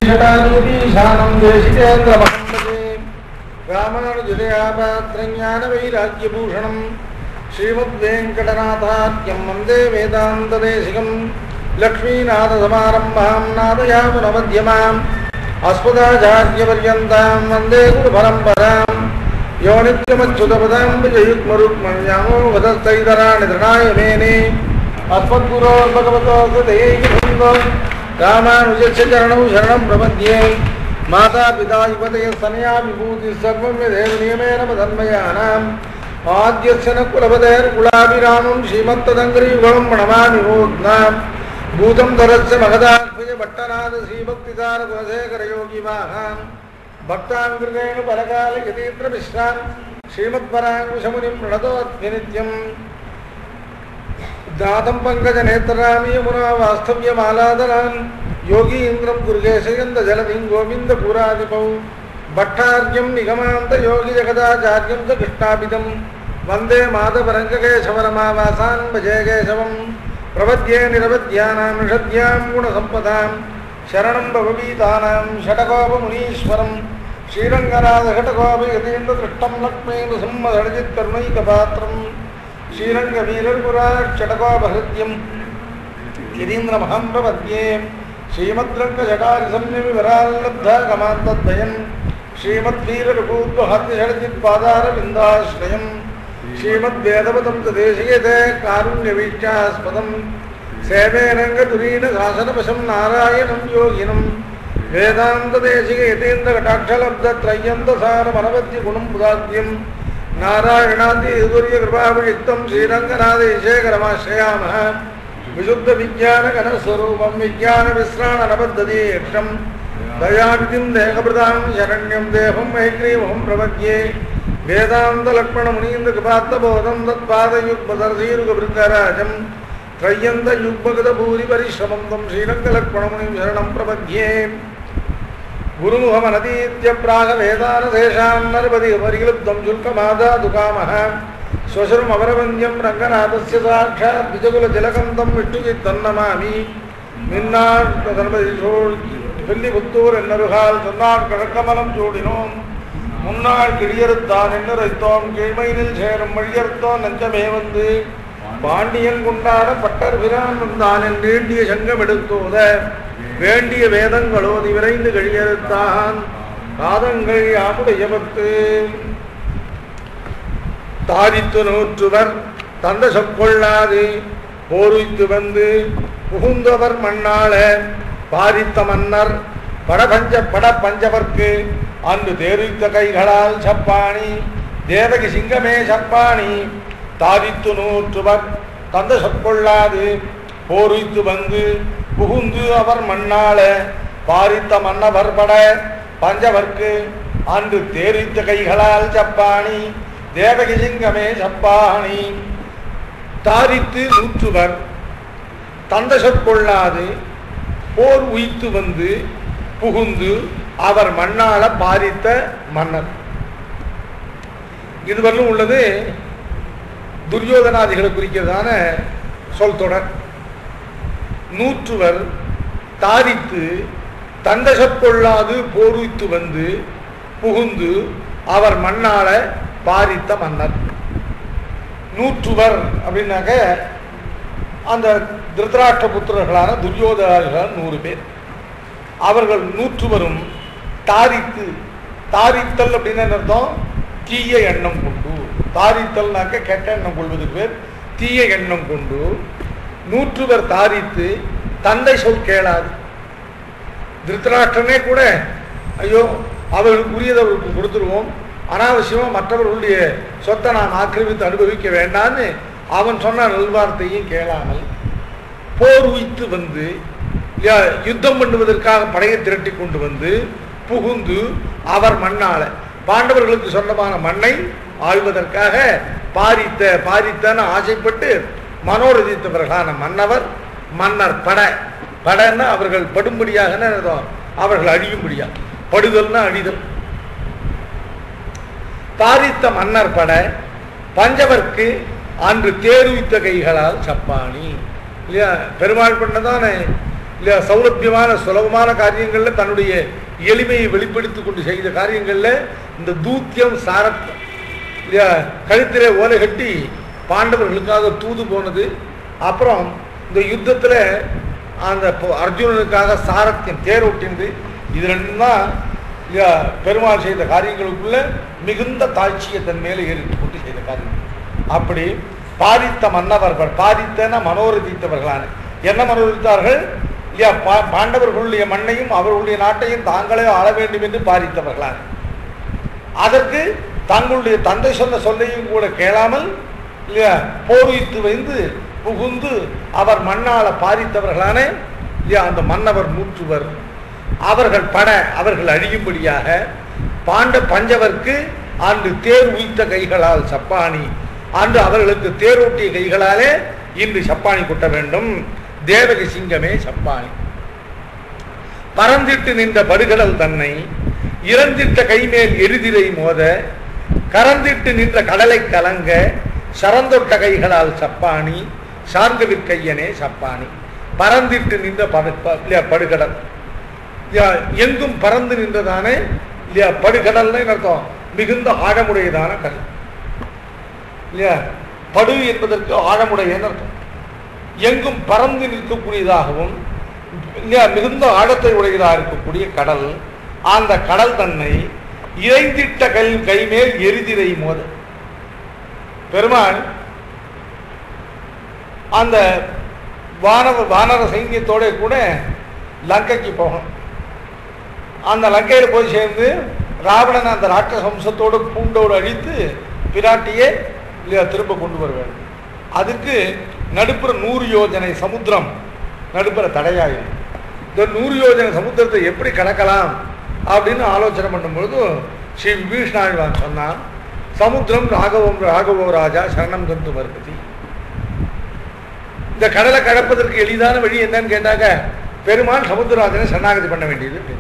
षटानीतीशानं देशिकेन्द्रमहम्पते रामानुजदयापात्रज्ञानवैराग्यभूषणं श्रीमद्वेङ्कटनाथाख्यं वन्दे वेदान्तदेशिकं लक्ष्मीनाथसमारम्भां नादयामुनमध्यमाम् अस्मदाचार्यपर्यन्तां वन्दे गुरुपरम्परां यो नित्यमच्युतपदां विजयुग्मरुक्मण्यामो वदस्तैतराणि तृणाय मेने अस्मद्गुरोर्भगवतो दयैकबन्धो रामानुजस्य चरणौ शरणं प्रपद्ये मातापिता युवतयः सनया विभूतिः सर्वं यदेव नियमेन मदन्मयानाम् आद्यस्य न कुलपतेर्कुलाभिरामं श्रीमत्तदङ्ग्रीयुगं प्रणमामि मोद्नाम् भूतं धरस्य महदात्मज भट्टनाथ श्रीभक्तिदार गुणशेखरयोगिवाहान् भक्ताङ्कृतेन परकाल यतीन्द्रमिश्रान् श्रीमत्पराङ्कुशमुनिं प्रणतोऽद्भिनित्यम् दातं पङ्कजनेत्ररामि यमुना वास्तव्यमालादरान् योगीन्द्रं गुरुकेशयन्दजलधिं गोविन्दपुरादिपौ भट्टार्यं निगमान्तयोगिजगदाचार्यं च कृष्णाभिदं वन्दे माधवरङ्गकेशवरमावासान् भजे केशवं प्रपद्ये निरवध्यानां निषद्यां गुणसम्पदां शरणं भववीतानां षटकोपमुनीश्वरं श्रीरङ्गनाथषटकोपयतीन्द्रदृष्टं लक्ष्मीन्द्रसिंहधडजित्करुणैकपात्रम् श्रीरङ्गवीरपुराक्षटकोपहृद्यं गिरीन्द्रमहं प्रपद्ये श्रीमद्रङ्गजटारिसंयमिवराल्लब्धकमान्तद्वयं श्रीमद्वीररघूद्वहत्यषडजित्पादारविन्दाश्रयं श्रीमद्वेदपदं तदेशयते कारुण्यवीक्षास्पदं सेवेरङ्गधुरीनशासनवशं नारायणं योगिनं वेदान्तदेशिकयतेन्द्रकटाक्षलब्धत्रय्यन्तसारमनवद्यगुणं पुदाद्यं नारायणादिदुर्यकृपाभिषिक्तं श्रीरङ्गनाथेशेखरमाश्रयामः विशुद्धविज्ञानघनस्वरूपं विज्ञानविश्राणनबद्धदीक्षं दयाविधिं देहभृतां शरण्यं देहं मैग्रीवहं प्रपद्ये वेदान्तलक्ष्मणमुनीन्द्रकृपात्तबोधं तत्पादयुग्मदर्शीरुगभृङ्गराजं त्रय्यन्तयुग्मगतभूरिपरिश्रमं तं श्रीरङ्गलक्ष्मणमुनिं शरणं प्रपद्ये गुरुमुखमनतीत्य प्रागवेदानशेषां नरपदिपरिक्लुब्धं शुल्कमादातुकामः स्वशुरमवरवन्द्यं रङ्गनाथस्य साक्षात् द्विजकुलतिलकं तं विष्णुचित्तन्नमामि மின்னார் தன்பதி சோழ் வெள்ளிபுத்தூர் என்னருகால் சொன்னார் கிழக்கமலம் சூடினோம் முன்னாள் கிழியறுத்தான் என்னுரைத்தோம் கீழ்மையினில் சேரும் வழியறுத்தோம் நெஞ்சமே வந்து பாண்டியன் கொண்டாட பட்டர் பிரான் வந்தான் என்று வேண்டிய சங்கம் எடுத்தோத வேண்டிய வேதங்களோதி விரைந்து கழியறுத்தான் காதங்கள் யாமுடைய பத்து தாரித்து நூற்றுவர் தந்த சொற்கொள்ளாது போருய்த்து வந்து புகுந்தவர் மண்ணாள பாரித்த மன்னர் படபஞ்ச பட பஞ்சவர்க்கு அன்று தேரித்த கைகளால் சப்பாணி தேவகி சிங்கமே சப்பாணி தாரித்து நூற்றுவர் தந்த சொற்கொள்ளாது போருய்த்து வந்து புகுந்து அவர் மண்ணாள பாரித்த மன்னவர் பட பஞ்சவர்க்கு அன்று தேரித்த கைகளால் சப்பாணி தேவகி சிங்கமே சப்பாணி தாரித்து நூற்றுவர் தந்த சொற்கொள்ளாது போர் உய்த்து வந்து புகுந்து அவர் மண்ணால பாரித்த மன்னர் இதுவரையிலும் உள்ளது துரியோதனாதிகளை குறிக்கிறதான சொல் தொடர் நூற்றுவர் தாரித்து தந்த சொற்கொள்ளாது போர் உய்த்து வந்து புகுந்து அவர் மண்ணால பாரித்த மன்னர் நூற்றுவர் அப்படின்னாக்க அந்த திருதராஷ்டிர புத்திரர்களான துரியோதனாதிகள் நூறு பேர் அவர்கள் நூற்றுவரும் தாரித்து தாரித்தல் அப்படின்னு என்ன அர்த்தம் தீய எண்ணம் கொண்டு தாரித்தல்னாக்க கெட்ட எண்ணம் கொள்வதுக்கு பேர் தீய எண்ணம் கொண்டு நூற்றுவர் தாரித்து தந்தை சொல் கேளாது திருத்தராஷ்டிரனே கூட ஐயோ அவர்களுக்கு உரியதை அவருக்கு கொடுத்துருவோம் அனாவசியமாக மற்றவர்களுடைய சொத்தை நாம் ஆக்கிரமித்து அனுபவிக்க வேண்டான்னு அவன் சொன்ன நல்வார்த்தையும் கேளாமல் போர் உய்த்து வந்து யுத்தம் பண்ணுவதற்காக படையை திரட்டி கொண்டு வந்து புகுந்து அவர் மண்ணால பாண்டவர்களுக்கு சொந்தமான மண்ணை ஆழ்வதற்காக பாரித்த பாரித்தன்னு ஆசைப்பட்டு மனோரதித்தவர்களான மன்னவர் மன்னர் பட படன்னா அவர்கள் படும்படியாக அவர்கள் அழியும்படியா படுதல்னா அழிதல் பாரித்த மன்னர் பட பஞ்சவர்க்கு அன்று தேர்வித்த கைகளால் சப்பாணி இல்லையா பெருமாள் பண்ணதானே இல்லையா சௌலபியமான சுலபமான காரியங்கள்ல தன்னுடைய எளிமையை வெளிப்படுத்தி கொண்டு செய்த காரியங்கள்ல இந்த தூத்தியம் சாரத்தியம் இல்லையா கழுத்திலே ஓலை கட்டி பாண்டவர்களுக்காக தூது போனது அப்புறம் இந்த யுத்தத்துல அந்த பொ- அர்ஜுனனுக்காக சாரத்தியம் தேர் ஒட்டினது இது ரெண்டும் தான் இல்லையா பெருமாள் செய்த காரியங்களுக்குள்ள மிகுந்த தாழ்ச்சியை தன் மேலே ஏறிட்டு கொண்டு செய்த காரியங்கள் அப்படி பாதித்த மன்னவர்கள் பாதித்தன மனோரதித்தவர்களான என்ன மனோரதித்தார்கள் இல்லையா பா- பாண்டவர்களுடைய மண்ணையும் அவர்களுடைய நாட்டையும் தாங்களே ஆள வேண்டும் என்று பாதித்தவர்களான அதற்கு தங்களுடைய தந்தை சொன்ன சொல்லையும் கூட கேளாமல் இல்லையா போர்வித்து வைந்து புகுந்து அவர் மண்ணால பாதித்தவர்களான இல்லையா அந்த மன்னவர் நூற்றுவர் அவர்கள் பட அவர்கள் அழியும்படியாக பாண்ட பஞ்சவர்க்கு அன்று தேர் உய்த்த கைகளால் சப்பானி அன்று அவர்களுக்கு தேரோட்டிய கைகளாலே இன்று சப்பானி கொட்ட வேண்டும் தேவகி சிங்கமே சப்பானி பறந்திட்டு நின்ற படுகடல் தன்னை இறந்திட்ட கைமேல் எரிதிரை மோத கறந்திட்டு நின்ற கடலை கலங்க சரந்தொட்ட கைகளால் சப்பானி சார்ந்து விற்கையனே சப்பானி பறந்திட்டு நின்ற படு ப- இல்லையா படுகடல் இல்லையா எங்கும் பறந்து நின்றதானே இல்லையா படுகடல்னு அர்த்தம் மிகுந்த ஆழமுடையதான கடல் இல்லையா படு என்பதற்கு ஆழமுடையன்னு அர்த்தம் எங்கும் பறந்து நிற்கக்கூடியதாகவும் இல்லையா மிகுந்த ஆழத்தை உடையதாக இருக்கக்கூடிய கடல் அந்த கடல் தன்னை இறைந்திட்ட கை கைமேல் எரிதிரை மோத பெருமாள் அந்த வானவ வானர சைன்யத்தோட கூட லங்கைக்கு போகணும் அந்த லங்கையில் போய் சேர்ந்து ராவணன் அந்த ராட்சச வம்சத்தோடு பூண்டோடு அழித்து பிராட்டியே இல்லையா திரும்ப கொண்டு வர வேண்டும் அதுக்கு நடுப்புற நூறு யோஜனை சமுத்திரம் நடுப்புற தடையாயிரும் இந்த நூறு யோஜனை சமுத்திரத்தை எப்படி கடக்கலாம் அப்படின்னு ஆலோசனை பண்ணும்பொழுது ஸ்ரீ விபீஷ்ணாழ்வான் சொன்னான் சமுத்திரம் ராகவம் ராகவோ ராஜா சரணம் கந்து மறுபதி இந்த கடலை கடப்பதற்கு எளிதான வழி என்னன்னு கேட்டாக்க பெருமாள் சமுத்திரராஜனை சரணாகதி பண்ண வேண்டியது அப்படின்னு.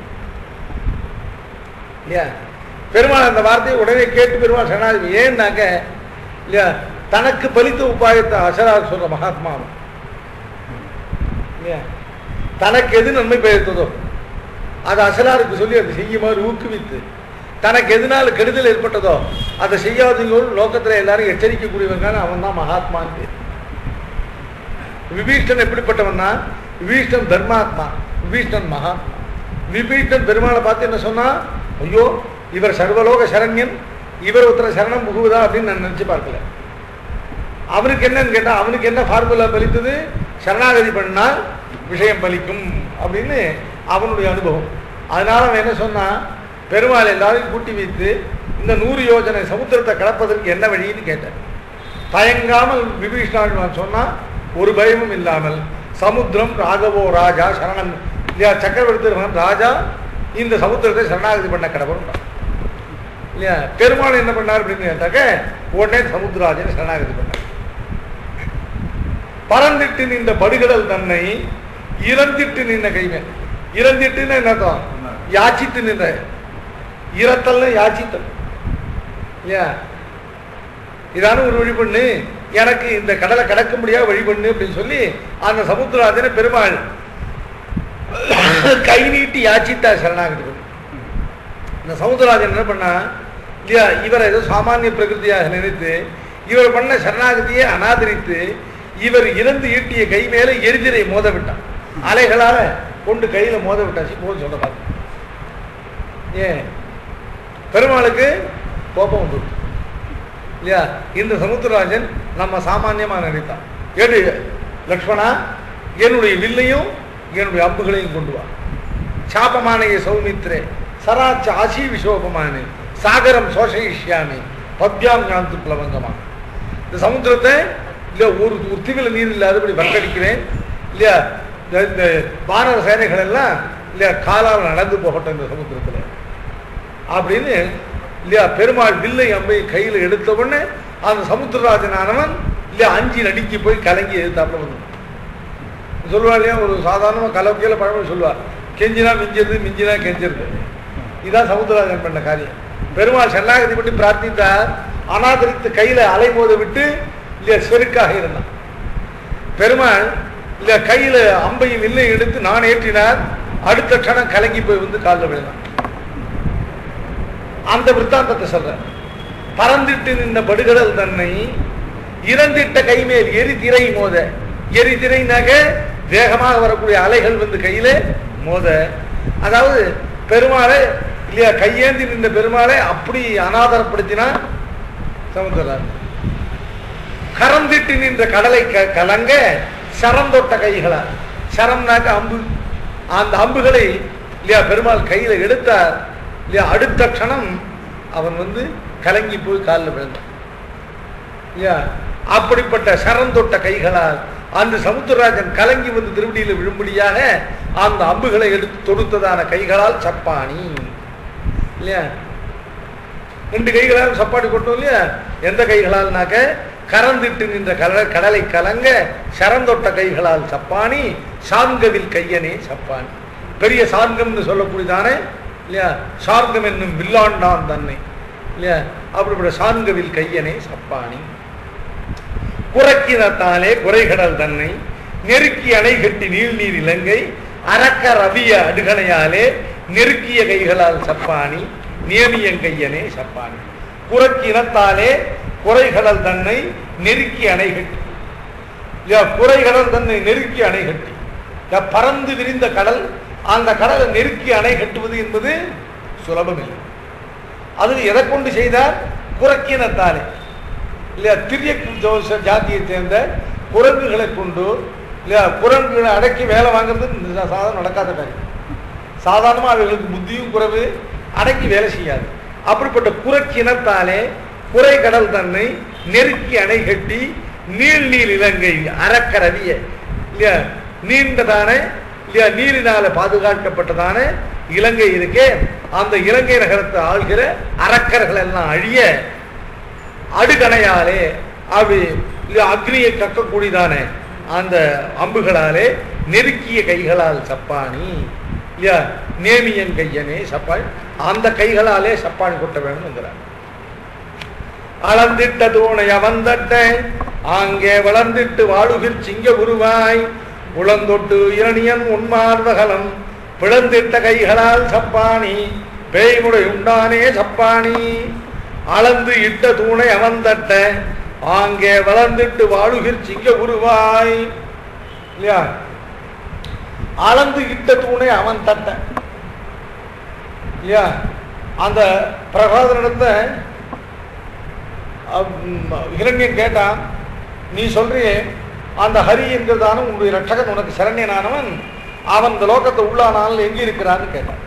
இல்லையா பெருமாள் அந்த வார்த்தையை உடனே கேட்டு பெருமாள் சரணாகதி ஏன்னாக்க இல்லையா தனக்கு பலித்த உபாயத்தை அசரார் சொல்ற மகாத்மா அவன். இல்லையா தனக்கு எது நன்மை பயத்ததோ அது அசலாருக்கு சொல்லி அதை செய்யுமாறு ஊக்குவித்து தனக்கு எதனால கெடுதல் ஏற்பட்டதோ அதை செய்யாதீங்கோள் லோகத்துல எல்லாரும் எச்சரிக்கக்கூடியவங்க அவன் தான் மகாத்மான்னு பேர். விபீஷ்டன் எப்படிப்பட்டவன்னா விபீஷ்டன் தர்மாத்மா விபீஷ்டன் மகாத்மா விபீஷ்டன் பெருமாளை பார்த்து என்ன சொன்னா ஐயோ இவர் சர்வலோக சரண்யன் இவர் ஒருத்தர சரணம் புகுவதா அப்படின்னு நான் நினைச்சு பார்க்கல அவனுக்கு என்னன்னு கேட்டா அவனுக்கு என்ன ஃபார்முலா பலித்தது சரணாகதி பண்ணால் விஷயம் பலிக்கும் அப்படின்னு அவனுடைய அனுபவம் அதனால அவன் என்ன சொன்னான் பெருமாள் எல்லாரையும் கூட்டி வைத்து இந்த நூறு யோஜனை சமுத்திரத்தை கடப்பதற்கு என்ன வழின்னு கேட்டான் தயங்காமல் விபீஷ்ணாழ்வான் சொன்னா ஒரு பயமும் இல்லாமல் சமுத்திரம் ராகவோ ராஜா சரணம் இல்லையா சக்கரவர்த்தி மகன் ராஜா இந்த சமுத்திரத்தை சரணாகதி பண்ண கடவுள் இல்லையா பெருமாள் என்ன பண்ணார் அப்படின்னு கேட்டாக்க உடனே சமுத்திரராஜனை சரணாகதி பண்ணார் பறந்திட்டு நின்ற படுகடல் தன்னை இறந்திட்டு நின்ற கைமே இறந்திட்டுன்னு என்ன அர்த்தம் யாச்சித்து நின்ற இறத்தல்னு யாச்சித்தல் இல்லையா இதான ஒரு வழி பண்ணு எனக்கு இந்த கடலை கடக்க முடியாத வழி பண்ணு அப்படின்னு சொல்லி அந்த சமுத்திரராஜனை பெருமாள் கை நீட்டி யாச்சித்தா சரணாகதி பண்ணு இந்த சமுத்திரராஜன் என்ன பண்ணா இல்லையா இவரை ஏதோ சாமானிய பிரகிருதியாக நினைத்து இவர் பண்ண சரணாகதியை அனாதரித்து இவர் இறந்து ஈட்டிய கை மேல எரிதிரை மோத விட்டான் அலைகளால கொண்டு கையில மோத விட்டாச்சு போது சொல்ல பார்த்து ஏன் பெருமாளுக்கு கோபம் வந்துருச்சு இல்லையா இந்த சமுத்திரராஜன் நம்ம சாமானியமா நினைத்தான் ஏடு லக்ஷ்மணா என்னுடைய வில்லையும் என்னுடைய அம்புகளையும் கொண்டு வா சாபமானைய சௌமித்ரே சராச்ச ஆசி விசோபமானே சாகரம் சோஷயிஷ்யாமி பத்யாம் ஞாந்து பிளவங்கமா இந்த சமுத்திரத்தை இல்ல ஒரு ஒரு தீவில நீர் இல்லாதபடி வங்கடிக்கிறேன் இல்லையா இந்த இந்த வானர சேனைகள் எல்லாம் இல்லையா காலால் நடந்து போகட்டும் இந்த சமுத்திரத்துல அப்படின்னு இல்லையா பெருமாள் வில்லை அம்பை கையில் எடுத்த உடனே அந்த சமுத்திரராஜனானவன் இல்லையா அஞ்சு நடிக்கு போய் கலங்கி எதிர்த்தாப்புல வந்து சொல்லுவார் இல்லையா ஒரு சாதாரணமாக கலவையில் பழமொழி சொல்லுவார் கெஞ்சினா மிஞ்சிருது மிஞ்சினா கெஞ்சிருது இதான் சமுத்திரராஜன் பண்ண காரியம் பெருமாள் சரணாகதி பண்ணி பிரார்த்தித்தார் அனாதரித்து கையில அலைமோத விட்டு இல்லையா செருக்காக இருந்தான் பெருமாள் இல்ல கையில அம்பையும் வில்லையும் எடுத்து நான் ஏற்றினார் அடுத்த க்ஷணம் கலங்கி போய் வந்து காலில் விழுந்தான் அந்த விற்த்தாந்தத்தை சொல்றேன் பறந்திட்டு நின்ற படுகடல் தன்னை இறந்திட்ட கைமேல் எரிதிரை மோத எரிதிரைனாக வேகமாக வரக்கூடிய அலைகள் வந்து கையில மோத அதாவது பெருமாளை இல்லையா கையேந்தி நின்ற பெருமாளை அப்படி அனாதரப்படுத்தினா சமுத்திரம் கரந்திட்டு நின்ற கடலை க- கலங்க சரம் தொட்ட கைகளால் சரம்னாக்க அம்பு அந்த அம்புகளை இல்லையா பெருமாள் கையில எடுத்தார் இல்லையா அடுத்த க்ஷணம் அவன் வந்து கலங்கி போய் காலில் விழுந்தான் இல்லையா அப்படிப்பட்ட சரம் தொட்ட கைகளால் அந்த சமுத்திரராஜன் கலங்கி வந்து திருவடியில் விழும்படியாக அந்த அம்புகளை எடுத்து தொடுத்ததான கைகளால் சப்பாணி இல்லையா ரெண்டு கைகளால் சப்பாடி கொட்டோம் இல்லையா எந்த கைகளால்னாக்க கரந்திட்டு நின்ற கடலை கடலை கலங்க சரந்தொட்ட கைகளால் சப்பாணி சார்கவில் கையனே சப்பாணி பெரிய சார்கம்னு சொல்லக்கூடியதானே இல்லையா சார்கம் என்னும் வில்லாண்டான் தன்னை இல்லையா அப்படிப்பட்ட சார்கவில் கையனே சப்பாணி குறைக்கினத்தாலே குறைகடல் தன்னை நெருக்கி அணை கட்டி நீள்நீர் இலங்கை அரக்க ரவிய அடுகணையாலே நெருக்கிய கைகளால் சப்பாணி நியமியங்கையனே சப்பானி குறைக்கினத்தாலே குறைகடல் தன்னை நெருக்கி அணை கட்டி இல்லையா குறைகடல் தன்னை நெருக்கி அணை கட்டி இல்லையா, பறந்து விரிந்த கடல் அந்த கடலை நெருக்கி அணை கட்டுவது என்பது சுலபமில்லை அது எதை கொண்டு செய்தார் குறைக்கினத்தாலே இல்லையா திரிய தோஷ ஜாதியை சேர்ந்த குரங்குகளை கொண்டு இல்லையா குரங்குகளை அடக்கி வேலை வாங்குறது இந்த சாதாரண நடக்காத காரியம் சாதாரணமாக அவைகளுக்கு புத்தியும் குறைவு அடக்கி வேலை செய்யாது அப்படிப்பட்ட குறைக்கினத்தாலே குறை கடல் தன்னை நெருக்கி அணை கட்டி நீள் நீள் இலங்கை அறக்கரவிய இல்லையா நீண்டதான இல்லையா நீரினால பாதுகாக்கப்பட்டதான இலங்கை இருக்கே அந்த இலங்கை நகரத்தை ஆள்கிற அரக்கர்கள் எல்லாம் அழிய அடுகணையாலே அப்படி இல்ல அக்னியை கக்கக்கூடியதான அந்த அம்புகளாலே நெருக்கிய கைகளால் சப்பானி இல்லையா நேமியன் கையனே சப்பானி அந்த கைகளாலே சப்பானி கொட்ட வேணும்ங்கிறார் அளந்திட்ட தூணை அவந்தட்ட ஆங்கே வளர்ந்திட்டு வாழுகிர் சிங்க உருவாய் உளந்தொட்டு இரணியன் உன்மார்வகலம் பிளந்திட்ட கைகளால் சப்பானி பேய்முடை உண்டானே சப்பானி அளந்து இட்ட தூணை அவந்தட்ட ஆங்கே வளர்ந்திட்டு வாழுகிர் சிங்க உருவாய் இல்லையா அளந்து இட்ட தூணை அவன் தட்ட இல்லையா அந்த பிரகலாதனிடத்தை இளைஞன் கேட்டான் நீ சொல்றியே அந்த ஹரி என்கிறதான உன்னுடைய ரட்சகன் உனக்கு சரண்யனானவன் அவன் இந்த லோகத்தை உள்ளானால் எங்க இருக்கிறான்னு கேட்டான்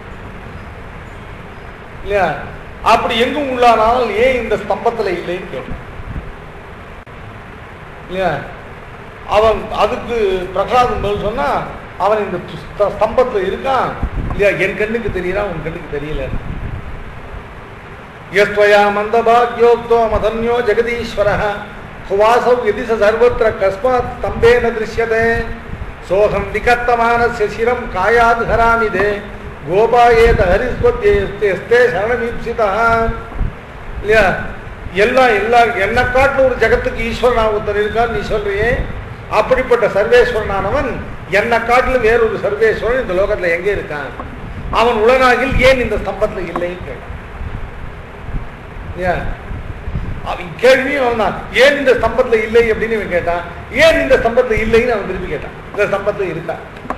இல்லையா அப்படி எங்கும் உள்ளானால் ஏன் இந்த ஸ்தம்பத்துல இல்லைன்னு கேட்டான் இல்லையா அவன் அதுக்கு பிரகலாதன் பதில் சொன்னா அவன் இந்த ஸ்த- ஸ்தம்பத்துல இருக்கான் இல்லையா என் கண்ணுக்கு தெரியறான் உன் கண்ணுக்கு தெரியல यस्त्वया मन्दभाग्योक्तो मदन्यो जगदीश्वरः हुवासौ यदि स सर्वत्र कस्मात् स्तम्भेन दृश्यते सोऽहं विकत्तमानस्य शिरं कायाद् हरामि दे गोपायेत हरिस्वत्यस्ते शरणमीप्सितः இல்லையா எல்லாம் எல்லா என்ன காட்டில் ஒரு ஜகத்துக்கு ஈஸ்வரனா ஒருத்தன் இருக்கான்னு நீ சொல்றியே அப்படிப்பட்ட சர்வேஸ்வரனானவன் என்ன காட்டிலும் வேறொரு சர்வேஸ்வரன் இந்த லோகத்துல எங்கே இருக்கான் அவன் உலனாகில் ஏன் இந்த ஸ்தம்பத்துல இல்லைன்னு கேட்டான் ஏன்? அவன் கேள்வியும் அவன் தான் ஏன் இந்த ஸ்தம்பத்துல இல்லை அப்படின்னு இவன் கேட்டான் ஏன் இந்த ஸ்தம்பத்துல இல்லைன்னு அவன் திருப்பி கேட்டான் இந்த ஸ்தம்பத்துல இருக்கா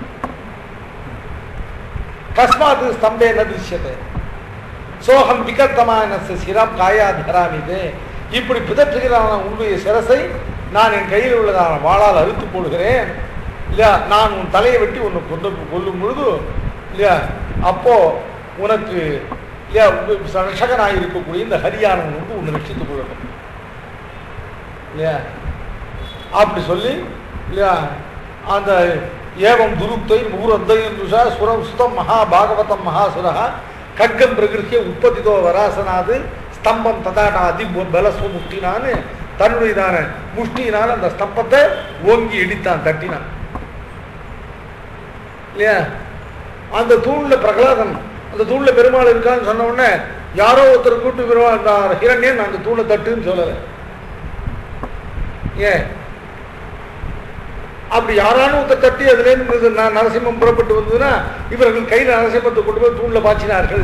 கஸ்மாத் ஸ்தம்பே ந திருஷ்யத்தை சோகம் விகத்தமான சிரம் காயா தராமிது இப்படி பிதற்றுகிறான உன்னுடைய சிரசை நான் என் கையில் உள்ளதான வாளால் அறுத்து போடுகிறேன் இல்லையா நான் உன் தலையை வெட்டி உன்னை கொண்டு கொல்லும் பொழுது இல்லையா அப்போ உனக்கு இல்லையா ரட்சகனாக இருக்கக்கூடிய இந்த ஹரியானவன் வந்து உன்னை ரட்சித்துக் கொள்ளணும் இல்லையா அப்படி சொல்லி இல்லையா அந்த ஏவம் துருப்தை மூரத்தையுஷா சுரம் சுதம் மகா பாகவதம் மகாசுரா கட்கம் பிரகிருத்திய உற்பத்திதோ வராசனாது ஸ்தம்பம் ததாடாதி பலஸ்வ முஷ்டினான்னு தன்னுடையதான முஷ்டினால அந்த ஸ்தம்பத்தை ஓங்கி இடித்தான் தட்டினான் இல்லையா அந்த தூண்ல பிரகலாதன் அந்த தூண்ல பெருமாள் இருக்கான்னு சொன்ன உடனே யாரோ ஒருத்தர் கூட்டு பெருமாள் அந்த ஹிரண்யன் அந்த தூணை தட்டுன்னு சொல்லலை ஏன் அப்படி யாரானும் ஒருத்தர் தட்டி அதுலேருந்து ந- நரசிம்மம் புறப்பட்டு வந்ததுன்னா இவர்கள் கையில் நரசிம்மத்தை கொண்டு போய் தூண்ல பாய்ச்சினார்கள்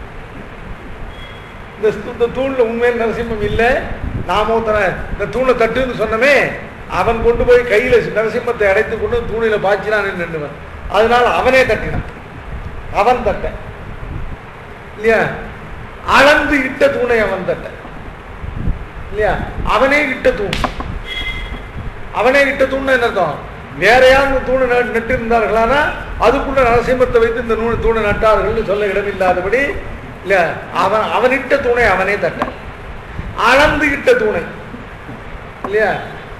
இந்த ஸ்து- இந்த தூண்ல உண்மையில் நரசிம்மம் இல்லை நாம ஒருத்தனை இந்த தூணை தட்டுன்னு சொன்னமே அவன் கொண்டு போய் கையில நரசிம்மத்தை அடைத்து கொண்டு தூணில பாய்ச்சினான் நின்றுவன் அதனால அவனே தட்டினான் அவன் தட்ட இல்லையா அளந்து இட்ட தூணை அவன் தட்ட இல்லையா அவனே இட்ட தூண் அவனே இட்ட தூண் என்ன அர்த்தம் வேற யாரும் தூணை ந- நட்டு இருந்தார்களானா அதுக்குள்ள நரசிம்மத்தை வைத்து இந்த நூ தூணை நட்டார்கள்னு சொல்ல இடமில்லாதபடி இல்ல அவன் அவன் இட்ட தூணை அவனே தட்ட அளந்து இட்ட தூணை இல்லையா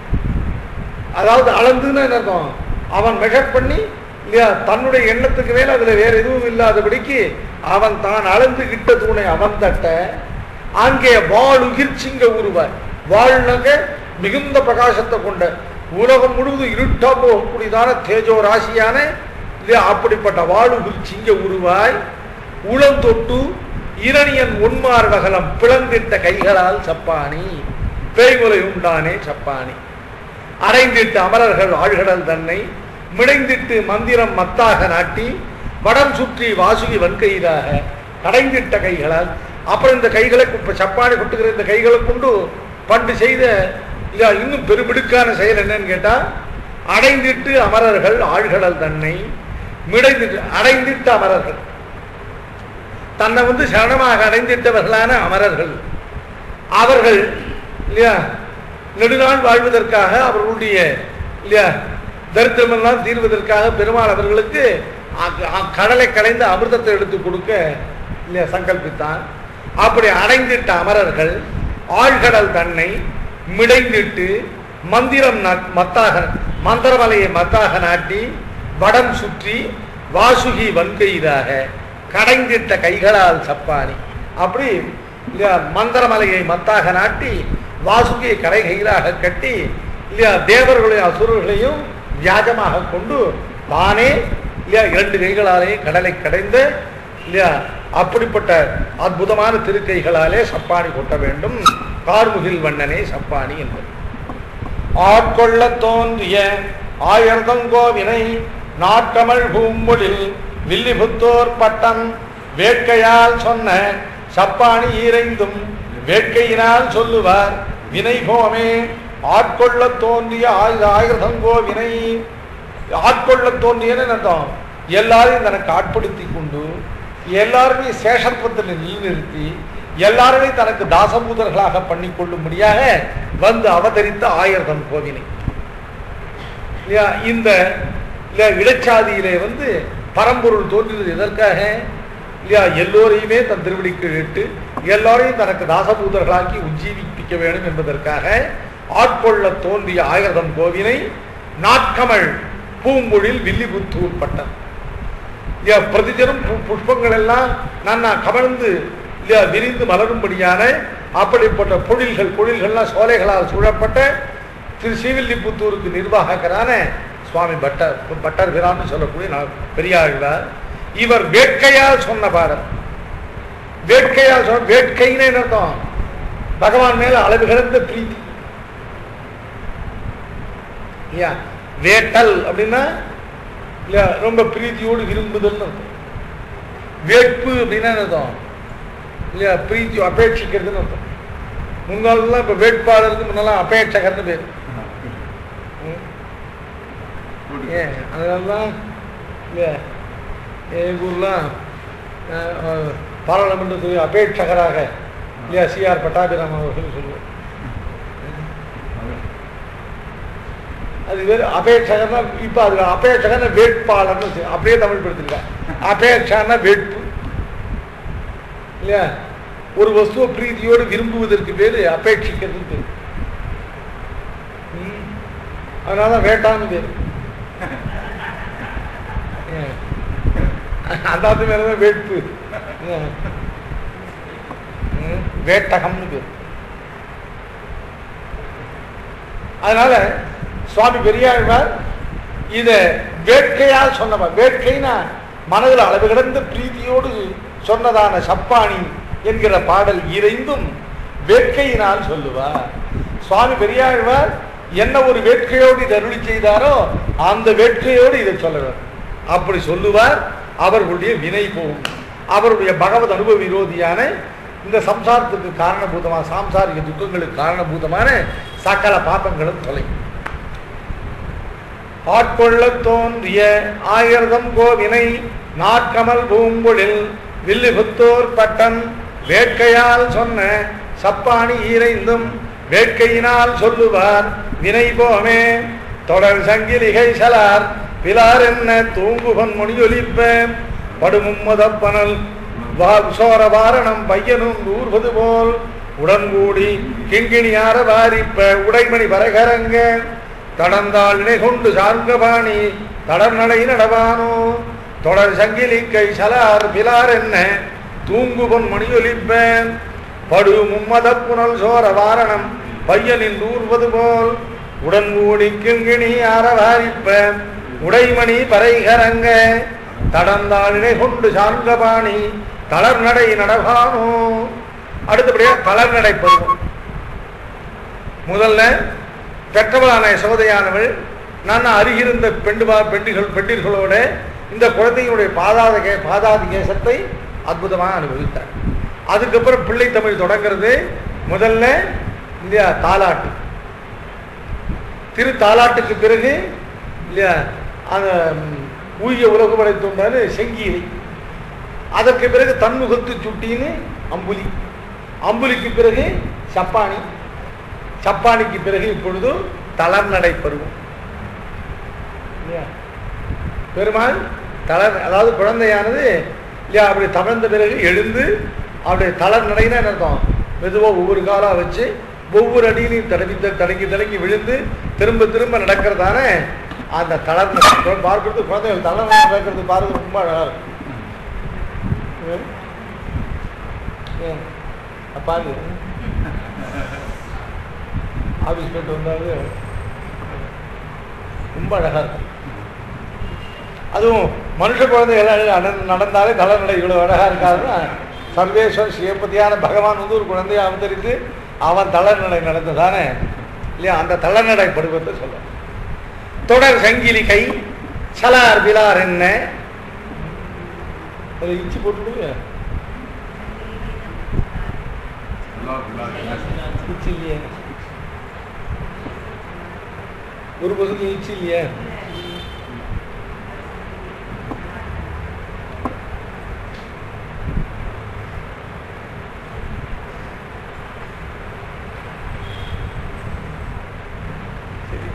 அதாவது அளந்துன்னு என்ன அர்த்தம் அவன் மெஷர் பண்ணி இல்லையா தன்னுடைய எண்ணத்துக்கு மேல அதுல வேற எதுவும் இல்லாதபடிக்கு அவன் தான் அளந்து இட்ட தூணை அவன் தட்ட அங்கே வாழுகிர் சிங்க உருவாய் வாழ்நக மிகுந்த பிரகாசத்தை கொண்ட உலகம் முழுவதும் இருட்டா போகக்கூடியதான தேஜோ ராசியான இல்லையா அப்படிப்பட்ட வாழுகிர் சிங்க உருவாய் உளம் தொட்டு இரணியன் உன்மார் வகலம் பிளந்திட்ட கைகளால் சப்பானி பேய்முலை உண்டானே சப்பானி அடைந்திட்டு அமரர்கள் ஆழ்கடல் தன்னை மிடைந்திட்டு மந்திரம் மத்தாக நாட்டி வடம் சுற்றி வாசுகி வன்கையிலாக கடைந்திட்ட கைகளால் அப்புறம் இந்த கைகளை இப்ப சப்பானி கொட்டுகிற இந்த கைகளை கொண்டு பண்டு செய்த இல்ல இன்னும் பெருமிடுக்கான செயல் என்னன்னு கேட்டா அடைந்திட்டு அமரர்கள் ஆழ்கடல் தன்னை மிடைந்திட்டு அடைந்திட்ட அமரர்கள் தன்னை வந்து சரணமாக அடைந்திட்டவர்களான அமரர்கள் அவர்கள் இல்லையா நெடுநாள் வாழ்வதற்காக அவர்களுடைய இல்லையா தரித்திரமெல்லாம் தீர்வதற்காக பெருமாள் அவர்களுக்கு அ- அ- கடலை கலைந்து அமிர்தத்தை எடுத்து கொடுக்க இல்லையா சங்கல்பித்தான் அப்படி அடைந்திட்ட அமரர்கள் ஆழ்கடல் தன்னை மிடைந்திட்டு மந்திரம் நட்- மத்தாக மந்திரமலையை மத்தாக நாட்டி வடம் சுற்றி வாசுகி வன்கையிதாக கடைந்திட்ட கைகளால் சப்பானி அப்படி இல்லையா மந்திரமலையை மத்தாக நாட்டி வாசுகியை கடை கைகளாக கட்டி இல்லையா தேவர்களையும் அசுரர்களையும் வியாஜமாக கொண்டு தானே இல்லையா இரண்டு கைகளாலே கடலை கடைந்த இல்லையா அப்படிப்பட்ட அற்புதமான திருக்கைகளாலே சப்பானி கொட்ட வேண்டும் கார்முகில் வண்ணனே சப்பானி என்பது ஆட்கொள்ள தோன்றிய ஆயர்தங்கோவினை நாட்டமிழ் பூம்பொழில் வில்லிபுத்தோர் பட்டம் வேட்கையால் சொன்ன சப்பானி ஈரைந்தும் வேட்கையினால் சொல்லுவார் வினை போமே ஆட்கொள்ள தோன்றிய ஆயுத ஆயுதங்கோ வினை ஆட்கொள்ள தோன்றியன்னு அர்த்தம் எல்லாரையும் தனக்கு ஆட்படுத்தி கொண்டு எல்லாருமே சேஷத்துவத்தில் நிலைநிறுத்தி எல்லாருமே தனக்கு தாசபூதர்களாக பண்ணி கொள்ளும்படியாக வந்து அவதரித்த ஆயிரதன் கோவினை இல்லையா இந்த இல்லையா இடைச்சாதியிலே வந்து பரம்பொருள் தோன்றியது எதற்காக இல்லையா எல்லோரையுமே தன் திருவடிக்கு இட்டு எல்லாரையும் தனக்கு தாசபூதர்களாக்கி உஜ்ஜீவிப்பிக்க வேண்டும் என்பதற்காக ஆட்கொள்ள தோன்றிய ஆயிரதம் கோவினை நாட்கமள் பூம்பொழில் வில்லிபுத்தூர் பட்டம் இல்லையா பிரதிஜனம் பு- புஷ்பங்கள் எல்லாம் நன்னா கமழ்ந்து இல்லையா விரிந்து மலரும்படியான அப்படிப்பட்ட பொழில்கள் பொழில்கள்லாம் சோலைகளால் சூழப்பட்ட திரு ஸ்ரீவில்லிபுத்தூருக்கு நிர்வாகரான சுவாமி பட்டர் பட்டர் பிரான்னு சொல்லக்கூடிய நான் பெரியாழ்வார் இவர் வேட்கையால் சொன்ன பாடல் வேட்கையால் சொன்ன வேட்கைன்னு என்ன அர்த்தம் பகவான் மேல அளவு கிடந்த பிரீத்தி இல்லையா வேட்டல் அப்படின்னா இல்ல ரொம்ப பிரீத்தியோடு விரும்புதல் அர்த்தம் வேட்பு அப்படின்னா என்ன அர்த்தம் இல்லையா பிரீத்தி அபேட்சிக்கிறதுன்னு அர்த்தம் முன்னாலாம் இப்ப வேட்பாளருக்கு முன்னெல்லாம் அபேட்சகர்னு பேர் ம். ஏன் அதனாலதான் இல்லையா எங்கள் ஊர்லாம் அஹ், அஹ், பாராளுமன்றத்துக்கு அபேட்சகராக இல்லையா சிஆர் பட்டாபிராம் அவர்கள் சொல்லுவார் அது வேறு அபேட்சகர்னா இப்போ அது அபேட்சகர்னா வேட்பாளர்னு வச்சு- அப்படியே தமிழ் படுத்திருக்காங்க அபேட்சான்னா வேட்பு இல்லையா ஒரு வஸ்துவை பிரீதியோடு விரும்புவதற்கு பேரு அபேட்சிக்கிறது பேரு ம். அதனால வேட்டான்னு பேரு ஏன்? அந்த அது மேலதான் வேட்பு ஏன்? ம். வேட்டகம்னு பேரு அதனால சுவாமி பெரியாழ்வார் இத வேட்கையால் சொன்னவர் வேட்கைனா மனதில் அளவு கிடந்த பிரீதியோடு சொன்னதான சப்பானி என்கிற பாடல் இறைந்தும் வேட்கையினால் சொல்லுவார் சுவாமி பெரியாழ்வார் என்ன ஒரு வேட்கையோடு இதை அருளி செய்தாரோ அந்த வேட்கையோடு இதை சொல்ல வேண்டும் அப்படி சொல்லுவார் அவர்களுடைய வினை போகும் அவருடைய பகவத் அனுபவ விரோதியான இந்த சம்சாரத்துக்கு காரணபூதமான சாம்சாரிக துக்கங்களுக்கு காரணபூதமான சகல பாப்பங்களும் தொலைக்கும் ஆட்கொள்ளத் தோன்றிய ஆயிரதம் கோவினை நாட்கமல் பூம்பொழில் வில்லுபுத்தோர் பட்டன் வேட்கையால் சொன்ன சப்பாணி ஈரைந்தும் வேட்கையினால் சொல்லுவார் வினை போமே தொடர் சங்கிலிகை சலார் பிலார் என்ன தூங்குவன் மொழியொலிப்ப படுமும்மதப்பனல் வா- சோர வாரணம் பையனும் ஊர்வது போல் உடன்கூடி கிங்கிணியார வாரிப்ப உடைமணி பரகரங்க தடந்தாள் இணை கொண்டு சார்கபாணி தடர்நடை நடவானோ தொடர் சங்கிலிக்கை சலார் பிலார் என்ன தூங்குபொன் மணியொலிப்பேன் படு மும்மத புனல் சோர வாரணம் பையனின் ஊர்வது போல் உடன்கூடி கிங்கிணி ஆரவாரிப்ப உடைமணி பறைகரங்க தடந்தாளினை கொண்டு சார்கபாணி தளர்நடை நடவானோ அடுத்தபடியா தளர்நடை பருவம் முதல்ல பெற்றவளான யசோதையானவள் நான் அருகிருந்த பெண்டுமா பெண்டுகள் பெண்டிர்களோட இந்த குழந்தையினுடைய பாதாத கே பாதாதி கேசத்தை அற்புதமாக அனுபவித்தார் அதுக்கப்புறம் பிள்ளை தமிழ் தொடங்கிறது முதல்ல இல்லையா தாலாட்டு திரு தாலாட்டுக்கு பிறகு இல்லையா அந்த ம், ஊழிய உலகு படைத்துண்டாரு செங்கீரை அதற்கு பிறகு தன்முகத்து சுட்டின்னு அம்புலி அம்புலிக்கு பிறகு சப்பானி சப்பானிக்கு பிறகு இப்பொழுது தளர்நடை பருவம் இல்லையா? பெருமாள் தளர் அதாவது குழந்தையானது இல்லையா அப்படி தவழ்ந்த பிறகு எழுந்து அப்படி தளர் நடைன்னா என்ன அர்த்தம் மெதுவாக ஒவ்வொரு காலாக வச்சு ஒவ்வொரு அடியிலையும் தடவி த- தடங்கி தடங்கி விழுந்து திரும்ப திரும்ப நடக்கிறதான அந்த தளர் நடை. பார்க்கறது குழந்தைகள் தளர் நடை நடக்கிறது பாருங்க ரொம்ப அழகா இருக்கும் ஏன்? ஏன்? பாரு ஆஃபீஸ் போயிட்டு வந்தாலே ரொம்ப அழகா இருக்கும் அதுவும் மனுஷ குழந்தைகள் நட- நடந்தாலே தலைநடை இவ்வளவு அழகா இருக்காதுன்னா சர்வேஸ்வர் சிவபதியான பகவான் வந்து ஒரு குழந்தையை அவதரித்து அவன் தளர்நடை நடந்ததானே இல்லையா அந்த தளர்நடை பருவத்தை சொல்ல தொடர் சங்கிலி கை சலார் பிலார் என்ன அதை இச்சி போட்டுடுங்க இச்சி இல்லையே ஒரு பசுக்கு இச்சி இல்லையே சரி.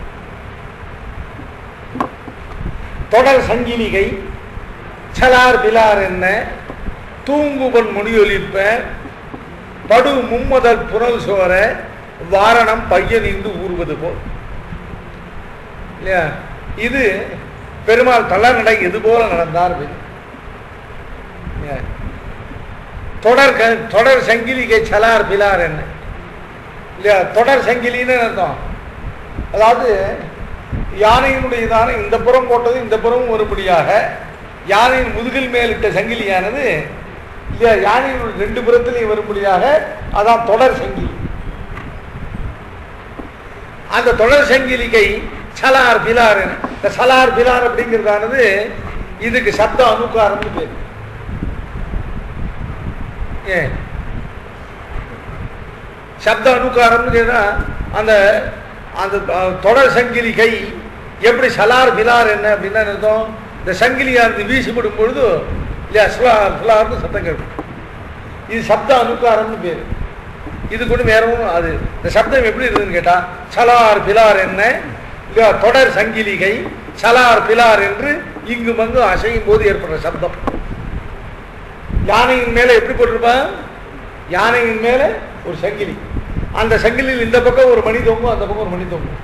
தொடர் சங்கிலிகை சலார் பிலார் என்ன தூங்குபன் மொழியொலிப்ப படு மும்மதல் புனல் சோர வாரணம் பையன் இன்று ஊறுவது போல் இல்லையா இது பெருமாள் தளர்நடை இது போல நடந்தார் அப்படின்னு. இல்லையா? தொடர் க- தொடர் சங்கிலிகை சலார் பிலார் என்ன இல்லையா தொடர் சங்கிலின்னு அர்த்தம் அதாவது யானையினுடைய தானே இந்த புறம் போட்டது இந்த புறம் ஒருபடியாக யானையின் முதுகில் மேலிட்ட சங்கிலியானது இல்லையா யானையினுடைய ரெண்டு புறத்திலையும் வரும்படியாக அதான் தொடர் சங்கிலி அந்த தொடர் சங்கிலிகை சலார் பிலார் என. இந்த சலார் பிலார் அப்படிங்கிறதானது இதுக்கு சப்த அனுக்காரம்னு பேர் ஏன் சப்த அனுக்காரம்னு கேட்டா அந்த அந்த அஹ், தொடர் சங்கிலி கை எப்படி சலார் பிலார் என்ன அப்படின்னா என்ன அர்த்தம் இந்த சங்கிலியானது வீசிப்படும் பொழுது இல்லையா சுலார் சுலார்னு சத்தம் கேட்கும் இது சப்த அனுக்காரம்னு பேர் இது கூட வேற ஒன்றும் அது இந்த சப்தம் எப்படி இருக்குதுன்னு கேட்டா சலார் பிலார் என்ன இல்லையா தொடர் சங்கிலிகை சலார் பிலார் என்று இங்கு வந்து அசையும் போது ஏற்படுற சப்தம் யானையின் மேலே எப்படி போட்டிருப்பான் யானையின் மேலே ஒரு சங்கிலி அந்த சங்கிலியில் இந்த பக்கம் ஒரு மணி தொங்கும் அந்த பக்கம் ஒரு மணி தொங்கும்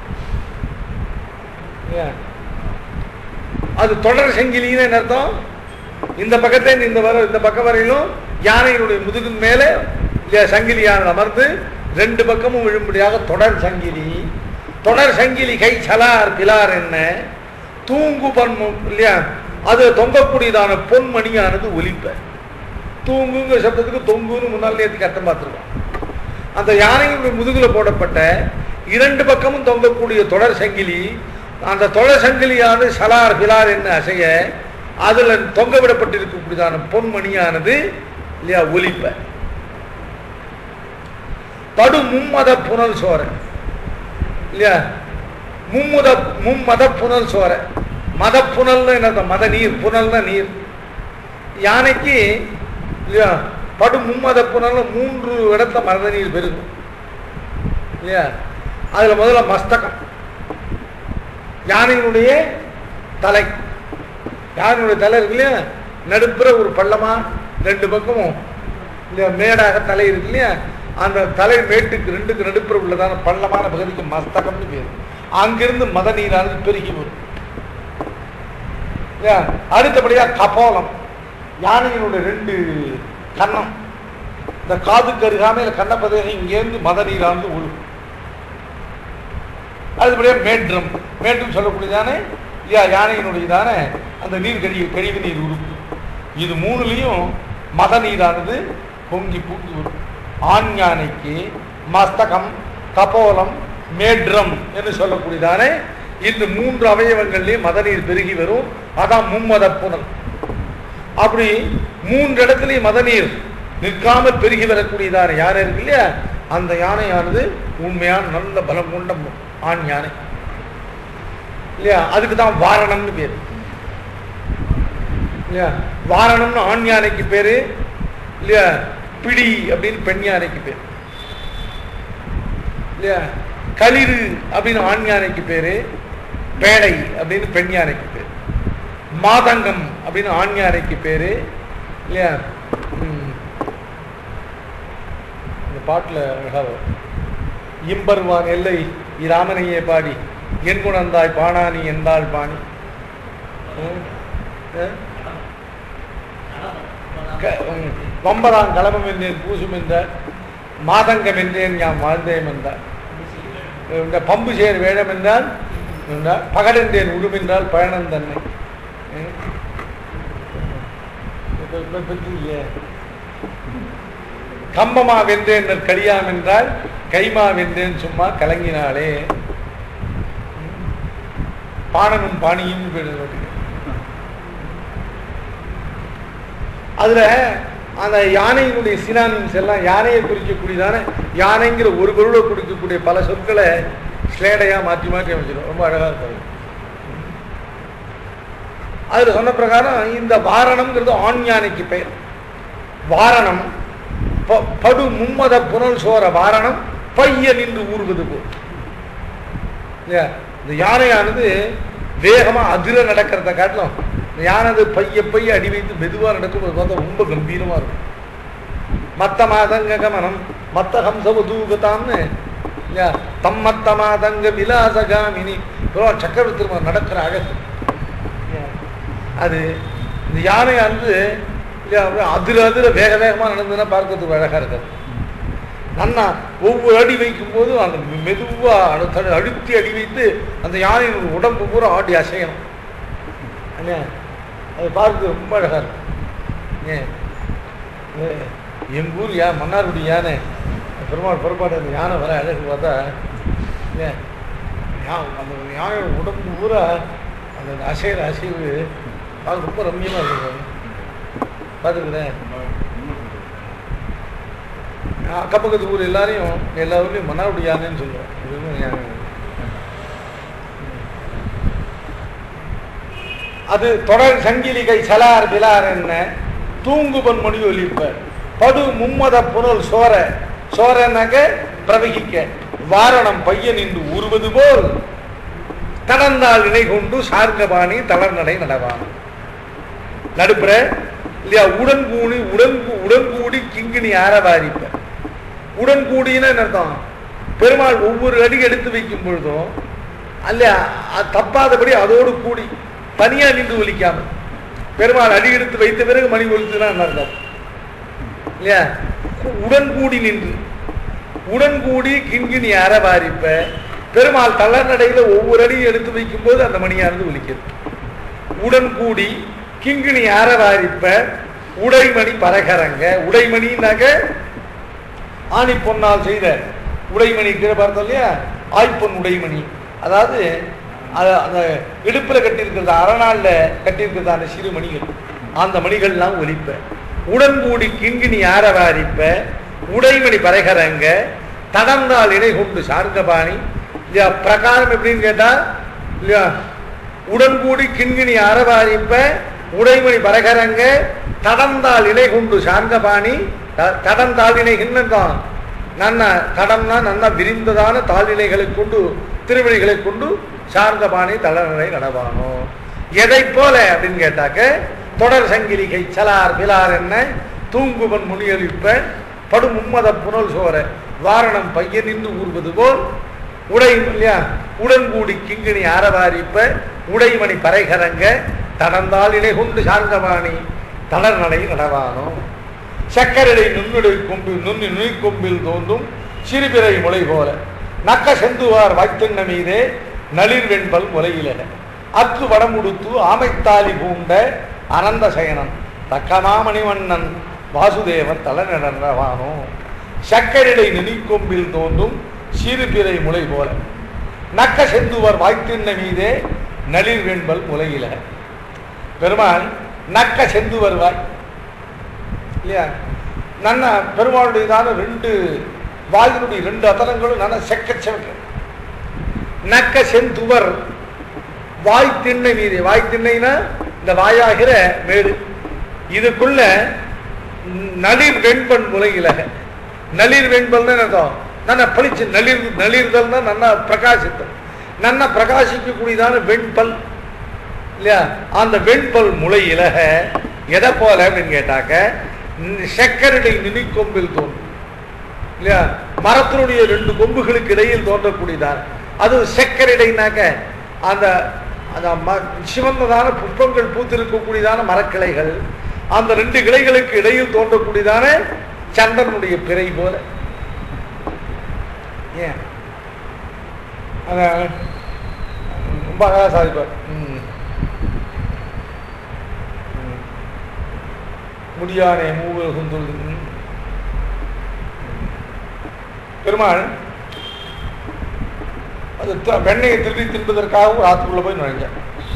ஏன்? அது தொடர் சங்கிலின்னு என்ன அர்த்தம் இந்த பக்கத்தை இந்த வர இந்த பக்கம் வரையிலும் யானையினுடைய முதுகின் மேலே இல்லையா சங்கிலியானது அமர்ந்து ரெண்டு பக்கமும் விழும்படியாக தொடர் சங்கிலி தொடர் சங்கிலி கை சலார் பிலார் என்ன தூங்கு பன்மு இல்லையா அது தொங்கக்கூடியதான பொன்மணியானது ஒலிப்ப தூங்குங்கிற சப்தத்துக்கு தொங்குன்னு முன்னால் நேற்றுக்கு அர்த்தம் பார்த்துருக்கோம் அந்த யானையினுடைய முதுகுல போடப்பட்ட இரண்டு பக்கமும் தொங்கக்கூடிய தொடர் சங்கிலி அந்த தொடர் சங்கிலியானது சலார் பிலார் என்ன அசைய அதுல தொங்க விடப்பட்டிருக்கக்கூடியதான பொன்மணியானது இல்லையா ஒலிப்ப படு மும்மத புனல் சோர இல்லையா மும்முத மும்மத புனல் சோர மத புனல்னு என்ன மத நீர் புனல்னா நீர் யானைக்கு இல்லையா படு மும்மத புனல்ல மூன்று இடத்துல மத நீர் பெருகும் இல்லையா அதுல முதல்ல மஸ்தகம் யானையினுடைய தலை யானையுடைய தலை இருக்கு இல்லையா நடுப்புற ஒரு பள்ளமா ரெண்டு பக்கமும் இல்லையா மேடாக தலை இருக்கு இல்லையா அந்த தலை மேட்டுக்கு ரெண்டுக்கு நடுப்புற உள்ளதான பள்ளமான பகுதிக்கு மஸ்தகம்னு பேர் அங்கிருந்து மத நீரானது பெருகி வரும் இல்லையா அடுத்தபடியா கபோலம் யானையினுடைய ரெண்டு கன்னம் இந்த காதுக்கு அருகாமையில் கண்ணப்பதேகம் இங்கேருந்து மத நீரானது ஒழுகும் அதுபடியா மேற்றம் மேற்றும் சொல்லக்கூடியதானே இல்லையா யானையினுடையதான அந்த நீர் கழிவு கழிவு நீர் உறுப்பு இது மூணுலேயும் மத நீரானது பொங்கி பூங்கி வரும் ஆண் யானைக்கு மஸ்தகம் கபோலம் மேற்றம் என்று சொல்லக்கூடியதானே இந்த மூன்று அவயவங்கள்லேயும் மத நீர் பெருகி வரும் அதான் மும்மத புனல் அப்படி மூன்று இடத்துலையும் மத நீர் நிற்காமல் பெருகி வரக்கூடியதான யானை இருக்கு இல்லையா அந்த யானையானது உண்மையான நல்ல பலம் கொண்ட ஆண் யானை இல்லையா அதுக்கு தான் வாரணம்னு பேர் இல்லையா வாரணம்னு ஆண் யானைக்கு பேரு இல்லையா பிடி அப்படின்னு பெண் யானைக்கு பேர் இல்லையா களிறு அப்படின்னு ஆண் யானைக்கு பேரு பேடை அப்படின்னு பெண் யானைக்கு பேர் மாதங்கம் அப்படின்னு ஆண் யானைக்கு பேரு இல்லையா ம். இந்த பாட்டில் அழகா வரும் இம்பருவான் எல்லை இராமனையே பாடி என் குணந்தாய் பாணானி என்றாள் பாணி ம். அஹ்? க- ம். வம்பரான் களபம் என்றேன் பூசும் என்ற மாதங்கம் என்றேன் யாம் வாழ்ந்தேன் என்றார் இந்த பம்பு சேர் வேடம் என்றால் என்றால் பகடென்றேன் உடும் என்றால் பயணம் தன்னை ம். இப்ப- இப்ப பத்தி இல்லையே. கம்பமா வென்றேன் கடியாம் என்றால் கைமா வென்றேன் சும்மா கலங்கினாளே ம். பாணனும் பாணியும் பேரு அதுல அந்த யானையினுடைய சினானிம்ஸ் எல்லாம் யானையை குறிக்கக்கூடியதான யானைங்கிற ஒரு பொருளை குறிக்கக்கூடிய பல சொற்களை ஸ்லேடையா மாற்றி மாற்றி அமைச்சிடும் ரொம்ப அழகா இருக்காது அதுல சொன்ன பிரகாரம் இந்த வாரணம்ங்கிறது ஆண் யானைக்கு பெயர் வாரணம் ப- படு மும்மத புனல் சோர வாரணம் பைய நின்று ஊறுவது போல் இல்லையா? இந்த யானையானது வேகமா அதிர நடக்கிறத காட்டிலும் இந்த யானை அது பைய பைய அடி வைத்து மெதுவா நடக்கும்போது பார்த்தா ரொம்ப கம்பீரமா இருக்கும் மத்த மாதங்க கமனம் மத்த ஹம்சவதூகதாம்னு இல்லையா தம் மத்த மாதங்க விலாசகாமினி அப்புறம் சக்கரவர்த்தி திரும்ப நடக்கிற அழகு இல்லையா? அது இந்த யானையானது இல்லையா அப்படியே அதிர அதிர வேக வேகமாக நடந்ததுன்னா பார்க்கறதுக்கு அழகா இருக்காது நன்னா ஒவ்வொரு அடி வைக்கும் போது அந்த மெதுவா அடுத்த அழுத்தி அடி வைத்து அந்த யானையின் உடம்பு பூரா ஆடி அசையணும் என்ன அது பார்க்க ரொம்ப அழகா இருக்கும் ஏன் ஏ, எங்க ஊர் யா மன்னார்குடி யானை பெருமாள் புறப்பாடு அந்த யானை வர அழகு பார்த்தா ஏன் யா- அந்த யானையோட உடம்பு பூரா அந்த அசைகிற அசைவு அது ரொம்ப ரம்மியமாக இருக்கும் பார்த்துக்கிறேன் அக்கம் பக்கத்து ஊர் எல்லாரையும் எல்லா ஊர்லேயும் மன்னார்குடி யானைன்னு சொல்லுவோம் இதுவும் யானை அது தொடர் சங்கிலிகை சலார் பிலார் என்ன தூங்கு பொன்மொழி ஒலிப்ப படு மும்மத புனல் சோர சோரனாக்க பிரவகிக்க வாரணம் பையன் என்று உருவது போல் தடந்தால் இணை கொண்டு சார்கபாணி தளர்நடை நடவான் நடுப்புற இல்லையா உடன்கூடி உடன்கூ உடன்கூடி கிங்கினி ஆரவாரிப்ப உடன்கூடின்னு என்ன அர்த்தம் பெருமாள் ஒவ்வொரு அடி எடுத்து வைக்கும் பொழுதும் அல்ல அது தப்பாதபடி அதோடு கூடி தனியா நின்று ஒலிக்காம பெருமாள் அடி எடுத்து வைத்த பிறகு மணி ஒலித்துனா என்ன அர்த்தம் இல்லையா கு- உடன்கூடி நின்று உடன்கூடி கிண்கிணி அறவாரிப்ப பெருமாள் தளர்நடையில ஒவ்வொரு அடியும் எடுத்து வைக்கும் போது அந்த மணியானது ஒலிக்கிறது உடன்கூடி கிங்கிணி ஆரவாரிப்ப உடைமணி பரகரங்க உடைமணினாக்க ஆணி பொன்னால் செய்த உடைமணி கீழே பார்த்தோம் இல்லையா ஆய்ப்பொன் உடைமணி அதாவது அது அந்த இடுப்பில் கட்டியிருக்கிறது அரணாளில் கட்டியிருக்கிறது அந்த சிறு மணிகள் அந்த மணிகள்லாம் ஒலிப்ப உடன்கூடி கிண்கிணி ஆரவாரிப்ப உடைமணி பரைகரங்க தடந்தால் இணை கொண்டு சார்ந்தபாணி இல்லையா பிரகாரம் எப்படின்னு கேட்டா இல்லையா உடன்கூடி கிண்கிணி அரவாரிப்ப உடைமணி பரகரங்க தடந்தால் இணை கொண்டு சார்ந்தபாணி த- தடந்தால் இணை தான் நன்ன தடம்னா நன்னா விரிந்ததான தாழ்நிலைகளை கொண்டு திருவழிகளை கொண்டு சார்ந்த பாணி தளநிலை நடவானோ எதை போல அப்படின்னு கேட்டாக்க தொடர் சங்கிலிகை சலார் பிலார் என்ன தூங்குவன் முனியளிப்ப படு மும்மத புனல் சோர வாரணம் பையன் நின்று ஊறுவது போல் உடை இல்லையா உடன்கூடி கிங்கிணி ஆரவாரிப்ப உடைமணி பறைகரங்க தடந்தால் இணை கொண்டு சார்ந்தபாணி தளர் நடை நடவானோ சக்கரடை நுண்ணுடை கொம்பு நுண்ணி நுனிக்கொம்பில் தோன்றும் சிறுபிறை முளை போல நக்க செந்துவார் வாய்த்தென்ன மீதே நளிர் வெண்பல் முலையில அக்கு வடமுடுத்து ஆமைத்தாலி பூண்ட அனந்த சயனன் தக்கமாமணிவண்ணன் வாசுதேவன் தலைநடனவானோ சக்கரடை நுனிக்கொம்பில் தோன்றும் சிறுபிறை முளை போல நக்க செந்துவர் வாய்த்தின்ன மீதே நளிர் வெண்பல் முலையில பெருமாள் நக்க செந்து வருவாய் இல்லையா நன்ன பெருமாளுடையதான ரெண்டு வாயினுடைய ரெண்டு அதரங்களும் நல்ல செக்க செவக்க நக்க செந்துவர் வாய் திண்ணை மீது வாய் திண்ணைனா இந்த வாயாகிற மேடு இதுக்குள்ள நளிர் வெண்பன் முலையிலக நளிர் வெண்பல் அர்த்தம் நன்ன பளிச்சு நளிர் நளிர்தல்னா நன்னா பிரகாசித்தல் நன்னா பிரகாசிக்கக்கூடியதான வெண்பல் இல்லையா அந்த வெண்பல் முளை இலக எதை போல அப்படின்னு கேட்டாக்க ந- செக்கரடை நுனிக்கொம்பில் தோன்றும் இல்லையா மரத்தினுடைய ரெண்டு கொம்புகளுக்கு இடையில் தோன்றக்கூடியதான் அது செக்கரடைனாக்க அந்த அந்த ம- சிவந்ததான புஷ்பங்கள் பூத்திருக்கக்கூடியதான மரக்கிளைகள் அந்த ரெண்டு கிளைகளுக்கு இடையில் தோன்றக்கூடியதான சந்திரனுடைய பிறை போல ஏன் அத ரொம்ப அழகா சாதிப்பார் ம். ம். முடியானே மூவல் குந்துள் ம். பெருமாள் அது த- வெண்ணெயை திருடி தின்பதற்காக ஒரு ஆத்துக்குள்ள போய் நுழைஞ்சேன்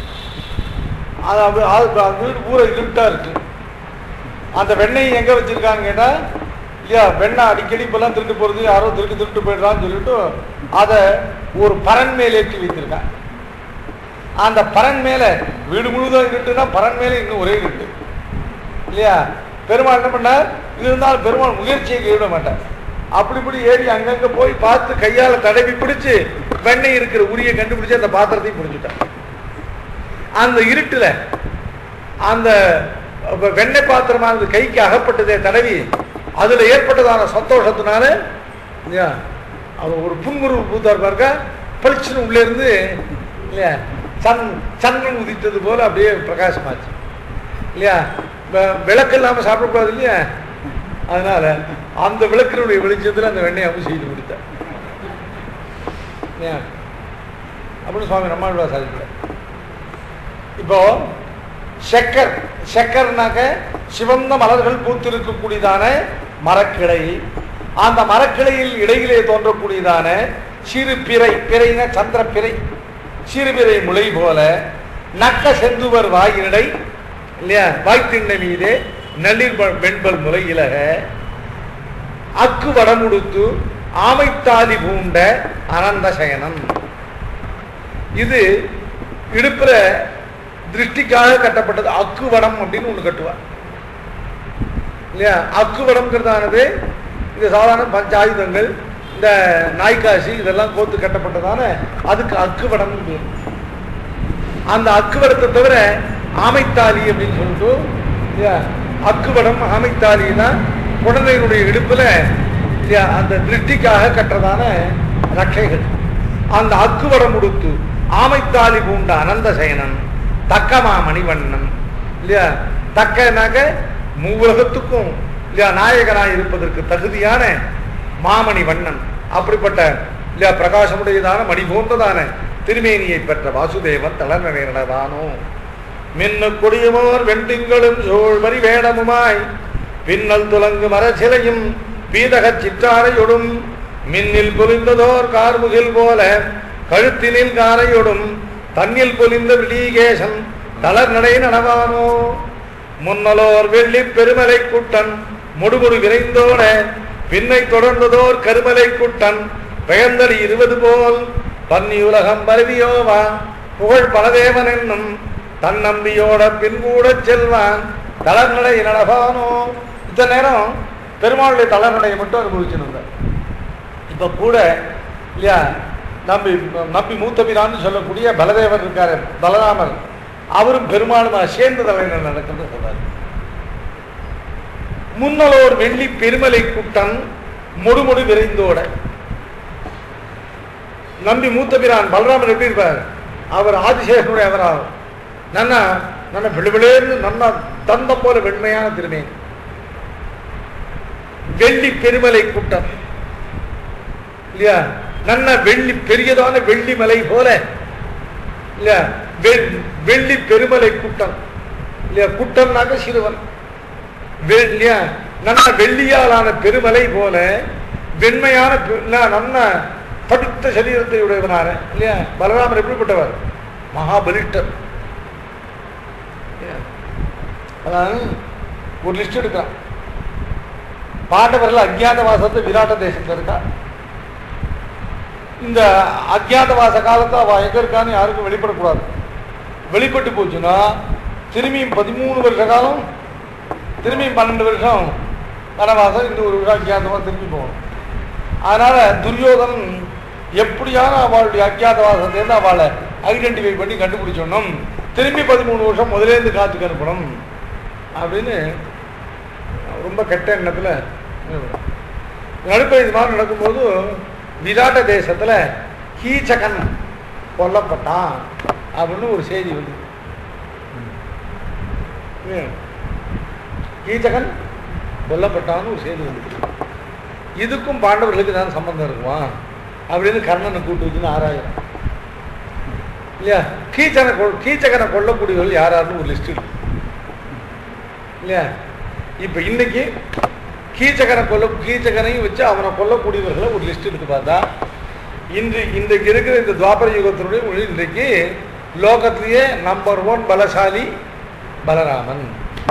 அது அப்படி- அது அந்த வீடு பூரா இருட்டா இருக்கு அந்த வெண்ணெய் எங்க வச்சிருக்கான்னு கேட்டா இல்லையா வெண்ணெய் அடிக்கடி இப்பெல்லாம் திருட்டு போறது யாரோ திருட்டு திருட்டு போயிடுறான்னு சொல்லிட்டு அதை ஒரு பரன் மேல் ஏற்றி வைத்திருக்கான் அந்த பரன் மேல வீடு முழுவதும் இருட்டுனா பரன் மேல இன்னும் ஒரே இருட்டு இல்லையா பெருமாள் என்ன பண்ணார் இருந்தாலும் பெருமாள் முயற்சியை கைவிட மாட்டார் அப்படி இப்படி ஏறி அங்கங்க போய் பார்த்து கையால தடவி பிடிச்சு வெண்ணெய் இருக்கிற உரிய கண்டுபிடிச்சு அந்த பாத்திரத்தையும் பிடிச்சிட்டார் அந்த இருட்டுல அந்த வ- வெண்ணெய் பாத்திரமானது கைக்கு அகப்பட்டதே தடவி அதுல ஏற்பட்டதான சந்தோஷத்தினால இல்லையா அவர் ஒரு புன்முருவு பூத்தார் பாருங்க பளிச்சுன்னு உள்ளே இருந்து இல்லையா சன் சந்திரன் உதித்தது போல அப்படியே பிரகாசமாச்சு இல்லையா வ- விளக்கு இல்லாம சாப்பிடக்கூடாது இல்லையா அதனால அந்த விளக்கினுடைய வெளிச்சத்துல அந்த வெண்ணெய் அம்மு செய்து கொடுத்தார் இல்லையா அப்படின்னு சுவாமி நம்மாழ்வா சாதிக்கிறார் இப்போ செக்கர் செக்கர்னாக்க சிவந்த மலர்கள் பூத்திருக்கக்கூடியதான மரக்கிளை அந்த மரக்கிளையில் இடையிலே தோன்றக்கூடியதான சிறு பிறை பிறைனா சந்திர பிறை சிறுபிறை முளை போல நக்க செந்துவர் வாயினடை இல்லையா வாய்த்திண்ண மீதே நளிர் வ- வெண்பல் முறை இலக அக்கு வடமுடுத்து ஆமைத்தாலி பூண்ட அனந்த சயனம் இது இடுப்புல திருஷ்டிக்காக கட்டப்பட்டது அக்கு வடம் அப்படின்னு ஒண்ணு கட்டுவார் இல்லையா அக்கு வடம்ங்கிறதானது இந்த சாதாரண பஞ்சாயுதங்கள் இந்த நாய்க்காசி இதெல்லாம் கோத்து கட்டப்பட்டதான அதுக்கு அக்கு வடம் பேர் அந்த அக்கு வடத்தை தவிர ஆமைத்தாலி அப்படின்னு சொல்லிட்டு இல்லையா அக்கு வடம் ஆமைத்தாலினா குழந்தையினுடைய இடுப்புல இல்லையா அந்த திருஷ்டிக்காக கட்டுறதான ரக்கைகள் அந்த அக்குவடம் உடுத்து ஆமைத்தாலி பூண்ட அனந்த சயனன் தக்கமா மணிவண்ணன் இல்லையா தக்கனாக்க மூவுலகத்துக்கும் இல்லையா நாயகனாய் இருப்பதற்கு தகுதியான மாமணி வண்ணன் அப்படிப்பட்ட இல்லையா பிரகாசமுடையதான மணி போன்றதான திருமேனியை பெற்ற வாசுதேவன் தளர்நடனதானோ மின்னு கொடியுமோர் வெண்டிங்களும் சோழ்வரி வேடமுமாய் பின்னல் துலங்கு மரச்சிலையும் பீதகச் சிற்றாரையொடும் மின்னில் பொலிந்ததோர் கார்முகில் போல கழுத்தினில் காரையொடும் தன்னில் பொலிந்த விடீகேசன் தளர் நடை நடவானோ முன்னலோர் வெள்ளி பெருமலை குட்டன் முடுமுடு விரைந்தோட பின்னை தொடர்ந்ததோர் கருமலை குட்டன் பெயர்ந்தடி இருவது போல் பன்னி உலகம் பரவியோவா புகழ் பலதேவன் என்னும் தன் நம்பியோட பின்கூடச் செல்வான் தளர்நடை நடவானோ இத்தனை நேரம் பெருமாளுடைய தளர்நடையை மட்டும் அனுபவிச்சுருந்தார் இப்ப கூட இல்லையா நம்பி நம்பி மூத்தபிரான்னு சொல்லக்கூடிய பலதேவர் இருக்காரு பலராமர் அவரும் பெருமாளுமா சேர்ந்த தலைவர் நடக்கிறது சொல்றாரு முன்னலோர் வெள்ளி பெருமலை கூட்டம் முடுமுடு விரைந்தோட நம்பி மூத்தபிரான் பலராமர் எப்படி இருப்பார் அவர் ஆதிசேஷனுடைய அவராகும் நன்னா நல்ல விழுவிழேன்னு நன்னா தந்தம் போல வெண்மையான திருமேனி வெள்ளி பெருமலை கூட்டம் இல்லையா நல்ல வெள்ளி பெரியதான வெள்ளி மலை போல இல்லையா வெ- வெள்ளி பெருமலை கூட்டம் இல்லையா கூட்டம்னாக்க சிறுவன் வெ- இல்லையா நல்ல வெள்ளியாலான பெருமலை போல வெண்மையான பெ- இல்ல, நல்ல படுத்த சரீரத்தை உடையவனான இல்லையா பலராமர் எப்படிப்பட்டவர் மகாபலிஷ்டர் இல்லையா? அதான் ஒரு லிஸ்ட் எடுக்கிறான் பாண்டவர்கள் அஜ்ஞாதவாசத்தை விராட்ட தேசத்துல இருக்கா இந்த அஜ்ஞாதவாச காலத்தை அவ எங்க இருக்கான்னு யாருக்கும் வெளிப்படக்கூடாது வெளிப்பட்டு போச்சுன்னா திரும்பியும் பதிமூணு வருஷ காலம் திரும்பியும் பன்னெண்டு வருஷம் வனவாசம் இந்த ஒரு வருஷம் அஜ்ஞாதமாக திரும்பி போகணும் அதனால துரியோதனன் எப்படியான அவளுடைய அஜ்ஞாதவாசத்திலேருந்து அவளை ஐடென்டிஃபை பண்ணி கண்டுபிடிச்சோன்னும் திரும்பி பதிமூணு வருஷம் முதலேருந்து காத்துக்கு அனுப்பணும் அப்படின்னு ரொம்ப கெட்ட எண்ணத்தில் நடுப்ப இது மாதிரி நடக்கும்போது விராட்ட தேசத்தில் கீச்சகன் கொல்லப்பட்டான் அப்படின்னு ஒரு செய்தி வந்து கீச்சகன் கொல்லப்பட்டான்னு ஒரு செய்தி வந்து இதுக்கும் பாண்டவர்களுக்கு தான் சம்பந்தம் இருக்குமா அப்படின்னு கர்ணனை கூட்டு வச்சுன்னு ஆராயிரம் இல்லையா கீச்சனை கொல் கீச்சகனை கொல்லக்கூடியவர்கள் யார் யாருன்னு ஒரு லிஸ்ட் இருக்கு இல்லையா இப்போ இன்னைக்கு கீச்சகனை கொல்ல கீச்சகனையும் வச்சு அவனை கொல்லக்கூடியவர்களை ஒரு லிஸ்ட் எடுத்து பார்த்தா இன்று இன்றைக்கு இருக்கிற இந்த துவாபர யுகத்தினுடைய ஒரு இன்றைக்கு லோகத்திலேயே நம்பர் ஒன் பலசாலி பலராமன்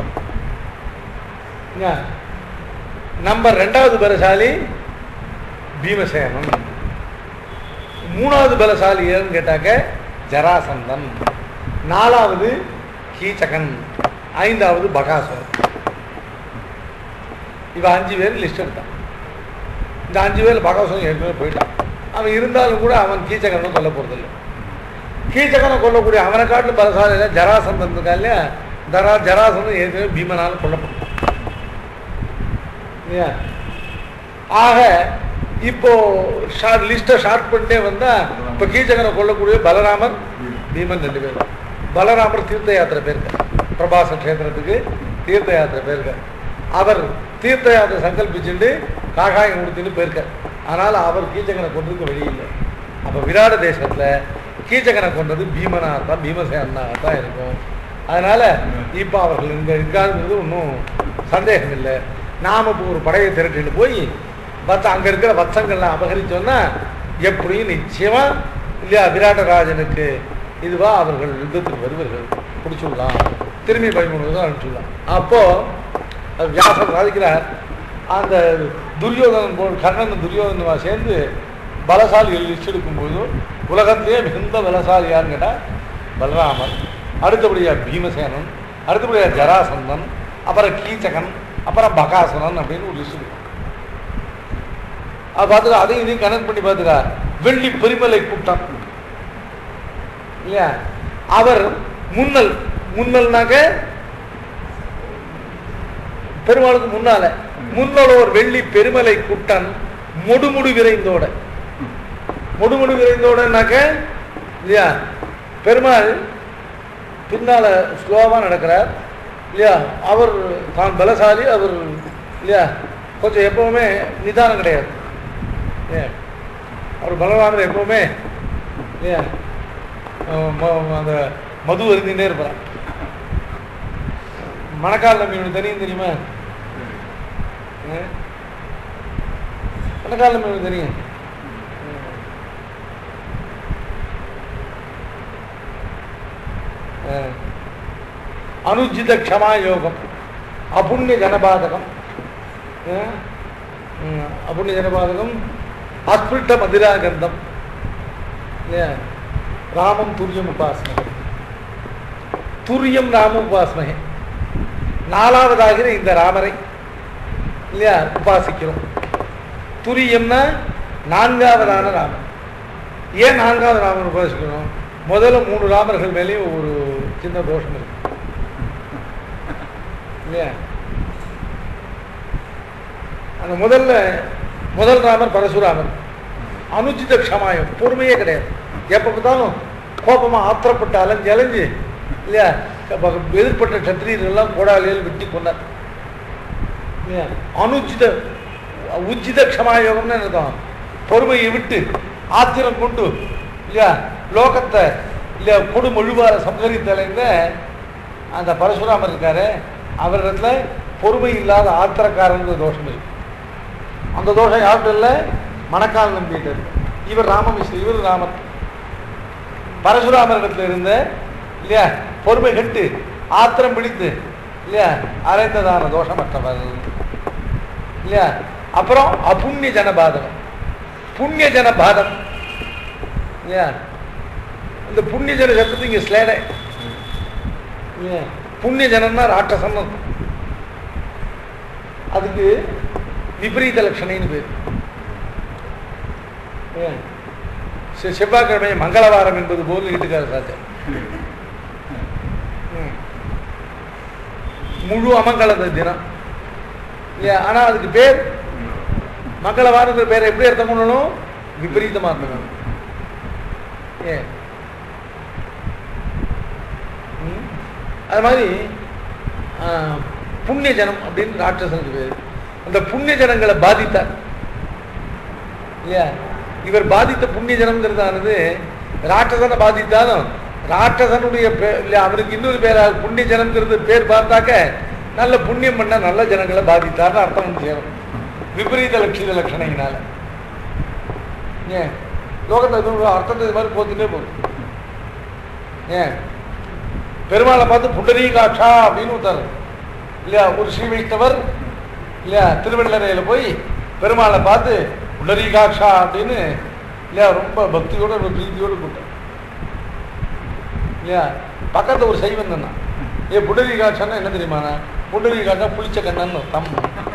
என்ன? நம்பர் ரெண்டாவது பலசாலி பீமசேனன் மூணாவது பலசாலி ஏன்னு கேட்டாக்க ஜராசந்தன் நாலாவது கீச்சகன் ஐந்தாவது பகாசுரன் இவன் அஞ்சு பேர் லிஸ்ட் எடுத்தான் இந்த அஞ்சு பேர் பகாசுரன் ஏற்கனவே போயிட்டான் அவன் இருந்தாலும் கூட அவன் கீச்சகனை கொல்ல போறதில்லை கீச்சகனை கொல்லக்கூடிய அவனை காட்டிலும் பலசாலியில ஜராசந்தன் இருக்கா இல்லையா ஜரா ஜராசந்தன் ஏற்கனவே பீமனால் கொல்லப்பட்டான் இல்லையா ஆக இப்போ ஷார்ட் லிஸ்ட்டை ஷார்ட் பண்ணிட்டே வந்தா இப்போ கீச்சகனை கொல்லக்கூடிய பலராமர் பீமன் ரெண்டு பேர் பலராமர் தீர்த்த யாத்திரை போயிருக்கார் பிரபாச கஷேத்திரத்துக்கு தீர்த்த யாத்திரை போயிருக்கார் அவர் தீர்த்த யாத்திரை சங்கல்பிச்சுட்டு காகாயம் கொடுத்துட்டு போயிருக்கார் ஆனால் அவர் கீச்சகனை கொண்டிருக்க வழி இல்லை அப்போ விராட தேசத்தில் கீச்சகனை கொண்டது பீமனாக தான் பீமசேனாக தான் இருக்கும் அதனால இப்போ அவர்கள் இங்கே இருக்காங்கிறது ஒன்றும் சந்தேகம் இல்லை நாம் இப்போ ஒரு படையை திரட்டிட்டு போய் வத்த அங்கே இருக்கிற வத்சங்கள்லாம் அபகரிச்சோன்னா எப்படியும் நிச்சயமா இல்லையா விராட்டராஜனுக்கு இதுவா அவர்கள் யுத்தத்துக்கு வருவார்கள் பிடிச்சுடலாம் திரும்பி பதிமூணு வருஷம் அனுப்பிச்சுடலாம் அப்போ அது வியாசர் சாதிக்கிறார் அந்த துரியோதனன் போல் கர்ணன் துரியோதனவா சேர்ந்து பலசாலிகள் லிஸ்ட் எடுக்கும்போது உலகத்திலேயே மிகுந்த பலசாலி யாருன்னு கேட்டால் பலராமன் அடுத்தபடியா பீமசேனன் அடுத்தபடியா ஜராசந்தன் அப்புறம் கீச்சகன் அப்புறம் பகாசுரன் அப்படின்னு ஒரு லிஸ்ட் இருக்கும் அது பார்த்துக்கா அதையும் இதையும் கனெக்ட் பண்ணி பார்த்துக்கா வெள்ளி பெருமலை கூட்டம் இல்லையா அவர் முன்னல் முன்னல்னாக்க பெருமாளுக்கு முன்னால முன்னோட ஒரு வெள்ளி பெருமலை குட்டன் முடுமுடு விரைந்தோட முடுமுடு விரைந்தோடனாக்க இல்லையா பெருமாள் பின்னால ஸ்லோவா நடக்கிறார் இல்லையா அவர் தான் பலசாலி அவர் இல்லையா கொஞ்சம் எப்பவுமே நிதானம் கிடையாது இல்லையா அவர் பலராமர் எப்பவுமே இல்லையா அஹ் ம- அந்த மது அருந்தினே இருப்பார் மணக்கால் நம்பியோட தனியும் தெரியுமா அஹ்? மணக்கால் நம்பி உங்களுக்கு தெரியும் அஹ். அனுஜித க்ஷமா யோகம் அபுண்ணிய ஜனபாதகம் அஹ். ம், அபுண்ணிய ஜனபாதகம் அஸ்பிருட்ட மதிராகந்தம் இல்லையா ராமம் துரியம் உபாசனை துரியம் ராம உபாசனை நாலாவதாகிற இந்த ராமரை இல்லையா உபாசிக்கிறோம் துரியம்னா நான்காவதான ராமன் ஏன் நான்காவது ராமன் உபாசிக்கணும் முதல்ல மூணு ராமர்கள் மேலேயும் ஒரு சின்ன தோஷம் இருக்கு இல்லையா அந்த முதல்ல முதல் ராமர் பரசுராமர் அனுச்சித க்ஷமாயம் பொறுமையே கிடையாது எப்போ பார்த்தாலும் கோபமாக ஆத்திரப்பட்டு அலைஞ்சு அலைஞ்சு இல்லையா அப்ப எதிர்ப்பட்ட சத்திரியர்கள்லாம் கோடாலியில் வெட்டி கொண்டார் இல்லையா அனுச்சித உச்சித க்ஷமாயோகம்னு அர்த்தம் பொறுமையை விட்டு ஆத்திரம் கொண்டு இல்லையா லோகத்தை இல்லையா கொடுமொழிவார சம்ஹரித்தலைந்த அந்த பரசுராமர் இருக்காரு அவரிடத்துல பொறுமை இல்லாத ஆத்திரக்காரங்கிற தோஷம் இருக்கு அந்த தோஷம் யார்கிட்ட இல்லை மணக்கால் நம்பிட்டு இருக்கு இவர் ராமமிஸ்ரீ இவர் ராமர் பரசுராமரிடத்துல இருந்த இல்லையா பொறுமை கட்டு ஆத்திரம் பிடித்து இல்லையா அரைத்ததான தோஷமற்றவர் இல்லையா அப்புறம் அபுண்ணிய ஜனபாதகம் புண்ணிய ஜனபாதம் இல்லையா இந்த புண்ணிய ஜன சத்தத்து இங்க ஸ்லேடை இல்லையா புண்ணிய ஜனம்னா ராட்சசன் அர்த்தம். அதுக்கு விபரீத லட்சணைன்னு பேர் ஏன்? செ- செவ்வாய்க்கிழமை மங்களவாரம் என்பது போல் வீட்டுக்கார சாச்சா முழு அமங்கல தினம் இல்லையா ஆனா அதுக்கு பேர் மங்களவாரங்கிற பேரை எப்படி அர்த்தம் பண்ணணும் விபரீதமா அர்த்தம் பண்ணணும் ஏன் ம்? அது மாதிரி ஆ, புண்ணிய ஜனம் அப்படின்னு ராட்சசனுக்கு பேர் அந்த புண்ணிய ஜனங்களை பாதித்தார் இல்லையா இவர் பாதித்த புண்ணிய ஜனம்ங்கிறதானது ராட்சசனை பாதித்தாலும் ராட்சசனுடைய பே- இல்ல அவருக்கு இன்னொரு பேரா புண்ணிய ஜனம்ங்கிறது பேர் பார்த்தாக்க நல்ல புண்ணியம் பண்ண நல்ல ஜனங்களை பாதித்தார்னு அர்த்தம் வந்து சேரும் விபரீத லட்சித லட்சணையினால ஏன் லோகத்தை இது அர்த்தத்தை இது மாதிரி போத்துட்டே போகுது ஏன் பெருமாளை பார்த்து புண்டரீகாட்சா அப்படின்னு ஒருத்தர் இல்லையா ஒரு ஸ்ரீ வைஷ்ணவர் இல்லையா திருவள்ளரையில் போய் பெருமாளை பார்த்து புண்டரீகாட்சா அப்படின்னு இல்லையா ரொம்ப பக்தியோட ரொம்ப பிரீத்தியோட கூட்டம் இல்லையா பக்கத்துல ஒரு சைவன் தான் ஏ புண்டரீகாட்சான்னா என்ன தெரியுமாண்ணா புண்டரீகாட்சா புளிச்ச கண்ணன்னு தம்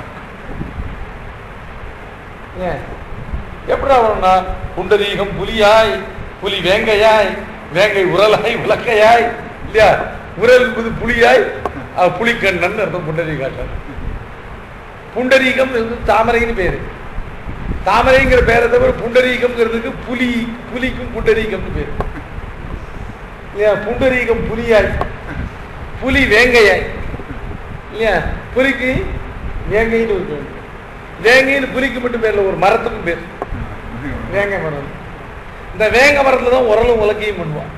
ஏன் எப்படி வரும்னா புண்டரீகம் புலியாய் புலி வேங்கையாய் வேங்கை உரலாய் உலக்கையாய் இல்லையா உரல் என்பது புலியாய் அஹ், புலிக்கண்ணன் அர்த்தம் புண்டரீகாட்சன் புண்டரீகம் என்பது தாமரைன்னு பேரு தாமரைங்கிற பேரை தவிர புண்டரீகம்ங்கிறதுக்கு புலி புலிக்கும் புண்டரீகம்னு பேரு இல்லையா புண்டரீகம் புலியாய் புலி வேங்கையாய் இல்லையா புலிக்கு வேங்கைன்னு ஒரு பேர் வேங்கைன்னு புலிக்கு மட்டும் பேர்ல ஒரு மரத்துக்கும் பேர் வேங்கை மரம் இந்த வேங்க மரத்துல தான் உரலும் உலக்கையும் பண்ணுவான்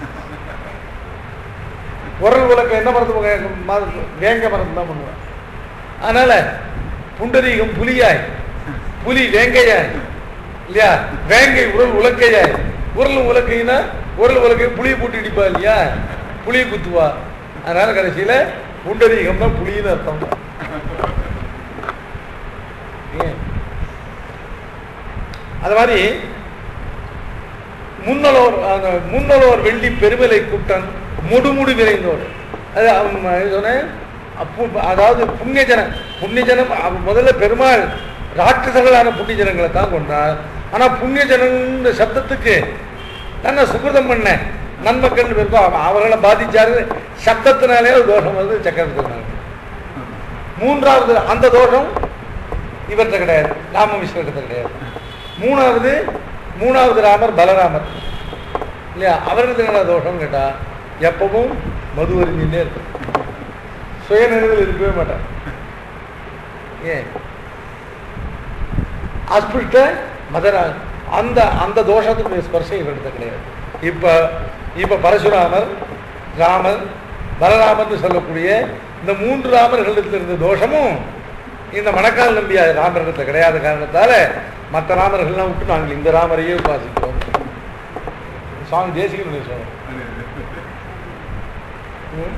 உரல் உலக்க என்ன மரத்து வே- மரத்து- வேங்க மரத்து தான் பண்ணுவான் அதனால புண்டரீகம் புலியாய் புலி வேங்கையாய் இல்லையா வேங்கை உரல் உலக்கையாய் உரல் உலக்கைனா உரல் உலக்கை புளியை போட்டு இடிப்பா இல்லையா புளியை குத்துவா அதனால கடைசியில புண்டரீகம்னா புலின்னு அர்த்தம் ஏன் அது மாதிரி முன்னலோர் அந்த முன்னலோர் வெள்ளி பெருமலை கூட்டன் முடுமுடு விரைந்தோடு அது அவன் இது சொன்னேன் அப்பு- அதாவது புண்ணியஜனம் புண்ணியஜனம் அவன் முதல்ல பெருமாள் ராட்சசர்களான புண்ணியஜனங்களை தான் கொண்டார் ஆனா புண்ணியஜனன்ற சப்தத்துக்கு நான் சுகிருதம் பண்ணேன் நன்மக்கள் இருக்கும் அவ- அவர்களை பாதிச்சாரு சப்தத்தினாலே ஒரு தோஷம் வந்து சக்கரத்தினால மூன்றாவது அந்த தோஷம் இவர்கிட்ட கிடையாது ராம விஸ்வகிட்ட கிடையாது மூணாவது மூணாவது ராமர் பலராமர் இல்லையா அவருக்கு என்ன தோஷம் கேட்டா எப்பவும் மது அறிஞ்சுட்டே இருக்கும் சுயநினைவில் இருக்கவே மாட்டார் ஏன் அஸ்பிருஷ்ட மதரா அந்த அந்த தோஷத்துக்கு ஸ்பர்சம் இவர்கிட்ட கிடையாது இப்ப இப்ப பரசுராமர் ராமர் பலராமர்னு சொல்லக்கூடிய இந்த மூன்று ராமர்களிடத்தில் இருந்த தோஷமும் இந்த மணக்கால் நம்பிய ராமரிடத்தில் கிடையாத காரணத்தால மற்ற ராமர்கள்லாம் விட்டு நாங்கள் இந்த ராமரையே உபாசிக்கிறோம் சுவாமி தேசிகனுடைய சொல்றோம் ம்?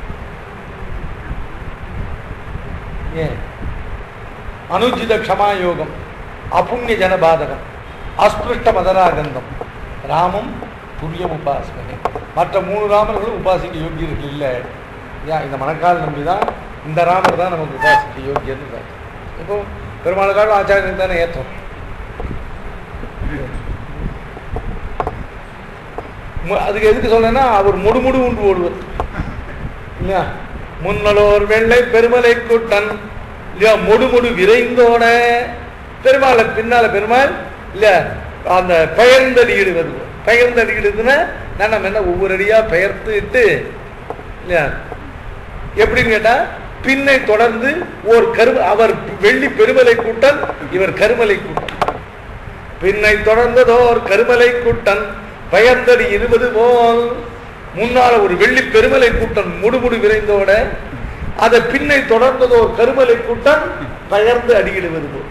ஏன் அனுஜித க்ஷமா யோகம் அபுண்ணிய ஜனபாதகம் அஸ்பிருஷ்ட மதராகந்தம் ராமம் துரியம் உபாசனை மற்ற மூணு ராமர்களும் உபாசிக்க யோகியர்கள் இல்லை ஏன் இந்த மணக்கால் நம்பி தான் இந்த ராமர் தான் நமக்கு உபாசிக்க யோகியன்னு காட்டு. இப்போ பெருமாள் காலம் ஆச்சாரியன் தானே ஏற்றம் மு- அதுக்கு எதுக்கு சொல்றேன்னா அவர் முடுமுடு உண்டு ஓடுவார் இல்லையா முன்னலோர் வெள்ளை பெருமலை கூட்டன் இல்லையா முடுமுடு விரைந்தோட பெருமாளை பின்னால பெருமாள் இல்ல அந்த பெயர்ந்தடியிடு வருது பெயர்ந்தடியிடுதுன்னா நம்ம என்ன ஒவ்வொரு அடியா பெயர்த்து இட்டு இல்லையா எப்படின்னு கேட்டா பின்னை தொடர்ந்து ஒரு கரு அவர் வெள்ளி பெருமலை கூட்டன் இவர் கருமலை கூட்டன் பின்னை தொடர்ந்ததோர் கருமலை கூட்டன் பயந்தடி இருபது போல் முன்னால ஒரு வெள்ளி பெருமலை கூட்டன் முடுமுடு விரைந்தோட அதை பின்னை தொடர்ந்ததோர் கருமலை கூட்டன் பயர்ந்து அடியிடுவது போல்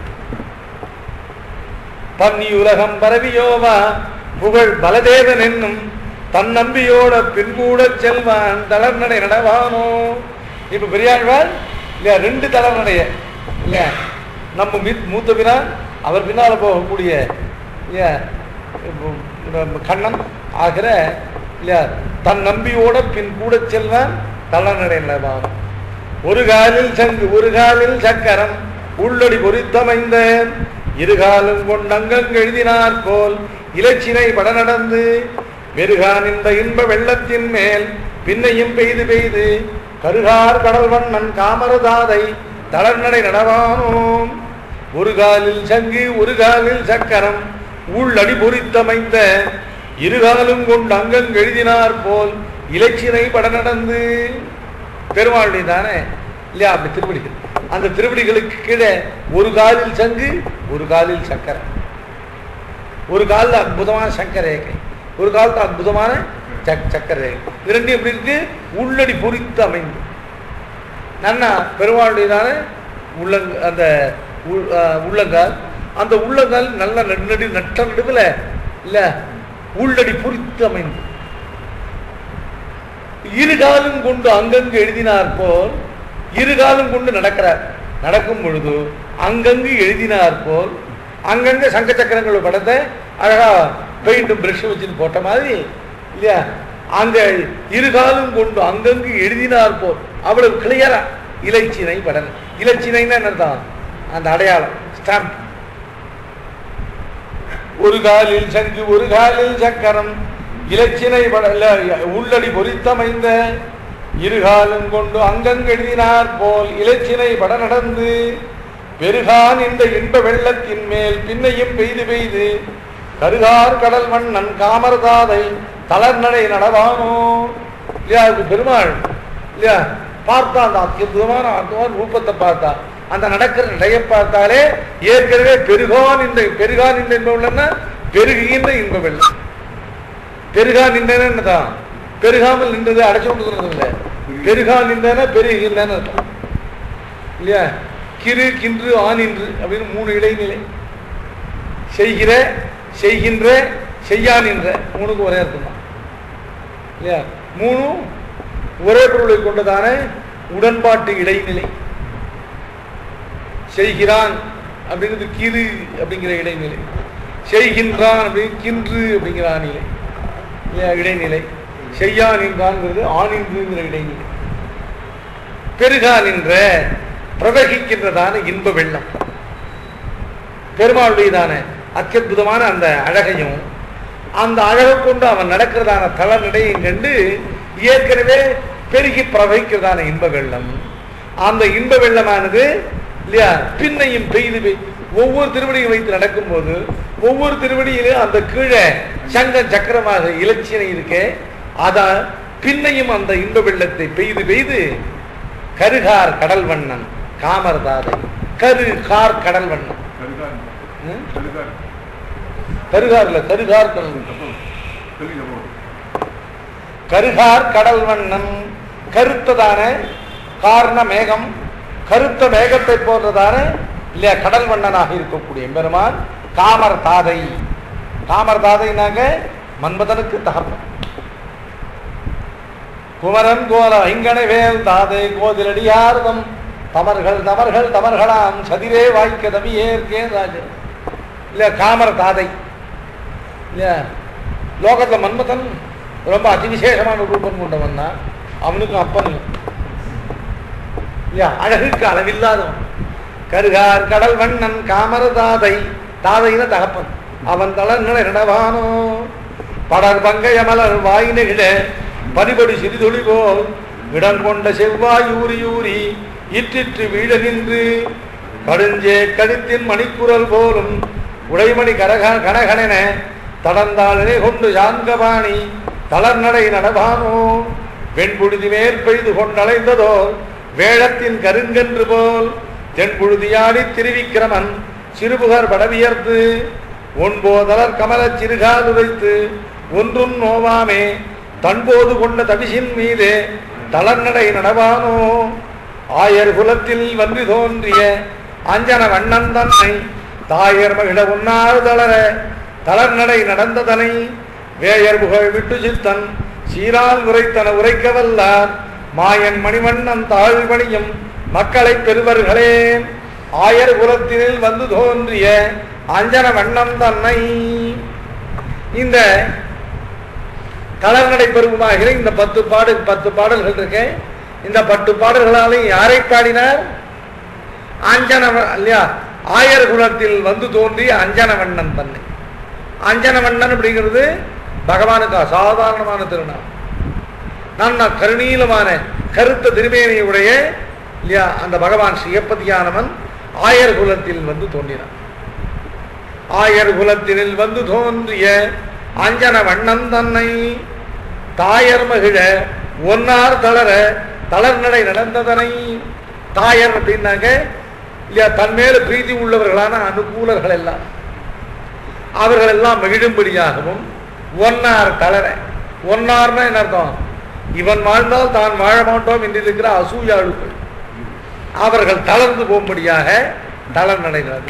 பன்னி உலகம் பரவியோவா புகழ் பலதேவன் என்னும் தன் நம்பியோட பின்பூட செல்வான் தளர்நடை நடவானோ இப்ப பெரியாழ்வார் இல்லையா ரெண்டு தளர்நடைய இல்லையா நம்ம மீ- மூத்த பிரான் அவர் பின்னால போகக்கூடிய இல்லையா இப்போ நம்ம கண்ணன் ஆகிற இல்லையா தன் நம்பியோட பின் கூட செல்வான் தளர்நடை நடவானோ ஒரு காலில் சங்கு ஒரு காலில் சக்கரம் உள்ளடி பொறித்தமைந்த இருகாலும் கொண்டங்கள் எழுதினார் போல் இலச்சினை பட நடந்து மெருகான் இந்த இன்ப வெள்ளத்தின் மேல் பின்னையும் பெய்து பெய்து கருகார் கடல் வண்ணன் காமரதாதை தளர்நடை நடவானோம் ஒரு காலில் சங்கு ஒரு காலில் சக்கரம் உள்ளடி பொறித்தமைந்த இருகாலும் கொண்டு அங்கங் எழுதினார் போல் இலச்சினை பட நடந்து பெருமாளுடைய தானே இல்லையா அப்படி திருவடிகள் அந்த திருவடிகளுக்கு கீழே ஒரு காலில் சங்கு ஒரு காலில் சக்கரை ஒரு காலில் அற்புதமான சக்கர ரேகை ஒரு காலத்தில் அற்புதமான சக் சக்கர ரேகை இது ரெண்டும் எப்படி இருக்கு உள்ளடி பொறித்து அமைந்து நன்னா பெருமாளுடையதான உள்ளங் அந்த உள்- அஹ் உள்ளங்கால் அந்த உள்ளங்கால் நல்ல நெடுநடி நட்ட நடுவில் இல்லை உள்ளடி பொறித்து அமைந்து இருகாலும் கொண்டு அங்கங்கு எழுதினார் போல் இருகாலும் கொண்டு நடக்கிறார் நடக்கும் பொழுது அங்கங்கு எழுதினார் போல் அங்கங்க சங்க சக்கரங்கள் படத்தை அழகா பெயிண்டும் பிரஷ் வச்சுன்னு போட்ட மாதிரி இல்லையா அங்க இருகாலும் கொண்டு அங்கங்கு எழுதினார் போல் அவ்வளவு கிளியரா இலைச்சினை படம் இலச்சினைன்னா என்ன அர்த்தம் அந்த அடையாளம் ஸ்டாம்ப் ஒரு காலில் சங்கு ஒரு காலில் சக்கரம் இலச்சினை படல உள்ளடி பொறித்தமைந்த இருகாலும் கொண்டு அங்கங்கெழுதினார் போல் இலச்சினை பட நடந்து பெருகான் இந்த இன்ப வெள்ளத்தின் மேல் பின்னையும் பெய்து பெய்து கருகார் கடல் மன்னன் காமரதாதை தளர்நடை நடவானோ இல்லையா அது பெருமாள் இல்லையா பார்த்தா அந்த அற்புதமான அற்புதமான ரூபத்தை பார்த்தா அந்த நடக்கிற நடையை பார்த்தாலே ஏற்கனவே பெருகான் இந்த பெருகான் இந்த இன்ப வெள்ளம்னா பெருகுகின்ற இன்ப வெள்ளம் பெருகா நின்றன என்னதான் பெருகாமல் நின்றது அடைச்சு கொண்டு இல்லை பெருகா நின்றன பெருகின்றன அர்த்தம். இல்லையா கிரு கின்று ஆனின்று அப்படின்னு மூணு இடைநிலை செய்கிற செய்கின்ற செய்யா நின்ற மூணுக்கு ஒரே அர்த்தம் தான் இல்லையா மூணும் ஒரே பொருளை கொண்டதான உடன்பாட்டு இடைநிலை செய்கிறான் அப்படிங்கிறது கிரு அப்படிங்கிற இடைநிலை செய்கின்றான் அப்படின்னு கின்று அப்படிங்கிற ஆநிலை இல்லையா இடைநிலை செய்யா நின்றான்ங்கிறது ஆனின்றுங்கிற இடைநிலை பெருகா நின்ற பிரவகிக்கின்றதான இன்ப வெள்ளம் பெருமாளுடையதான அத்தியுதமான அந்த அழகையும் அந்த அழகை கொண்டு அவன் நடக்கிறதான தளநடையும் கண்டு ஏற்கனவே பெருகி பிரவகிக்கிறதான இன்ப வெள்ளம் அந்த இன்ப வெள்ளமானது இல்லையா பின்னையும் பெய்து பெய் ஒவ்வொரு திருவடியும் வைத்து நடக்கும்போது ஒவ்வொரு திருவடியிலும் அந்த கீழே சங்க சக்கரமாக இலச்சினை இருக்கே அதான் பின்னையும் அந்த இன்ப வெள்ளத்தை பெய்து பெய்து கருகார் கடல் வண்ணன் காமர்தாதை கரு கார் கடல் வண்ணன் கருகார் ம்? கருகார் கருகார் இல்ல கருகார் கடல் வண்ணன். தப்பு சொல்லி தப்பு கருகார் கடல் வண்ணன் கருத்ததான காரண மேகம் கருத்த மேகத்தை போன்றதான இல்லையா கடல் வண்ணனாக இருக்கக்கூடிய எம்பெருமான் காமர் தாதை காமர் தாதைனாக்க மன்மதனுக்கு தகப்பன் குமரன் கோல ஐங்கனை வேல் தாதை கோதிலடியார்தம் தமர்கள் தமர்கள் தமர்களாம் சதிரே வாய்க்க தமியேற்கே ராஜ இல்ல காமர் தாதை இல்ல லோகத்துல மன்மதன் ரொம்ப அதிவிசேஷமான ரூபம் கொண்டவன் தான் அவனுக்கும் அப்பன் இல்லையா அழகுக்கு அளவில்லாதவன் கருகார் கடல் வண்ணன் காமர தாதை தாதைன தகப்பன் அவன் தளர்நிலை நடவானோ படர் பங்கைய மலர் வாய் நெகிழ பனிபடி சிறிதொளி போல் இடம் கொண்ட செவ்வாய் ஊறி ஊறி இற்றிற்று வீழ நின்று கடுஞ்சே கழுத்தின் மணிக்குரல் போலும் உடைமணி கரக கனகனென தடந்தாளினை கொண்டு சாங்கபாணி தளர்நடை நடவானோ வெண்புழுதி மேற்பெய்து கொண்டலைந்ததோ வேழத்தின் கருங்கன்று போல் தென்புழுதியாடி திருவிக்கிரமன் சிறுபுகர் படவியர்த்து ஒன்போதலர் கமலச் சிறுகால் உரைத்து ஒன்றும் நோவாமே தன்போது கொண்ட தவிசின் மீது தளர்நடை நடவானோ ஆயர் குலத்தில் வந்து தோன்றிய அஞ்சன வண்ணன் தன்னை தாயர் மகிழ உன்னாறு தளர தளர்நடை நடந்ததனை வேயர் புகழ் விட்டு சித்தன் சீரால் உரைத்தன உரைக்க வல்லார் மாயன் மணிவண்ணன் தாழ்வணியும் மக்களை பெறுவர்களே ஆயர் குலத்தினில் வந்து தோன்றிய அஞ்சன வண்ணம் தன்னை இந்த கலர்நடை பெருமாகிற இந்த பத்து பாடு பத்து பாடல்கள் இருக்கு இந்த பத்து பாடல்களாலையும் யாரை பாடினார் அஞ்சன வ- இல்லையா ஆயர் குலத்தில் வந்து தோன்றிய அஞ்சனவண்ணன் தன்னை அஞ்சனவண்ணன் அப்படிங்கிறது பகவானுக்கு அசாதாரணமான திருநாள் நல்ல கருணீலமான கருத்த திருமேனியை உடைய இல்லையா அந்த பகவான் சிவப்பதியானவன் ஆயர் குலத்தில் வந்து தோன்றினான் ஆயர் குலத்தினில் வந்து தோன்றிய அஞ்சன வண்ணன் தன்னை தாயர் மகிழ ஒன்னார் தளர தளர்நடை நடந்ததனை தாயர் அப்படின்னாக்க இல்லையா தன்மேல பிரீதி உள்ளவர்களான அனுகூலர்கள் எல்லாம் அவர்கள் எல்லாம் மகிழும்படியாகவும் ஒன்னார் தளர ஒன்னார்னா என்ன அர்த்தம் இவன் வாழ்ந்தால் தான் வாழ மாட்டோம் என்று இருக்கிற அசூயாளுக்கள் அவர்கள் தளர்ந்து போகும்படியாக தளர் நடைகிறது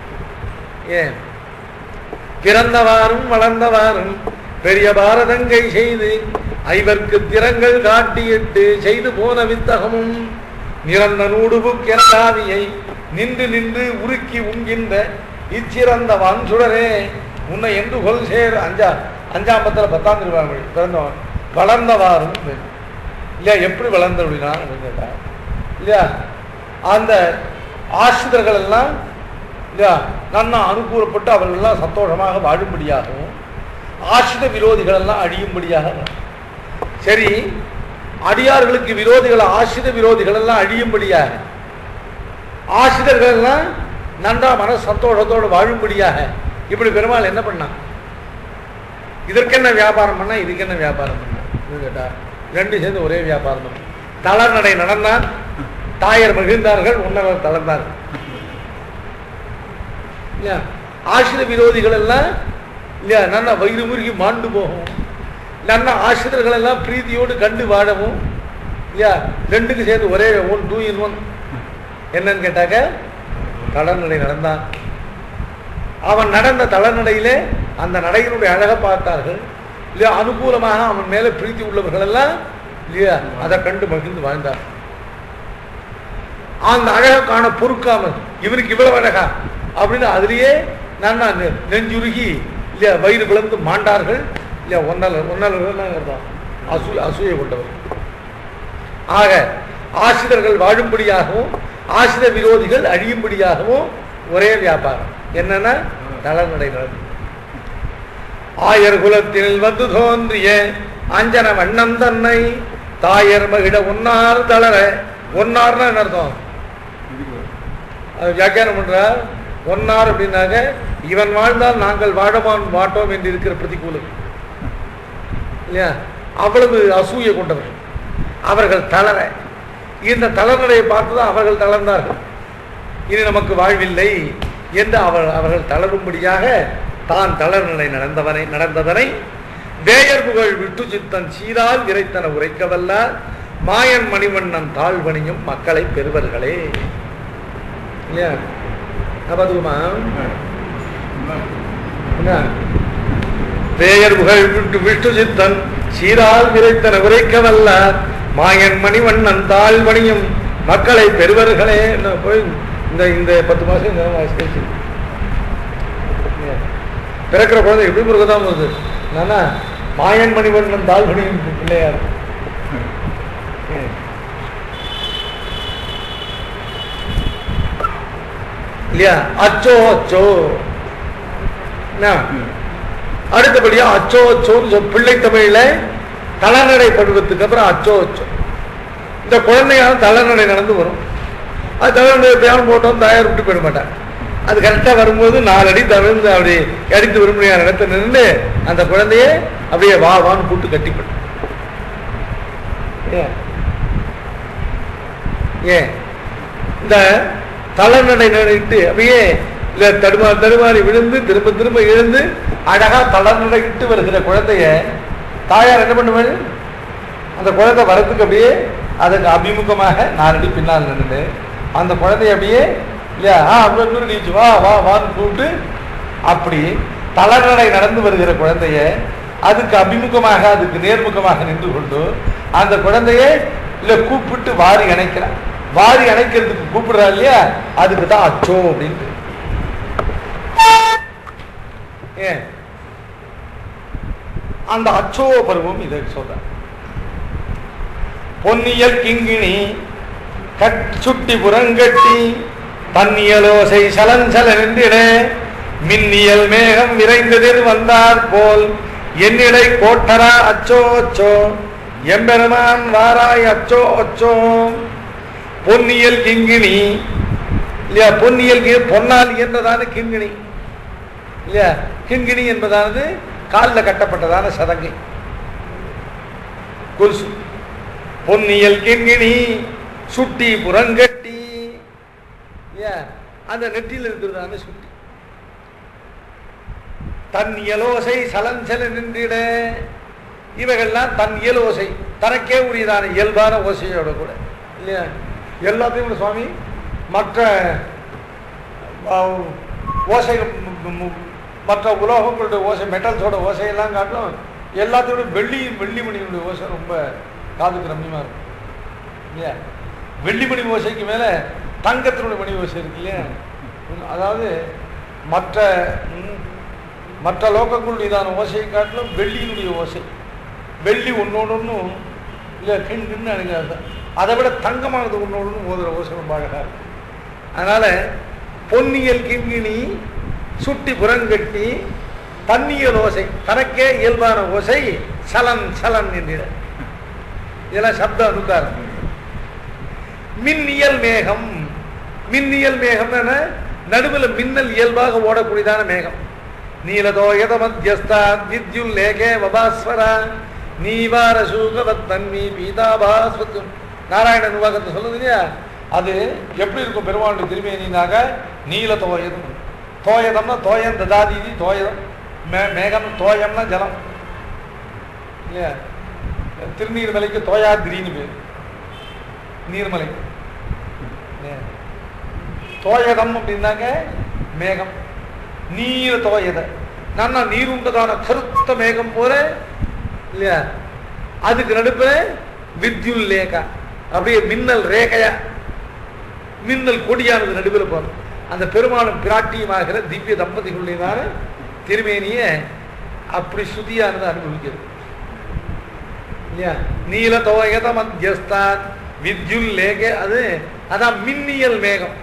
ஏன் பிறந்தவாறும் வளர்ந்தவாறும் பெரிய பாரதங்கை செய்து ஐவர்க்கு திறங்கள் காட்டியிட்டு செய்து போன வித்தகமும் நிறந்த நூடுபு கிரகாவியை நின்று நின்று உருக்கி உண்கின்ற இச்சிறந்த வான்சுடரே உன்னை என்று கொல் சேர் அஞ்சா அஞ்சாம் பத்தில் பத்தாம் திருவாமொழி பிறந்தவன் வளர்ந்தவாறும் வேண்டும். இல்லையா எப்படி வளர்ந்த அப்படின்னா அப்படின்னு கேட்டா இல்லையா அந்த ஆசிரியர்கள் எல்லாம் இல்லையா நன்னா அனுகூலப்பட்டு அவர்கள் எல்லாம் சந்தோஷமாக வாழும்படியாகவும் ஆசிரித விரோதிகள் எல்லாம் அழியும்படியாக சரி அடியார்களுக்கு விரோதிகள் ஆசிரித விரோதிகள் எல்லாம் அழியும்படியாக ஆசிரியர்கள் எல்லாம் நன்றா மன சந்தோஷத்தோடு வாழும்படியாக இப்படி பெருமாள் என்ன பண்ணான் இதற்கு என்ன வியாபாரம் பண்ணா இதுக்கு என்ன வியாபாரம் பண்ணா இது கேட்டா ரெண்டு சேர்ந்து ஒரே வியாபாரம் பண்ண தளர் நடை நடந்தான் தாயர் மகிழ்ந்தார்கள் உன்னவர் தளர்ந்தார்கள் இல்லையா ஆசிர விரோதிகள் எல்லாம் இல்லையா நல்லா வயிறு முருகி மாண்டு போகும் நல்லா ஆசிரியர்கள் எல்லாம் பிரீதியோடு கண்டு வாழவும் இல்லையா ரெண்டுக்கு சேர்ந்து ஒரே ஒன் டூ இன் ஒன் என்னன்னு கேட்டாக்க தளர்நடை நடந்தான் அவன் நடந்த தளர்நடையிலே அந்த நடையினுடைய அழகை பார்த்தார்கள் இல்லையா அனுகூலமாக அவன் மேலே பிரீத்தி உள்ளவர்கள் எல்லாம் இல்லையா அதை கண்டு மகிழ்ந்து வாழ்ந்தார் அந்த அழகை காண பொறுக்காமல் இவனுக்கு இவ்வளவு அழகா அப்படின்னு அதுலயே நான் நான் நெ- நெஞ்சுருகி இல்லையா வயிறு பிளந்து மாண்டார்கள் இல்லையா ஒன்னல் ஒன்னல் அசூ அசூயை கொண்டவர் ஆக ஆசிரியர்கள் வாழும்படியாகவும் ஆசிரிய விரோதிகள் அழியும்படியாகவும் ஒரே வியாபாரம் என்னன்னா தளர்நடை நடந்து ஆயர் குலத்தில் வந்து தோன்றிய அஞ்சன வண்ணம் தன்னை தாயர் மகிழ ஒன்னார் தளர ஒன்னார்னா என்ன அர்த்தம் அது வியாக்கியானம் பண்றார் ஒன்னார் அப்படின்னாக்க இவன் வாழ்ந்தால் நாங்கள் வாழ மா- மாட்டோம் என்று இருக்கிற பிரதிகூலம் இல்லையா அவ்வளவு அசூயை கொண்டவர்கள் அவர்கள் தளர இந்த தளர்நிலையை பார்த்துதான் அவர்கள் தளர்ந்தார்கள் இனி நமக்கு வாழ்வில்லை என்று அவர் அவர்கள் தளரும்படியாக தான் தளர்நிலை நடந்தவனை நடந்ததனை வேயர் புகழ் விட்டு சித்தன் சீரால் விரைத்தன உரைக்கவல்ல மாயன் மணிவண்ணன் தாழ்வணியும் மக்களை பெறுவர்களே இல்லையா அப்பதுமா என்ன? தேயர் புகழ் விட்டு விஷ்ணு சித்தன் சீரால் விரைத்தன உரைக்க வல்ல மாயன் மணிவண்ணன் தாழ்வணியும் மக்களை பெறுவர்களே என்ன போய் இந்த இந்த பத்து மாசம் இந்த மாசம் கழிச்சு. பிறக்கிற குழந்தை எப்படி பிறகுதான் போகுது என்னன்னா மாயன் மணிவண்ணன் தாழ்வணியும் பிள்ளையார் ம். இல்லையா அச்சோ அச்சோ என்ன? அடுத்தபடியா அச்சோ அச்சோன்னு சொல் பிள்ளை தமிழ்ல தளநடை பருவத்துக்கு அப்புறம் அச்சோ அச்சோ இந்த குழந்தையால தளநடை நடந்து வரும் அது தளநடை எப்பயாவது போட்டோம் தயார் விட்டு போயிட மாட்டேன் அது கரெக்டாக வரும்போது நாலு அடி தவிர்த்து அப்படி அடித்து விரும்பின இடத்துல நின்று அந்த குழந்தைய அப்படியே வா வான்னு கூட்டு கட்டிப்படும் ஏன் ஏன் இந்த தளநடை நடைட்டு அப்படியே இல்ல தடுமா தடுமாறி விழுந்து திரும்ப திரும்ப எழுந்து அழகா தளநடையிட்டு வருகிற குழந்தைய தாயார் என்ன பண்ணுவாரு அந்த குழந்தை வரத்துக்கு அப்படியே அதுக்கு அபிமுகமாக நாலடி பின்னால் நின்று அந்த குழந்தைய அப்படியே இல்லையா ஆ அப்படி நீச்சு வா வா வான்னு கூப்பிட்டு அப்படி தளநடை நடந்து வருகிற குழந்தைய அதுக்கு அபிமுகமாக அதுக்கு நேர்முகமாக நின்று கொண்டு அந்த குழந்தைய இல்ல கூப்பிட்டு வாரி அணைக்கிறான் வாரி அணைக்கிறதுக்கு கூப்பிடுறா இல்லையா அதுக்கு தான் அச்சோ அப்படின்ட்டு ஏன் அந்த அச்சோ பருவம் இதை சொல்ற பொன்னியல் கிங்கிணி கச்சுட்டி புறங்கட்டி தன்னியலோசை சலஞ்சல நின்றிட மின்னியல் மேகம் விரைந்ததில் வந்தார் போல் என்னிடை கோட்டரா அச்சோ அச்சோ எம்பெருமான் வாராய் அச்சோ அச்சோ பொன்னியல் கிங்கிணி இல்லையா பொன்னியல் கி- பொன்னால் இயன்றதான கிங்கிணி இல்லையா கிங்கிணி என்பதானது காலில் கட்டப்பட்டதான சதங்கை கொலுசு பொன்னியல் கிங்கிணி சுட்டி புறங்கட்டி இல்லையா அந்த நெற்றியில் இருக்கிறதான சுட்டி தன் இயலோசை சலஞ்சல நின்றிட இவைகள்லாம் தன் இயலோசை தனக்கே உரியதான இயல்பான ஓசையோட கூட இல்லையா எல்லாத்தையும் விட சுவாமி மற்ற அஹ், ஓசை ம- ம- மற்ற உலோகங்களுடைய ஓசை மெட்டல்ஸோட ஓசையெல்லாம் காட்டும் எல்லாத்தையும் விட வெள்ளி வெள்ளிமணியினுடைய ஓசை ரொம்ப காதுக்கு ரம்யமாக இருக்கும் இல்லையா வெள்ளிமணி ஓசைக்கு மேலே தங்கத்தினுடைய மணி ஓசை இருக்கு இல்லையா அதாவது மற்ற ம், மற்ற லோகங்களுடையதான ஓசையை காட்டிலும் வெள்ளியினுடைய ஓசை வெள்ளி ஒன்னோடொன்னும் இல்லை கிண் கிண்ணு அணுகாது அதை விட தங்கமானது ஒன்னோடொன்னு ஓதுற ஓசை ரொம்ப அழகாக இருக்கு அதனால பொன்னியல் கிங்கிணி சுட்டி புறங்கட்டி தன்னியல் ஓசை தனக்கே இயல்பான ஓசை சலன் சலன் என்கிற இதெல்லாம் சப்த அனுக்காரம் மின்னியல் மேகம் மின்னியல் மேகம் என நடுவில் மின்னல் இயல்பாக ஓடக்கூடியதான மேகம் நீலதோயத மத்தியஸ்தா வித்யுல் லேகே வபாஸ்வரா நீவார சூகவத் தன்மி பீதாபாஸ்வத்தும் நாராயண நிர்வாகத்தை சொல்லுது இல்லையா அது எப்படி இருக்கும் பெருமாளுடைய திருமேனினாக நீல தோயதம் தோயதம்னா தோயம் ததாதீதி தோயதம் மே மேகம் தோயம்னா ஜலம் இல்லையா திருநீர்மலைக்கு தோயாதிரின்னு பேர் நீர்மலை இல்லையா? தோயதம் அப்படின்னாக்க மேகம் நீல தோயத நல்லா நீருண்டதான கருத்த மேகம் போல இல்லையா அதுக்கு நடுப்புல வித்யுல் லேகா அப்படியே மின்னல் ரேகையா மின்னல் கொடியானது நடுவில் போகும் அந்த பெருமாளும் பிராட்டியுமாகிற திவ்ய தம்பதிகளுடையதான திருமேனிய அப்படி சுதியானது அனுபவிக்கிறது இல்லையா நீல தோயத மத்தியஸ்தான் வித்யுல் லேகே அது அதான் மின்னியல் மேகம்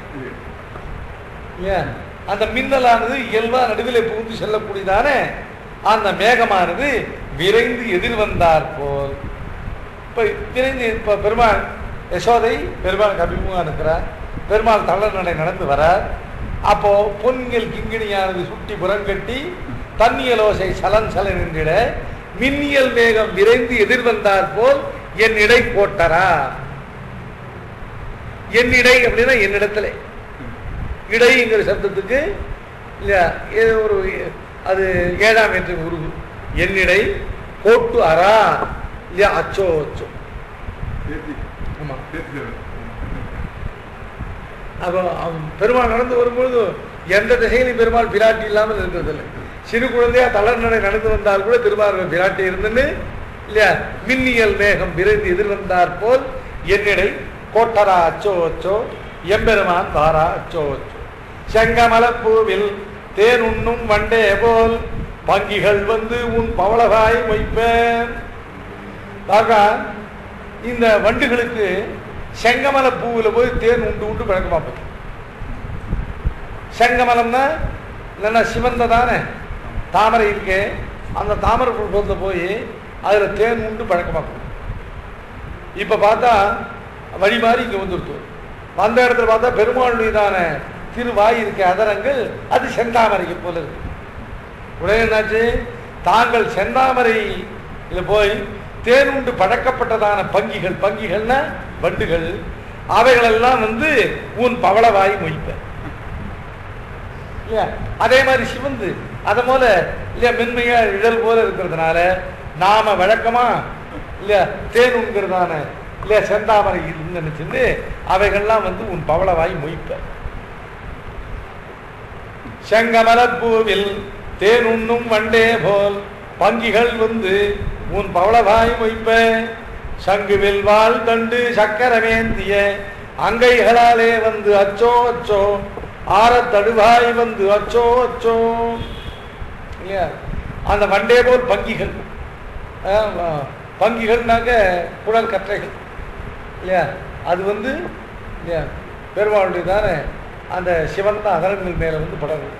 இல்லையா அந்த மின்னலானது இயல்பா நடுவில் புகுந்து செல்லக்கூடியதான அந்த மேகமானது விரைந்து எதிர் வந்தார் போல் இப்போ விரைந்து இப்போ பெருமாள் யசோதை பெருமாளுக்கு அபிமுகம் இருக்கிறார் பெருமாள் தளர் நடை நடந்து வரார் அப்போ பொன்னியல் கிங்கிணியானது சுட்டி புறங்கட்டி தன்னியலோசை சலன் சலன் என்றிட மின்னியல் மேகம் விரைந்து எதிர்வந்தார் போல் என் இடை போட்டரா என் இடை அப்படின்னா என்னிடத்துல இடைங்கிற சப்தத்துக்கு இல்லையா ஏதோ ஒரு அது ஏழாம் என்று உருவு என்னிடை கோட்டு அரா இல்லையா அச்சோ அச்சோ ஆமா அப்போ அவன் பெருமாள் நடந்து வரும்பொழுது எந்த திசையிலும் பெருமாள் பிராட்டி இல்லாமல் இருக்கிறதில்லை சிறு குழந்தையா தளர் நடை நடந்து வந்தால் கூட திருமால் பிராட்டி இருந்துன்னு இல்லையா மின்னியல் மேகம் விரைந்து எதிர்வந்தார் போல் என்னிடை கோட்டரா அச்சோ அச்சோ எம்பெருமான் வாரா அச்சோ அச்சோ செங்கமலப்பூவில் தேன் உண்ணும் வண்டே போல் பங்கிகள் வந்து உன் பவளவாய் வைப்பேன் ஆகா இந்த வண்டுகளுக்கு செங்கமல பூவில் போய் தேன் உண்டு உண்டு பழக்கமா போகுது செங்கமலம்னா இல்லைன்னா சிவந்த தானே தாமரை இருக்கு அந்த தாமரை புஷ்பத்தில் போய் அதில் தேன் உண்டு பழக்கமா போகுது இப்போ பார்த்தா வழி மாறி இங்கே வந்துருத்து வந்த இடத்துல பார்த்தா பெருமாளுடையதான திருவாய் இருக்க அதரங்கள் அது செந்தாமரைக்கு போல இருக்கு உடனே என்னாச்சு தாங்கள் செந்தாமரையில் போய் தேனுண்டு பழக்கப்பட்டதான பங்கிகள் பங்கிகள்னா வண்டுகள் அவைகளெல்லாம் வந்து உன் பவளவாய் மொய்ப்ப இல்லையா அதே மாதிரி சிவந்து அதை போல இல்லையா மென்மையா இழல் போல இருக்கிறதுனால நாம வழக்கமா இல்லையா தேன் உண்கிறதான இல்லையா செந்தாமரை நினைச்சிருந்து அவைகள்லாம் வந்து உன் பவளவாய் மொய்ப்ப செங்கமலப்பூவில் தேன் உண்ணும் வண்டே போல் பங்கிகள் வந்து உன் பவளவாய் மொய்ப்ப சங்குவில் வாழ் தண்டு சக்கரமேந்திய அங்கைகளாலே வந்து அச்சோ அச்சோ ஆரத் தடுவாய் வந்து அச்சோ அச்சோ இல்லையா அந்த வண்டே போல் பங்கிகள் ஆமா. பங்கிகள்னாக்க குழல் கற்றைகள் இல்லையா அது வந்து இல்லையா பெருமாளுடைய தானே அந்த சிவந்த அகலங்கள் மேல வந்து படரும்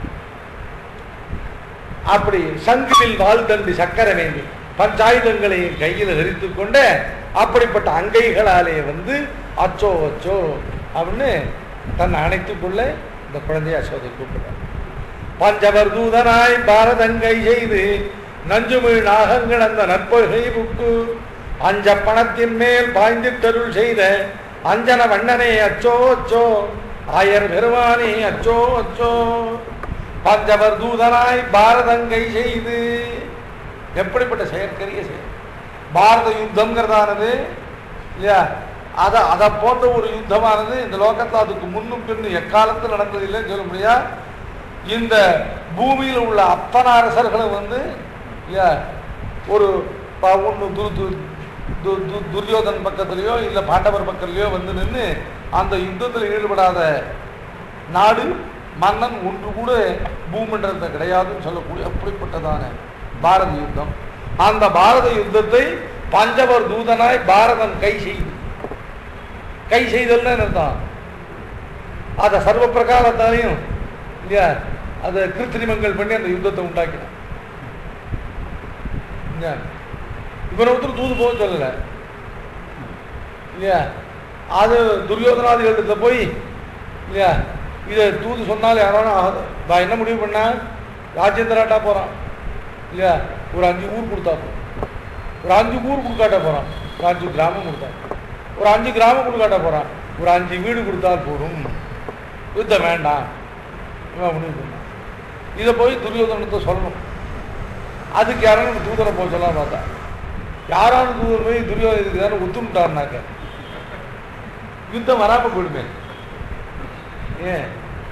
அப்படி சங்குவில் வாழ்தண்டு சக்கரமேந்தி பஞ்சாயுதங்களை கையில் தரித்து கொண்ட அப்படிப்பட்ட அங்கைகளாலே வந்து அச்சோ அச்சோ அப்படின்னு தன்னை அணைத்துக் கொள்ள இந்த குழந்தைய அசோதை கூப்பிடுறார் பஞ்சவர் தூதனாய் பாரதங்கை செய்து நஞ்சுமிழ் நாகங்கள் அந்த நற்பொழுகை புக்கு அஞ்ச பணத்தின் மேல் பாய்ந்திட்டருள் செய்த அஞ்சன வண்ணனே அச்சோ அச்சோ ஆயர் பெருமானே அச்சோ அச்சோ பஞ்சவர் தூதனாய் பாரதங்கை செய்து எப்படிப்பட்ட செயற்கரிய செயல் பாரத யுத்தம்ங்கிறதானது இல்லையா அதை அதை போன்ற ஒரு யுத்தமானது இந்த லோகத்தில் அதுக்கு முன்னும் பின்னும் எக்காலத்தில் நடந்தது இல்லைன்னு சொல்ல முடியா இந்த பூமியில் உள்ள அத்தனை அரசர்களும் வந்து இல்லையா ஒரு ப- ஒண்ணு துரு து- து- து- துரியோதன் பக்கத்துலேயோ இல்லை பாண்டவர் பக்கத்துலேயோ வந்து நின்று அந்த யுத்தத்தில் ஈடுபடாத நாடு மன்னன் ஒன்று கூட பூமண்டலத்தில் கிடையாதுன்னு சொல்லக்கூடிய அப்படிப்பட்டதான பாரத யுத்தம் அந்த பாரத யுத்தத்தை பஞ்சவர் தூதனாய் பாரதன் கை செய்து கை செய்தல்னா என்ன அர்த்தம் அதை சர்வ பிரகாரத்தாலையும் இல்லையா அதை கிருத்திரிமங்கள் பண்ணி அந்த யுத்தத்தை உண்டாக்கினான் இல்லையா? இவனை ஒருத்தர் தூது போக சொல்லல இல்லையா அது துரியோதனாதிகளிடத்துல போய் இல்லையா இதை தூது சொன்னால் யாராலும் ஆகாது. நான் என்ன முடிவு பண்ணா ராஜேந்திராட்டா போகிறான் இல்லையா ஒரு அஞ்சு ஊர் கொடுத்தா போதும். ஒரு அஞ்சு ஊர் கொடுக்காட்ட போகிறான் ஒரு அஞ்சு கிராமம் கொடுத்தா ஒரு அஞ்சு கிராமம் கொடுக்காட்ட போகிறான் ஒரு அஞ்சு வீடு கொடுத்தால் போதும் யுத்தம் வேண்டாம் இவன் முடிவு பண்ணான் இதை போய் துரியோதனத்தை சொல்லணும் அதுக்கு யாரும் தூதரை போக சொல்லலாம் பார்த்தா யாராலும் தூதர் போய் துரியோதன இதுக்கு தானே ஒத்துமிட்டாருனாக்க யுத்தம் வராம போயிடுமே ஏன்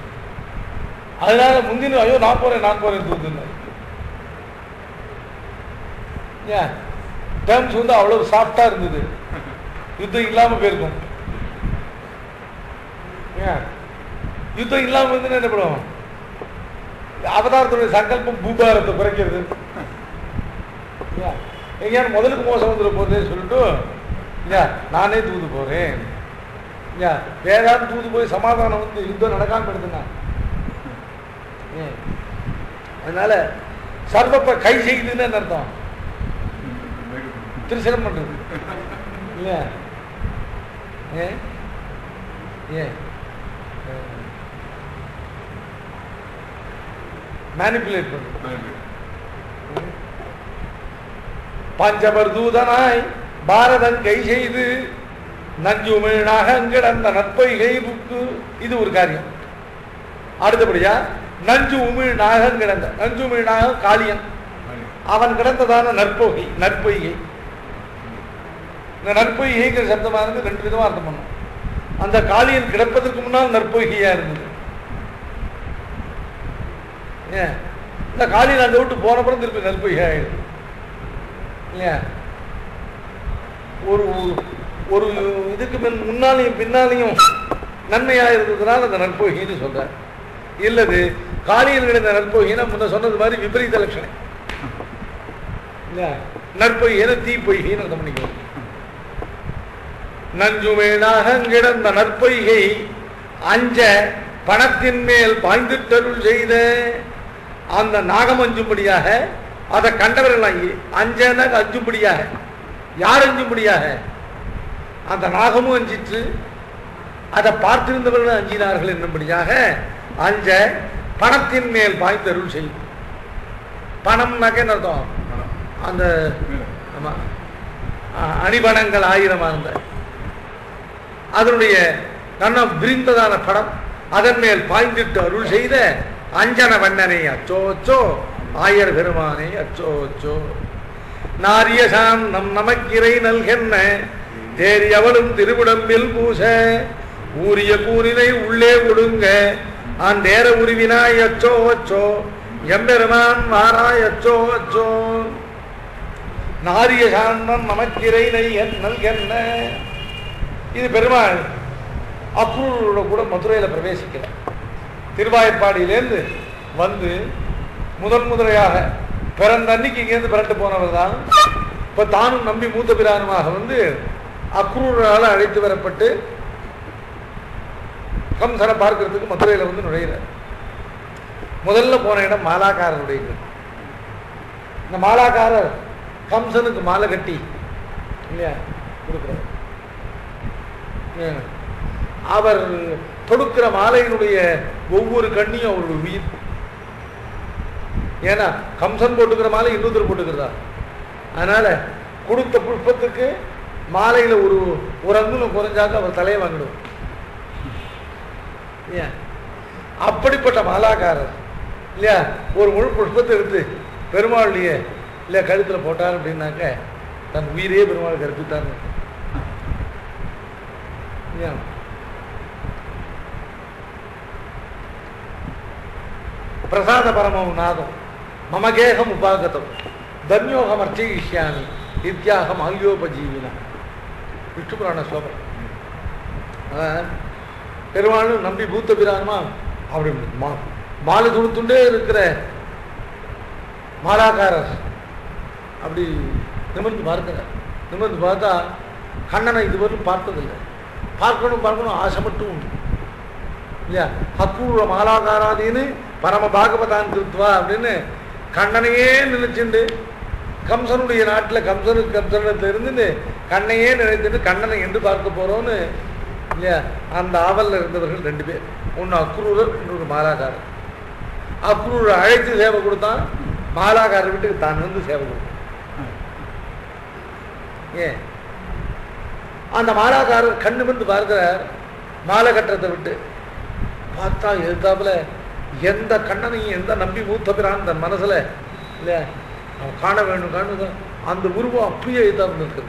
அதனால முந்தின ஐயோ நான் போறேன் நான் போறேன் தூதுன்னு ஏன் டேர்ம்ஸ் வந்து அவ்வளவு சாஃப்டா இருந்தது யுத்தம் இல்லாம போயிருக்கும் ஏன் யுத்தம் இல்லாம இருந்து என்ன பண்ணுவோம் அவதாரத்துடைய சங்கல்பம் பூபாரத்தை குறைக்கிறது ஏன்? எங்கேயாவது முதலுக்கு மோசம் வந்துட போகுதுன்னு சொல்லிட்டு இல்லையா நானே தூது போறேன் இல்லையா வேற யாரும் தூது போய் சமாதானம் வந்து யுத்தம் நடக்காம எடுத்துனா ஏன் அதனால சர்வப்ப கை செய்யுதுன்னு என்ன அர்த்தம் திருசனம் பண்றது இல்லையா ஏன் ஏன் மேனிப்புலேட் பண்ணுறது பஞ்சவர் தூதனாய் பாரதன் கை செய்து நஞ்சுமிழ் நாகங்கிடந்த நற்பொய்கை புக்கு இது ஒரு காரியம் அடுத்தபடியா நஞ்சு உமிழ் நாகம் கிடந்த நஞ்சு உமிழ் நாகம் காளியன் அவன் கிடந்ததான நற்பொகை நற்பொய்கை இந்த நற்பொய்கைங்கிற சப்தமானது ரெண்டு விதமா அர்த்தம் பண்ணும் அந்த காளியன் கிடப்பதற்கு முன்னால் நற்பொய்கையா இருந்தது ஏன் இந்த காலையில் அந்த விட்டு போனப்புறம் திருப்பி நெருப்பொய்கை ஆயிடுது இல்லையா ஒரு ஒரு இதுக்கு பின் முன்னாலையும் பின்னாலையும் நன்மையாக இருந்ததுனால அந்த நற்பொய்கின்னு சொல்றார் இல்லது காலையில் கிடந்த நற்பொய்கினா முன்ன சொன்னது மாதிரி விபரீத லட்சணம் இல்லையா நற்பொய்கின தீ பொய்கின்னு அர்த்தம் பண்ணிக்கணும் நஞ்சுமேனாக கிடந்த நற்பொய்கை அஞ்ச பணத்தின் மேல் பாய்ந்துட்டருள் செய்த அந்த நாகம் அஞ்சும்படியாக அதை கண்டவர்கள் அஞ்சனாக அஞ்சும்படியாக யார் அஞ்சும்படியாக அந்த நாகமும் அஞ்சிற்று அதை பார்த்திருந்தவர்களும் அஞ்சினார்கள் என்னும்படியாக அஞ்ச பணத்தின் மேல் பாய்ந்தருள் செய்யும் பணம்னாக்க என்ன அர்த்தம் அந்த ஆமா அ- அணிபணங்கள் ஆயிரமா இருந்த அதனுடைய கண்ணம் விரிந்ததான படம் அதன் மேல் பாய்ந்திட்டு அருள் செய்த அஞ்சன வண்ணனை அச்சோ அச்சோ ஆயர் பெருமானே அச்சோ அச்சோ நாரியசாம் நம் நமக்கிரை நல்கென்ன தேறி அவளும் திருவிடம்பில் பூச ஊரிய கூறினை உள்ளே ஒடுங்க ஆந்தேர உருவினாய் அச்சோ அச்சோ எம்பெருமான் வாராய் அச்சோ அச்சோ நாரிய சாந்தம் நமக்கிரை நெய் நல்கென்ன இது பெருமாள் அக்ரூரோட கூட மதுரையில் பிரவேசிக்கிறார் திருவாய்ப்பாடியிலேருந்து வந்து முதன் முதலையாக பிறந்த அன்னைக்கு இங்கேருந்து பிறட்டு போனவர் தான் இப்போ தானும் நம்பி மூத்த பிரானுமாக வந்து அக்ரூரால் அழைத்து வரப்பட்டு கம்சனை பார்க்கறதுக்கு மதுரையில் வந்து நுழைகிறார் முதல்ல போன இடம் மாலாக்காரருடைய வீடு. இந்த மாலாக்காரர் கம்சனுக்கு மாலை கட்டி இல்லையா கொடுக்குறார் ஏன்? அவர் தொடுக்கிற மாலையினுடைய ஒவ்வொரு கண்ணியும் அவருடைய உயிர் ஏன்னா கம்சன் போட்டுக்கிற மாலை இன்னொருத்தர் போட்டுக்கிறதா அதனால கொடுத்த புஷ்பத்துக்கு மாலையில ஒரு ஒரு அங்குலம் குறைஞ்சாக்க அவர் தலையை வாங்கிடும் ஏன் அப்படிப்பட்ட மாலாக்காரர் இல்லையா ஒரு முழு புஷ்பத்தை எடுத்து பெருமாளுடைய இல்லையா கழுத்துல போட்டார் அப்படின்னாக்க தன் உயிரையே பெருமாள் கற்பித்தார் ஏன் பிரசாத பரமம் நாதம் மம கேகம் உபாகதம் தன்யோகம் அர்ச்சயிஷ்யாமி இத்தியாகம் ஆல்யோபஜீவினா விஷ்ணு புராண ஸ்லோகம் அதான் பெருமாளும் நம்பி பூத்த பிரானுமா அப்படி மா மாலை துணுத்துண்டே இருக்கிற மாலாக்காரர் அப்படி நிமிர்ந்து பார்க்கிறார் நிமிர்ந்து பார்த்தா கண்ணனை இதுவரையும் பார்த்ததில்லை பார்க்கணும் பார்க்கணும் ஆசை மட்டும் உண்டு இல்லையா அக்ரூர மாலாகாராதீன்னு பரம பாகவதான் கிருத்வா அப்படின்னு கண்ணனையே நினைச்சுண்டு கம்சனுடைய நாட்டில் கம்சனுக்கு கம்சனத்தில் இருந்துட்டு கண்ணையே நினைத்துட்டு கண்ணனை என்று பார்க்க போறோம்னு இல்லையா அந்த ஆவல்ல இருந்தவர்கள் ரெண்டு பேர் ஒன்று அக்ரூரர் இன்னொரு மாலாகாரர் அக்ரூரை அழைத்து சேவை கொடுத்தான் மாலாகாரர் வீட்டுக்கு தான் வந்து சேவை கொடுத்தான் ஏன் அந்த மாலாக்காரர் கண்ணு வந்து பார்க்கிறார் மாலை கட்டுறதை விட்டு பார்த்தா எதிர்த்தாப்புல எந்த கண்ணனையும் எந்த நம்பி மூத்த பிரான் தன் மனசுல இல்ல அவன் காண வேண்டும் காணுங்க அந்த உருவம் அப்படியே எதிர்த்தாப்புல இருக்குது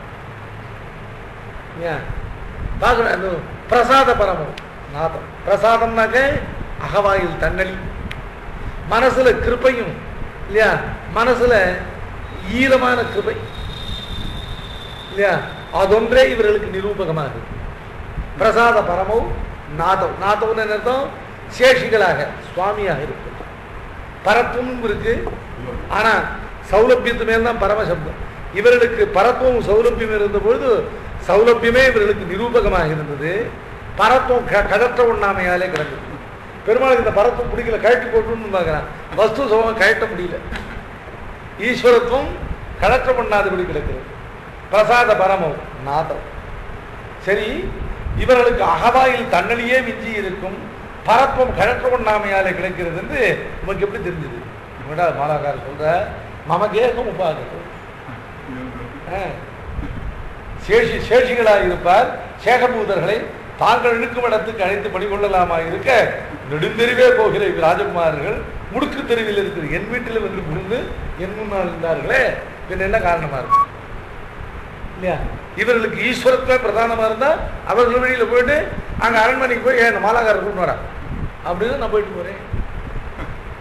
ஏன் பார்க்கணும் அந்த பிரசாத பரமம் நாதம் பிரசாதம்னாக்க அகவாயில் தன்னலி மனசுல கிருபையும் இல்லையா மனசுல ஈரமான கிருபை இல்லையா அதொன்றே இவர்களுக்கு நிரூபகமாக பிரசாத பரமம் நாதம் நாதம்னு என்ன அர்த்தம் சேஷிகளாக சுவாமியாக இருக்கு பரத்துவமும் இருக்கு ஆனா சௌலபியத்து மேல் தான் பரமசப்தம் இவர்களுக்கு பரத்துவம் சௌலபியம் இருந்த பொழுது சௌலபியமே இவர்களுக்கு நிரூபகமாக இருந்தது பரத்துவம் க கடற்ற உண்ணாமையாலே கிடந்தது பெருமாளுக்கு இந்த பரத்துவம் பிடிக்கல கழட்டி போட்டுன்னு பார்க்குறான் வஸ்து சுகம் கழட்ட முடியல ஈஸ்வரத்துவம் கடற்ற பண்ணாதபடி கிடக்கிறது பிரசாத பரமம் நாதம் சரி இவர்களுக்கு அகவாயில் தன்னலியே மிஞ்சி இருக்கும் பரப்பம் கழற்ற கொண்டாமையாலே கிடைக்கிறது என்று உனக்கு எப்படி தெரிஞ்சது இவடா மாலாக்காரர் சொல்ற மம கேகம் உபாகத்தம் ஆ. சேஷி சேஷிகளாக இருப்பார் சேகபூதர்களை தாங்கள் இழுக்கும் இடத்துக்கு அழைத்து பணிகொள்ளலாமா இருக்க நெடுந்தெருவே போகிற இவ் ராஜகுமாரர்கள் முடுக்கு தெருவில் இருக்கிற என் வீட்டில் வந்து புகுந்து என் முன்னால் இருந்தார்களே பின் என்ன காரணமா இருக்கும் இல்லையா இவர்களுக்கு ஈஸ்வரத்துவம் பிரதானமா இருந்தா அவர்கள் வழியில போயிட்டு அங்க அரண்மனைக்கு போய் ஏன் இந்த மாலாக்காரர் கொண்டு வரா அப்படின்னு நான் போயிட்டு போறேன்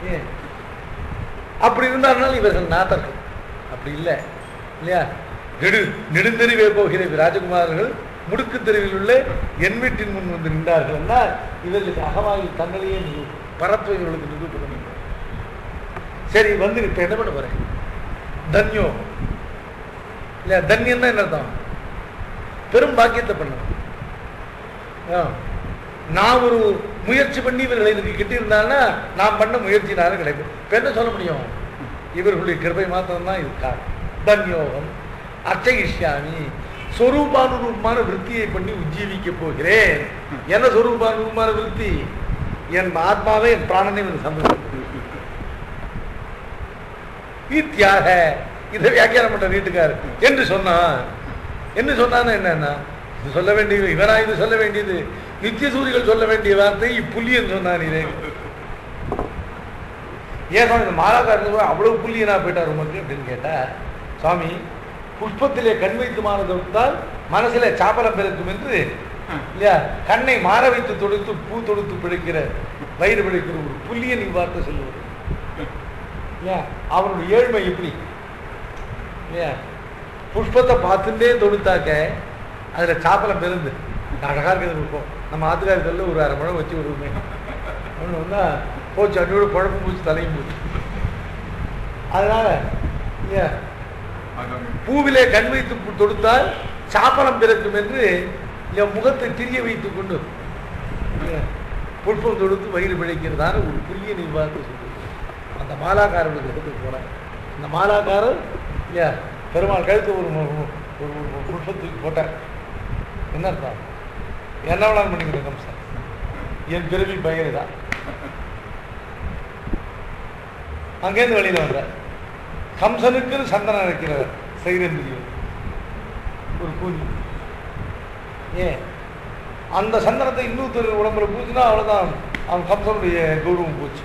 ஏன் அப்படி இருந்தாலும் இவர்கள் நாதர்கள் அப்படி இல்லை இல்லையா நெடு நெடுந்தெருவே போகிற ராஜகுமாரர்கள் முடுக்கு தெருவில் உள்ள என் வீட்டின் முன் வந்து நின்றார்கள் என்றால் இவர்களுக்கு அகவாயில் தங்களையே நிரூ பரப்பு இவர்களுக்கு நிரூபணம் இல்லை. சரி வந்து இப்ப என்ன பண்ண போறேன் தன்யோ இல்ல தன்யன்னா என்ன அர்த்தம் பெரும் பாக்கியத்தை பண்ணணும் ஆ. நான் ஒரு முயற்சி பண்ணி இவர்களை எனக்கு கிட்டியிருந்தாங்கன்னா நான் பண்ண முயற்சினாலும் கிடைக்கும் இப்ப என்ன சொல்ல முடியும் இவர்களுடைய கிருபை மாத்திரம்தான் இருக்கா தன்யோகம் அர்ச்சகிஷ்யாமி சொரூபானுரூபமான விருத்தியை பண்ணி உஜ்ஜீவிக்க போகிறேன் என்ன சொரூபானுரூபமான விருத்தி என் ஆத்மாவே என் பிராணனை வந்து சந்தோஷம் ஈத்தியாக இதை வியாக்கியானம் பண்ற வீட்டுக்கார் என்று சொன்னான் என்று சொன்னான்னு என்னன்னா இது சொல்ல வேண்டியது இவனா இது சொல்ல வேண்டியது நித்திய சூரிகள் சொல்ல வேண்டிய வார்த்தை இப்புள்ளியன்னு சொன்னான் இதே ஏன் சுவாமி இந்த மாலாக்காரங்க போய் அவ்வளவு புள்ளியனா போயிட்டார் உமக்கு அப்படின்னு கேட்டா சுவாமி புஷ்பத்திலே கண் வைத்து மாறதால் மனசிலே சாப்பலம் பிறக்கும் என்று இல்லையா கண்ணை மாற வைத்து தொடுத்து பூ தொடுத்து பிழைக்கிற வயிறு பிழைக்கிற ஒரு புள்ளியன் இவ்வார்த்தை சொல்லுவது இல்லையா அவனுடைய ஏழ்மை எப்படி இல்லையா புஷ்பத்தை பார்த்துட்டே தொடுத்தாக்க அதுல சாப்பலம் பிறந்து அழகா இருக்கிறது இருக்கும் நம்ம ஆத்துக்காரத்தில் ஒரு அரை மணம் வச்சு விடுவோமே ஒன்று வந்தா போச்சு அன்னோட குழம்பு போச்சு தலையும் போச்சு அதனால இல்லையா பூவிலே கண் வைத்து பு- தொடுத்தால் சாப்பலம் பிறக்கும் என்று என் முகத்தை திரிய வைத்துக் கொண்டு இல்லையா, புஷ்பம் தொடுத்து வயிறு பிழைக்கிறதான ஒரு புதிய நிர்வாகத்தை சொல்லுது அந்த மாலாக்காரனுக்கு எடுத்து போனேன் இந்த மாலாக்காரர் இல்லையா பெருமாள் கழுத்து ஒரு மு- மு- ஒரு ஒரு புஷ்பத்துக்கு போட்டார் என்ன அர்த்தம் என்ன வேணாலும் பண்ணிக்கிறேன் கம்சன் என் பிறவி பயிர் தான் அங்கேருந்து வெளியில வந்தார் கம்சனுக்கு சந்தனம் இருக்கிறவர் சைரந்திரியர் ஒரு பூஜை ஏன் அந்த சந்தனத்தை இன்னொருத்தர் உடம்புல பூச்சினா அவ்வளவுதான் அவன் கம்சனுடைய கௌரவம் போச்சு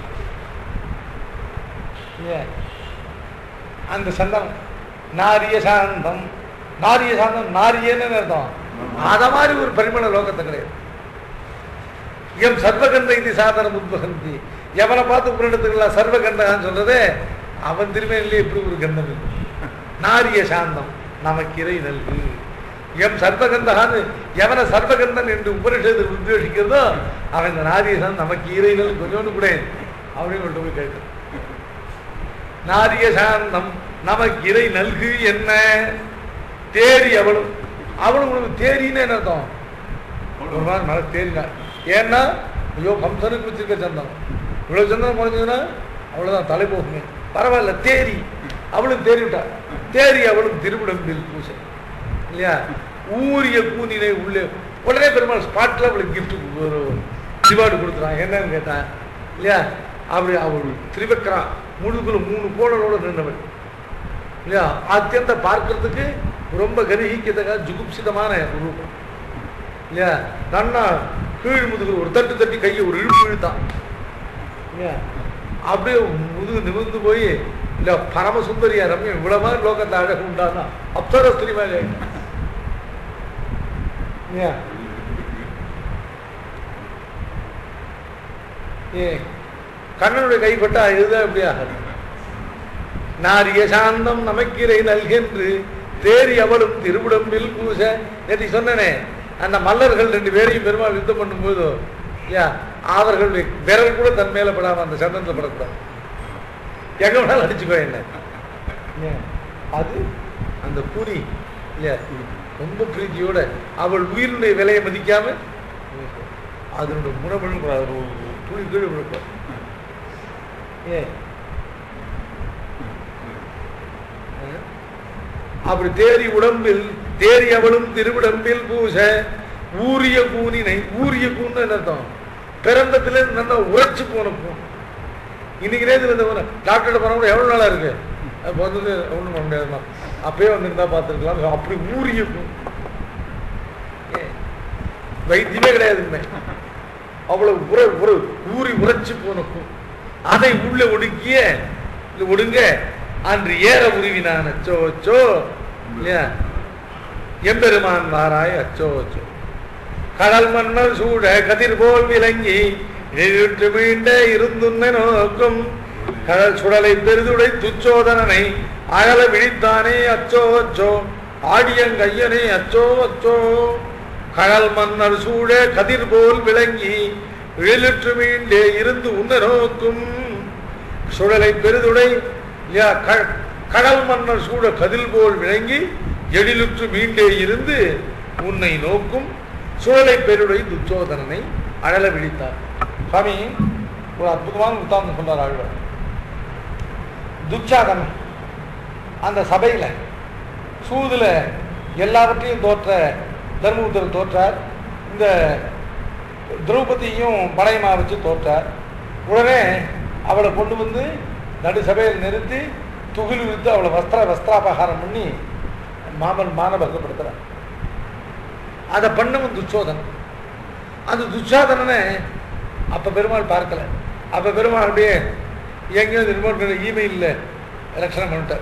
ஏன் அந்த சந்தனம் நாரிய சாந்தம் நாரிய சாந்தம் நாரியன்னு அர்த்தம் அத மாதிரி ஒரு பரிமள லோகத்தை கிடையாது எம் சர்வகந்த இது சாதனம் உத்பகந்தி எவனை பார்த்து புரிடத்துக்கலாம் சர்வகண்டகான்னு சொல்றதே அவன் திருமையிலே எப்படி ஒரு கந்தம் இருக்கு நாரிய சாந்தம் நமக்கு இறை நல்கு எம் சர்வகந்தகான்னு எவனை சர்வகந்தன் என்று உபனிஷத்தில் உத்வேஷிக்கிறதோ அவன் இந்த நாரிய சாந்தம் நமக்கு இறை நல்கு கொஞ்சோண்டு கூட அப்படின்னு கொண்டு போய் கேட்கிறான் நாரிய சாந்தம் நமக்கு இறை நல்கு என்ன தேரி அவளும் அவளும் உனக்கு தேரின்னு என்ன அர்த்தம் ஒரு மாதிரி மழை தேரினா ஏன்னா ஐயோ கம்சனுக்கு வச்சிருக்க சந்தனம் இவ்வளவு சந்தனம் குறைஞ்சதுன்னா அவ்வளவுதான் தலை போகுமே பரவாயில்ல தேரி அவளும் தேறி விட்டா தேரி அவளும் திருவிடம்பில் பூசை இல்லையா ஊரிய கூனினை உள்ளே உடனே பெருமாள் ஸ்பாட்ல அவளுக்கு gift ஒரு ரிவார்டு கொடுத்துறான் என்னன்னு கேட்டான் இல்லையா அப்படி அவள் திரிவக்கரா முழுக்குள்ள மூணு கோணலோட நின்றவள் இல்லையா அத்தியந்த பார்க்கறதுக்கு ரொம்ப கரிகிக்கத்தக்க ஜுகுப்சிதமான ஒரு ரூபம் இல்லையா நன்னா கீழ் முதுகு ஒரு தட்டு தட்டி கையை ஒரு இழுப்பு இழுத்தான் இல்லையா அப்படியே முதுகு நிமிர்ந்து போய் இல்ல பரமசுந்தரியா ரம்யம் இவ்வளவு மாதிரி லோகத்தை அழகு உண்டானா அப்சர ஸ்திரீ மேலே இல்லையா ஏ கண்ணனுடைய கைப்பட்டா இதுதான் எப்படி ஆகாது நாரிய சாந்தம் நமக்கிரை நல்கென்று தேறி அவளும் திருவிடம்பில் பூச நேற்று சொன்னனே அந்த மல்லர்கள் ரெண்டு பேரையும் பெருமாள் யுத்தம் பண்ணும்போது யா அவர்கள் விரல் கூட தன் மேல படாம அந்த சந்தனத்தில் படக்கூடாது எங்க வேணாலும் அடிச்சுக்கோ என்ன ஏன்? அது அந்த புரி இல்லையா ரொம்ப பிரீத்தியோட அவள் உயிரினுடைய விலையை மதிக்காம அதனுடைய குணமழும் ஒரு துளி கீழே விழுப்பார் ஏன் அப்படி தேறி உடம்பில் தேறி அவளும் திருவிடம்பில் பூச ஊரிய கூனினை ஊரிய கூன்னு என்ன அர்த்தம் பிறந்தத்துல இருந்து நல்லா உரைச்சு போன கூன் இன்னைக்கு நேரத்தில் இந்த டாக்டர்கிட்ட போன கூட எவ்வளவு நாளா இருக்கு அப்போ வந்தது ஒன்றும் பண்ண முடியாதுமா அப்பயே வந்திருந்தா பார்த்துருக்கலாம் அப்படி ஊரிய கூன் ஏன்? வைத்தியமே கிடையாது இனிமே. அவ்வளவு உர உர ஊறி உரைச்சு போன கூன் அதை உள்ள ஒடுக்கிய இல்ல ஒடுங்க அன்று ஏற உருவினான் அச்சோ அச்சோ இல்லையா எம்பெருமான் வாராய் அச்சோ அச்சோ கடல் மன்னர் சூட கதிர் போல் விளங்கி இழுற்று மீண்ட இருந்துன்ன நோக்கும் கடல் சுடலை பெரிதுடை துச்சோதனனை அகல விழித்தானே அச்சோ அச்சோ ஆடியங்கையனே அச்சோ அச்சோ கடல் மன்னர் சூழ கதிர் போல் விளங்கி வேலுற்று மீண்டே இருந்து உன்ன நோக்கும் சுடலை பெரிதுடை யா, க- கடல் மன்னர் சூழ கதில் போல் விளங்கி எழிலுற்று மீண்டே இருந்து உன்னை நோக்கும் சுழலை பெருடை துச்சோதனனை அழல விழித்தார் சுவாமி ஒரு அற்புதமான உத்தாந்தம் சொன்னார் ஆழ்வார் துச்சாதனன் அந்த சபையில சூதுல எல்லாவற்றையும் தோற்ற தர்மபுத்திரர் தோற்றார் இந்த திரௌபதியும் படையமா வச்சு தோற்றார் உடனே அவளை கொண்டு வந்து நடு சபையில் நிறுத்தி துகில் விரித்து அவளை வஸ்திர வஸ்திராபகாரம் பண்ணி மாமன் மானபகப்படுத்துறார் அதை பண்ணவன் துச்சோதன் அந்த துச்சாதனனை அப்ப பெருமாள் பார்க்கல அப்ப பெருமாள் அப்படியே எங்கேயோ ரிமோட் இமெயிலில் எலெக்ஷன் பண்ணிட்டார்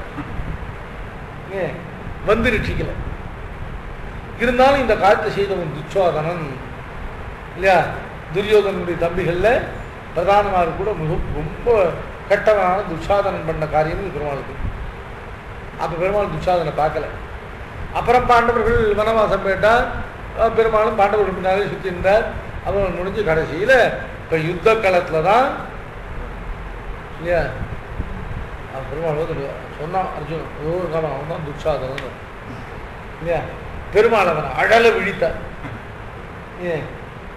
ஏன் வந்து ரட்சிக்கல இருந்தாலும் இந்த காலத்தை செய்தவன் துச்சோதனன் இல்லையா துரியோதனுடைய தம்பிகள்ல பிரதானமாக கூட மிக ரொம்ப கெட்டவனான துச்சாதனன் பண்ண காரியம் பெருமாளுக்கு அப்ப பெருமாள் துச்சாதனை பார்க்கல அப்புறம் பாண்டவர்கள் வனவாசம் போயிட்டார் அஹ் பெருமாளும் பாண்டவர்கள் பின்னாலே சுற்றி இருந்தார் அப்புறம் முடிஞ்சு கடைசியில இப்ப யுத்த களத்துல தான் இல்லையா அவன் பெருமாள் வந்து சொன்னான் அர்ஜுன் ஒவ்வொரு காலம் அவன் தான் துச்சாதனன் இல்லையா பெருமாள் அவன் அழல விழித்தார் ஏன்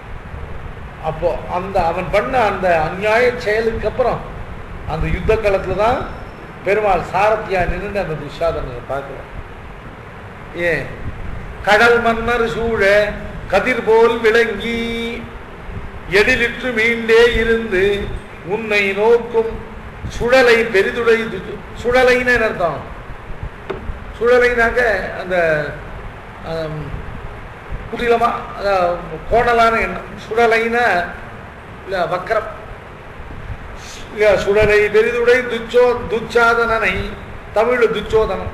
அப்போ அந்த அவன் பண்ண அந்த அநியாய செயலுக்கு அப்புறம் அந்த யுத்த களத்துல தான் பெருமாள் சாரத்தியா நின்று அந்த துஷாதனத்தை பார்க்கிறோம் ஏன் கடல் மன்னர் சூழ கதிர் போல் விளங்கி எழிலிற்று மீண்டே இருந்து உன்னை நோக்கும் சுழலை பெரிதுடை து- சுழலைன்னு என்ன அர்த்தம் சுழலைனாக்க அந்த ஆம், குடிலமா அதாவது கோணலான எண்ணம் சுடலைனா இல்லை வக்கரம் இல்ல, சுடலை பெரிதுடை துச்சோ துச்சாதனனை தமிழ் துச்சோதனம்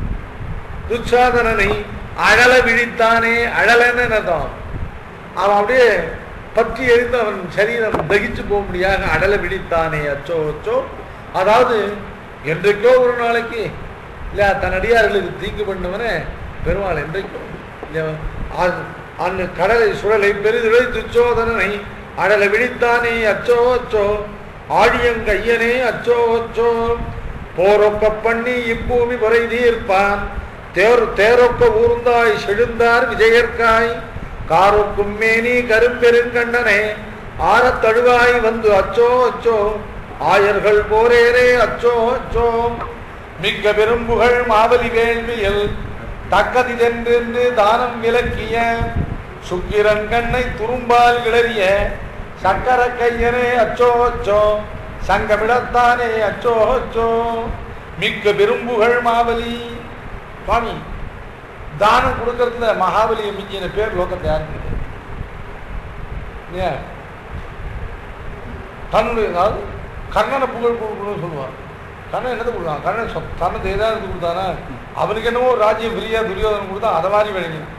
துச்சாதனனை அழல விழித்தானே அழலன்னு அர்த்தம் அவன் அப்படியே பற்றி எரிந்து அவன் சரீரம் தகிச்சு போக முடியாத அடல விழித்தானே அச்சோ அச்சோ அதாவது என்றைக்கோ ஒரு நாளைக்கு இல்ல தன் அடியார்களுக்கு தீங்கு பண்ணவனே பெருமாள் என்றைக்கோ இல்ல, அது- அந்த கடலை சுழலை பெரிதுடை துச்சோதனனை அடல விழித்தானே அச்சோ அச்சோ ஆழியங்கையனே அச்சோ அச்சோ போரொக்க பண்ணி இப்பூமி பொறை தீர்ப்பான் தேர் தேரொக்க ஊர்ந்தாய் செழுந்தார் விஜயர்க்காய் காரொக்கும் மேனி கரும்பெருங்கண்ணனே ஆரத் தழுவாய் வந்து அச்சோ அச்சோ ஆயர்கள் போரேரே அச்சோ அச்சோ மிக்க பெரும்புகழ் மாவலி வேள்வியல் தக்கதிதென்று தானம் விலக்கிய சுக்கிரன் கண்ணை துரும்பால் கிளறிய சக்கர கையனே அச்சோ அச்சோ சங்கமிடத்தானே அச்சோ அச்சோ மிக்க பெரும்புகழ் மாவலி சுவாமி தானம் கொடுக்கறதுல மகாபலியை மிஞ்சின பேர் லோகத்தை யாருக்கு கிடையாது. இல்லையா தன்னுடைய அதாவது கர்ணனை புகழ் கொடுக்கணும்னு சொல்லுவான் கர்ணன் என்னது கொடுத்தான் கர்ணன் சொ- தனது ஏதாவது இருந்து கொடுத்தானா அவனுக்கு என்னமோ ஒரு ராஜ்யம் ஃப்ரீயா துரியோதனன் கொடுத்தா அதை மாதிரி விளங்கினான்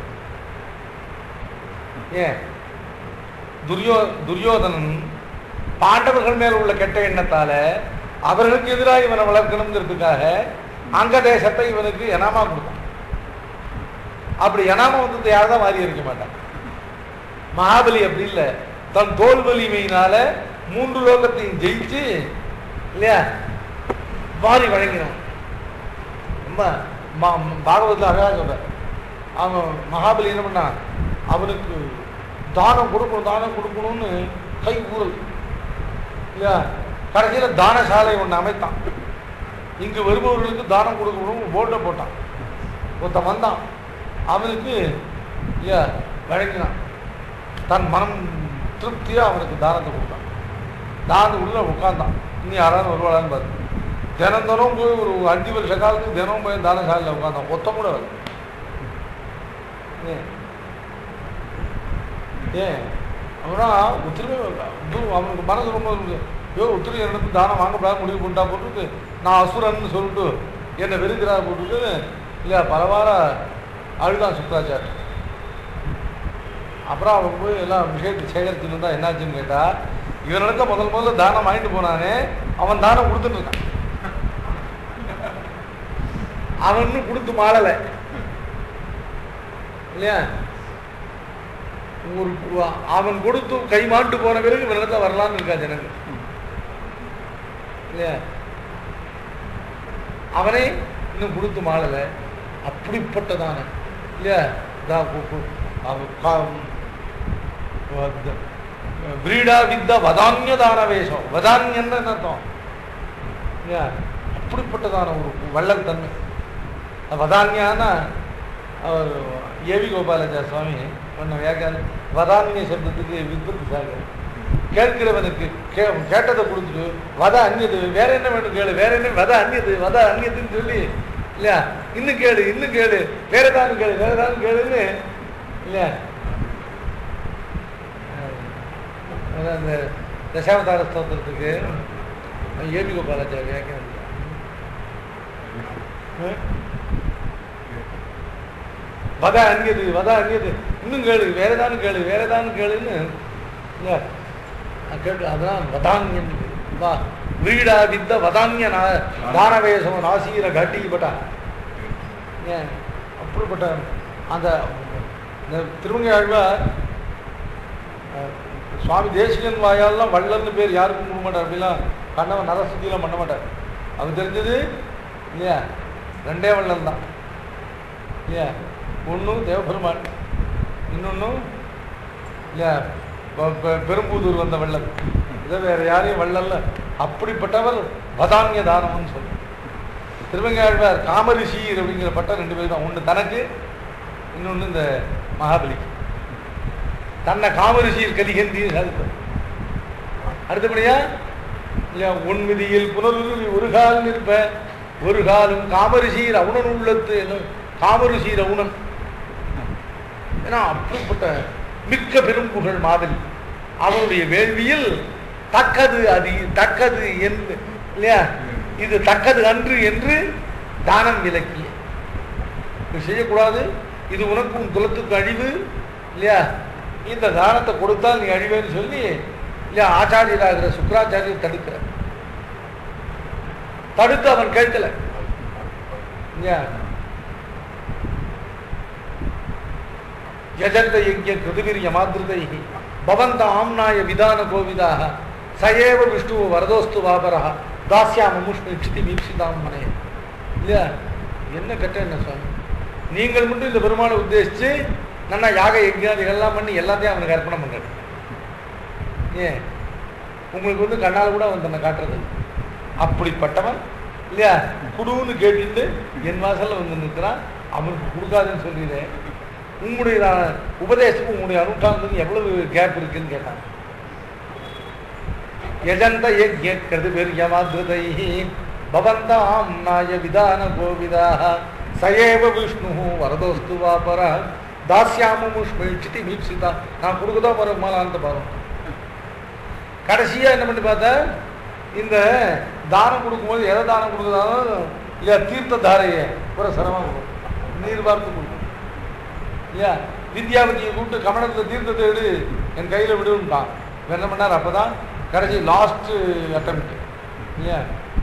ஏன் துரியோ துரியோதனன் பாண்டவர்கள் மேல் உள்ள கெட்ட எண்ணத்தால அவர்களுக்கு எதிராக இவனை வளர்க்கணுங்கிறதுக்காக அங்க தேசத்தை இவனுக்கு எனாமா கொடுத்தான் அப்படி எனாமா வந்து யாரும் மாறி இருக்க மாட்டான் மகாபலி அப்படி இல்லை தன் தோல் வலிமையினால மூன்று லோகத்தையும் ஜெயிச்சு இல்லையா வாரி வழங்கினான் ரொம்ப ம- பாகவத்தில் அழகாக சொல்ற அவன் மகாபலி என்ன பண்ணான் அவனுக்கு தானம் கொடுக்கணும் தானம் கொடுக்கணும்னு கை ஊறல் இல்லையா கடைசியில் தானசாலை ஒன்று அமைத்தான் இங்கு வருபவர்களுக்கு தானம் கொடுக்கணும் போர்டை போட்டான் ஒருத்தன் வந்தான் அவனுக்கு இல்லையா வழங்கினான் தன் மனம் திருப்தியாக அவனுக்கு தானத்தை கொடுத்தான் தானம் உள்ள உட்கார்ந்தான் இனி யாராவது வருவாளான்னு பார்த்து தினம் தினம் போய் ஒரு அஞ்சு வருஷ காலத்துக்கு தினம் போய் தானசாலையில் உட்காந்தான் ஒத்தம் கூட வரல ஏன் ஏன் அவனா ஒத்துருமே அவனுக்கு மனசு ரொம்ப இருக்கு. ஐயோ ஒத்துரு எனக்கு தானம் வாங்கப்படாத முடிவு பண்ணிட்டா போட்டுருக்கு நான் அசுரன்னு சொல்லிட்டு என்னை வெறுக்கிறார் போட்டுட்டு இல்லையா பலவார அழுதான் சுக்ராச்சார் அப்புறம் அவன் போய் எல்லாம் விஷயத்தை சேகரிச்சுன்னு இருந்தா என்னாச்சுன்னு கேட்டா இவனிடத்த முதல் முதல்ல தானம் வாங்கிட்டு போனானே அவன் தானம் கொடுத்துட்டு இருக்கான் அவன் இன்னும் கொடுத்து மாளல இல்லையா ஒரு அவன் கொடுத்து கை மாட்டு போன பிறகு இவனிடத்துல வரலாம்னு இருக்கா ஜனங்க இல்லையா அவனே இன்னும் கொடுத்து மாளல அப்படிப்பட்டதான இல்லையா இதா கு- கு- அவ- கா- வத- விரீடா வித்த வதான்ய தான வேஷம் வதான்யன்னு என்ன அர்த்தம் இல்லையா அப்படிப்பட்டதான ஒரு வள்ளல் தன்மை வதான்யானா அவர் ஏவி கோபாலாச்சார சுவாமி பண்ண வியாக்கியான வதான்ய சப்தத்துக்கு வித்பத்து சாகர் கேட்கிறவனுக்கு கே கேட்டதை கொடுத்துட்டு வத அந்நியது வேற என்ன வேணும் கேளு வேற என்ன வத அந்நியது வத அந்நியதுன்னு சொல்லி இல்லையா இன்னும் கேளு இன்னும் கேளு வேற ஏதாவது கேளு வேற ஏதாவது கேளுன்னு இல்லையா அதான் அந்த தசாவதார ஸ்தோத்திரத்துக்கு ஏபி கோபாலாச்சாரிய வியாக்கியானம் ஆ? வத அந்நியது வத அந்நியது இன்னும் கேளு வேற ஏதாவது கேளு வேற ஏதாவது கேளுன்னு இல்லையா நான் கேட்டு அதான் வதான்யன் வா வீடா வித்த வதான்ய நா- தானவேசம் நாசீர கட்டி பட்டா ஏன் அப்படிப்பட்ட அந்த இந்த திருமங்கை ஆழ்வார் அஹ், சுவாமி தேசிகன் வாயாலாம் வள்ளல்னு பேர் யாருக்கும் கொடுக்க மாட்டார் அப்படிலாம் கண்ணவன் நரசுத்தியெல்லாம் பண்ண மாட்டார் அவன் தெரிஞ்சது இல்லையா ரெண்டே வள்ளல் தான் இல்லையா ஒன்றும் தேவபெருமான் இன்னொன்று இல்லையா பெ- பெ- பெரும்பூதூர் வந்த வள்ளல் இதை வேற யாரையும் வள்ளல்ல அப்படிப்பட்டவர் வதானிய தானம்னு சொல்லு திருவங்காழ்வார் காமரிஷீர் அப்படிங்கிற பட்டம் ரெண்டு பேரும் தான் ஒன்று தனக்கு இன்னொன்று இந்த மகாபலிக்கு தன்னை காமரிஷீர் கலிகந்தி சாதிப்பார் அடுத்தபடியா இல்லையா உன் விதியில் புனருருவி ஒரு கால் நிற்ப ஒரு காலும் காமரிஷீர் அவுணன் உள்ளத்து என்னும் காமரிஷீர் அவுணன் ஏன்னா அப்படிப்பட்ட மிக்க பெரும்புகழ் மாதிரி அவனுடைய வேள்வியில் தக்கது அது தக்கது என்று இல்லையா இது தக்கது அன்று என்று தானம் விலக்கிய இது செய்யக்கூடாது இது உனக்கு உன் குலத்துக்கு அழிவு இல்லையா இந்த தானத்தை கொடுத்தால் நீ அழிவேன்னு சொல்லி இல்லையா ஆச்சாரியராகிற சுக்கராச்சாரியர் தடுக்கிற தடுத்து அவன் கேட்கல இல்லையா யஜந்த யஜ்ய கிருதிவிரிய மாதிருதை பவந்த ஆம்னாய விதான கோவிதாக சயேவ விஷ்ணு வரதோஸ்து வாபரா தாஸ்யாம முஷ்மி இட்சிதி மீப்சிதாம் மனே இல்லையா என்ன கட்ட என்ன சுவாமி நீங்கள் மட்டும் இந்த பெருமாளை உத்தேசிச்சு நல்லா யாக யஜ்யாதிகள்லாம் பண்ணி எல்லாத்தையும் அவனுக்கு அர்ப்பணம் பண்ணுறது ஏன் உங்களுக்கு வந்து கண்ணால் கூட அவன் தன்னை காட்டுறது இல்ல. அப்படிப்பட்டவன் இல்லையா குடுன்னு கேட்டுட்டு என் வாசல்ல வந்து நிற்கிறான் அவனுக்கு கொடுக்காதுன்னு சொல்லிடுறேன் உங்களுடைய நான் உபதேசத்துக்கும் உங்களுடைய அனுஷ்டானத்துக்கும் எவ்வளவு கேப் இருக்குன்னு கேட்டான் யஜந்த யஜ்யக்கிறது பெரியமாதிருதை பவந்தாம் நாய விதான கோவிதாக சயேவ விஷ்ணு வரதோஸ்து வாபர தாஸ்யாம முஷ்மிச்சிட்டி மீப்சிதா நான் கொடுக்கதான் வர மாலாந்த பாருங்க கடைசியா என்ன பண்ணி பார்த்தா இந்த தானம் கொடுக்கும்போது எதை தானம் கொடுக்குறாலும் இல்லையா தீர்த்த தாரையை ஒரு சிரமம் கொடுக்கும் நீர் பார்த்து கொடுக்கும் இல்லையா வித்யாவதியை கூப்பிட்டு கமலத்தில் தீர்த்தத்தை எடு என் கையில் விடுன்ட்டான் இவன் என்ன பண்ணார் அப்போ தான் கடைசி லாஸ்ட்டு அட்டம்ப்ட் இல்லையா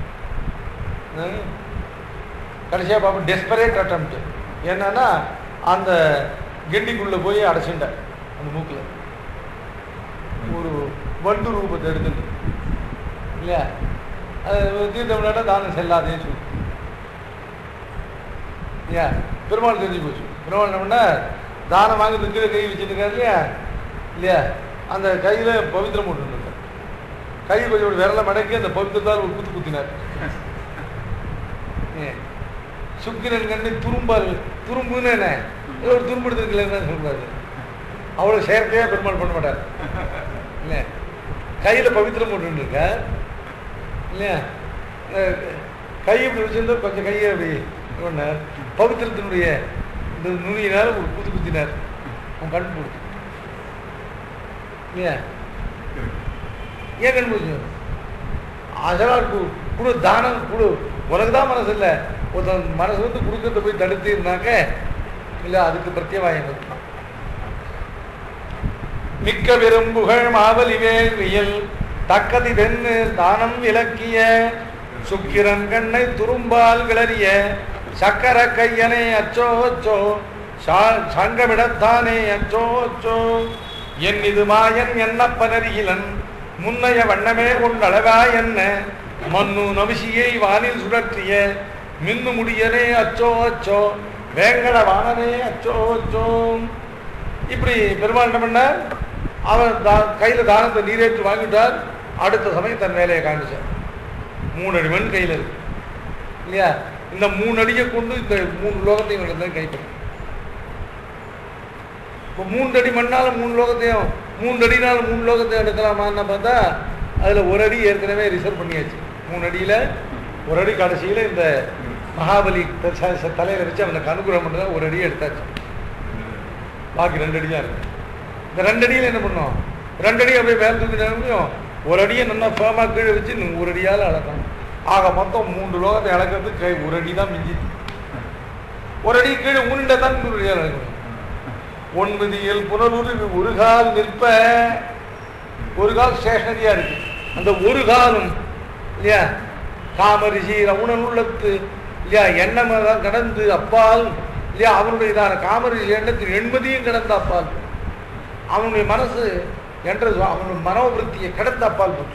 கடைசியாக பார்ப்போம் டெஸ்பரேட் அட்டம்ப்ட் என்னன்னா அந்த கெண்டிக்குள்ளே போய் அடைச்சுட்டேன் அந்த மூக்கில் ஒரு வண்டு ரூபத்தை எடுத்துட்டு இல்லையா அது தீர்த்தம்னா தானம் செல்லாதேன்னு சொல்லி இல்லையா பெருமாள் தெரிஞ்சு போச்சு பெருமாள் என்ன பண்ணார் தானம் வாங்கி கீழே கை வச்சுருக்காரு இல்லையா இல்லையா அந்த கையில் பவித்திரம் போட்டுருக்கார் கை கொஞ்சம் விரல மடக்கி அந்த பவித்திரத்தால் ஒரு குத்து குத்தினார் ஏன்? சுக்கிரன் கண்டு துரும்பால் துரும்புன்னு என்ன ஏதோ ஒரு துரும்பு எடுத்துருக்கலன்னு சொல்றாரு அவ்வளோ செயற்கையாக பெருமாள் பண்ண மாட்டார் இல்லையா கையில் பவித்திரம் போட்டு இருக்க இல்லையா அஹ் கை இப்படி வச்சிருந்தா கொஞ்சம் கையை அப்படி இது பண்ணார் பவித்திரத்தினுடைய இந்த நுனியினால ஒரு குத்து குத்தினார் அவன் கண் போடுச்சு இல்லையா ஏன் கண் போச்சு அதெல்லாம் கு- குடு தானம் குடு உனக்கு தான் மனசு இல்லை ஒருத்தன் மனசு வந்து கொடுக்கறத போய் தடுத்தீர்னாக்க இல்லை அதுக்கு பிரத்யவாயம் இருக்கும் மிக்க விரும்புகள் மாவலி வேள்வியல் தக்கதி தென்னு தானம் விளக்கிய சுக்கிரன் கண்ணை துரும்பால் கிளறிய சக்கர கையனே அச்சோ அச்சோ சா- சங்கமிடத்தானே அச்சோ அச்சோ என் இது மாயன் என்னப்பனரிகிலன் முன்னைய வண்ணமே கொண்டளவா என்ன மண்ணு நவிசியை வானில் சுழற்றிய மின்னு முடியனே அச்சோ அச்சோ வேங்கட வானனே அச்சோ அச்சோ இப்படி பெருமாள் என்ன பண்ணார் அவர் தா- கையில தானத்தை நீரேற்று வாங்கிட்டார் அடுத்த சமயம் தன் வேலையை காமிச்சார் மூணு அடி மண் கையில் இருக்கு இல்லையா இந்த மூணு அடியை கொண்டு இந்த மூணு லோகத்தையும் இவங்க கைப்பற்றும் இப்போ மூன்று அடி மண்ணால மூணு லோகத்தையும் மூன்று அடினால மூணு லோகத்தையும் எடுக்கலாமான்னு பார்த்தா அதில் ஒரு அடி ஏற்கனவே ரிசர்வ் பண்ணியாச்சு மூணு அடியில் ஒரு அடி கடைசியில் இந்த மகாபலி த- ச- ச- தலையில வச்சு அவனுக்கு அனுகிரகம் பண்ணுறத ஒரு அடியை எடுத்தாச்சு பாக்கி ரெண்டு அடி தான் இருக்கு இந்த ரெண்டு அடியில் என்ன பண்ணோம் ரெண்டு அடி அப்படியே மேல் தூக்கி நிரம்பியும் ஒரு அடியை நல்லா ஃபேமாக கீழே வச்சு நீ ஒரு அடியால் அளக்கணும் ஆக மொத்தம் மூன்று லோகத்தை அளக்கிறதுக்கு கை ஒரு அடி தான் மிஞ்சி ஒரு அடி கீழே உருண்டை தான் இன்னொரு அடியால் அளக்கணும் ஒன்பதியில் புனலுரு ஒரு கால் நிற்ப ஒரு கால் ஸ்டேஷனரியா இருக்கு அந்த ஒரு காலும் இல்லையா காமரிஷி ரவுணன் உள்ளத்து இல்லையா எண்ணம் தான் கடந்து அப்பால் இல்லையா அவனுடைய இதான காமரிஷி எண்ணத்தில் எண்பதையும் கடந்த அப்பால் அவனுடைய மனசு என்ற அவனுடைய மனோவிருத்தியை கடந்த அப்பால் போச்சு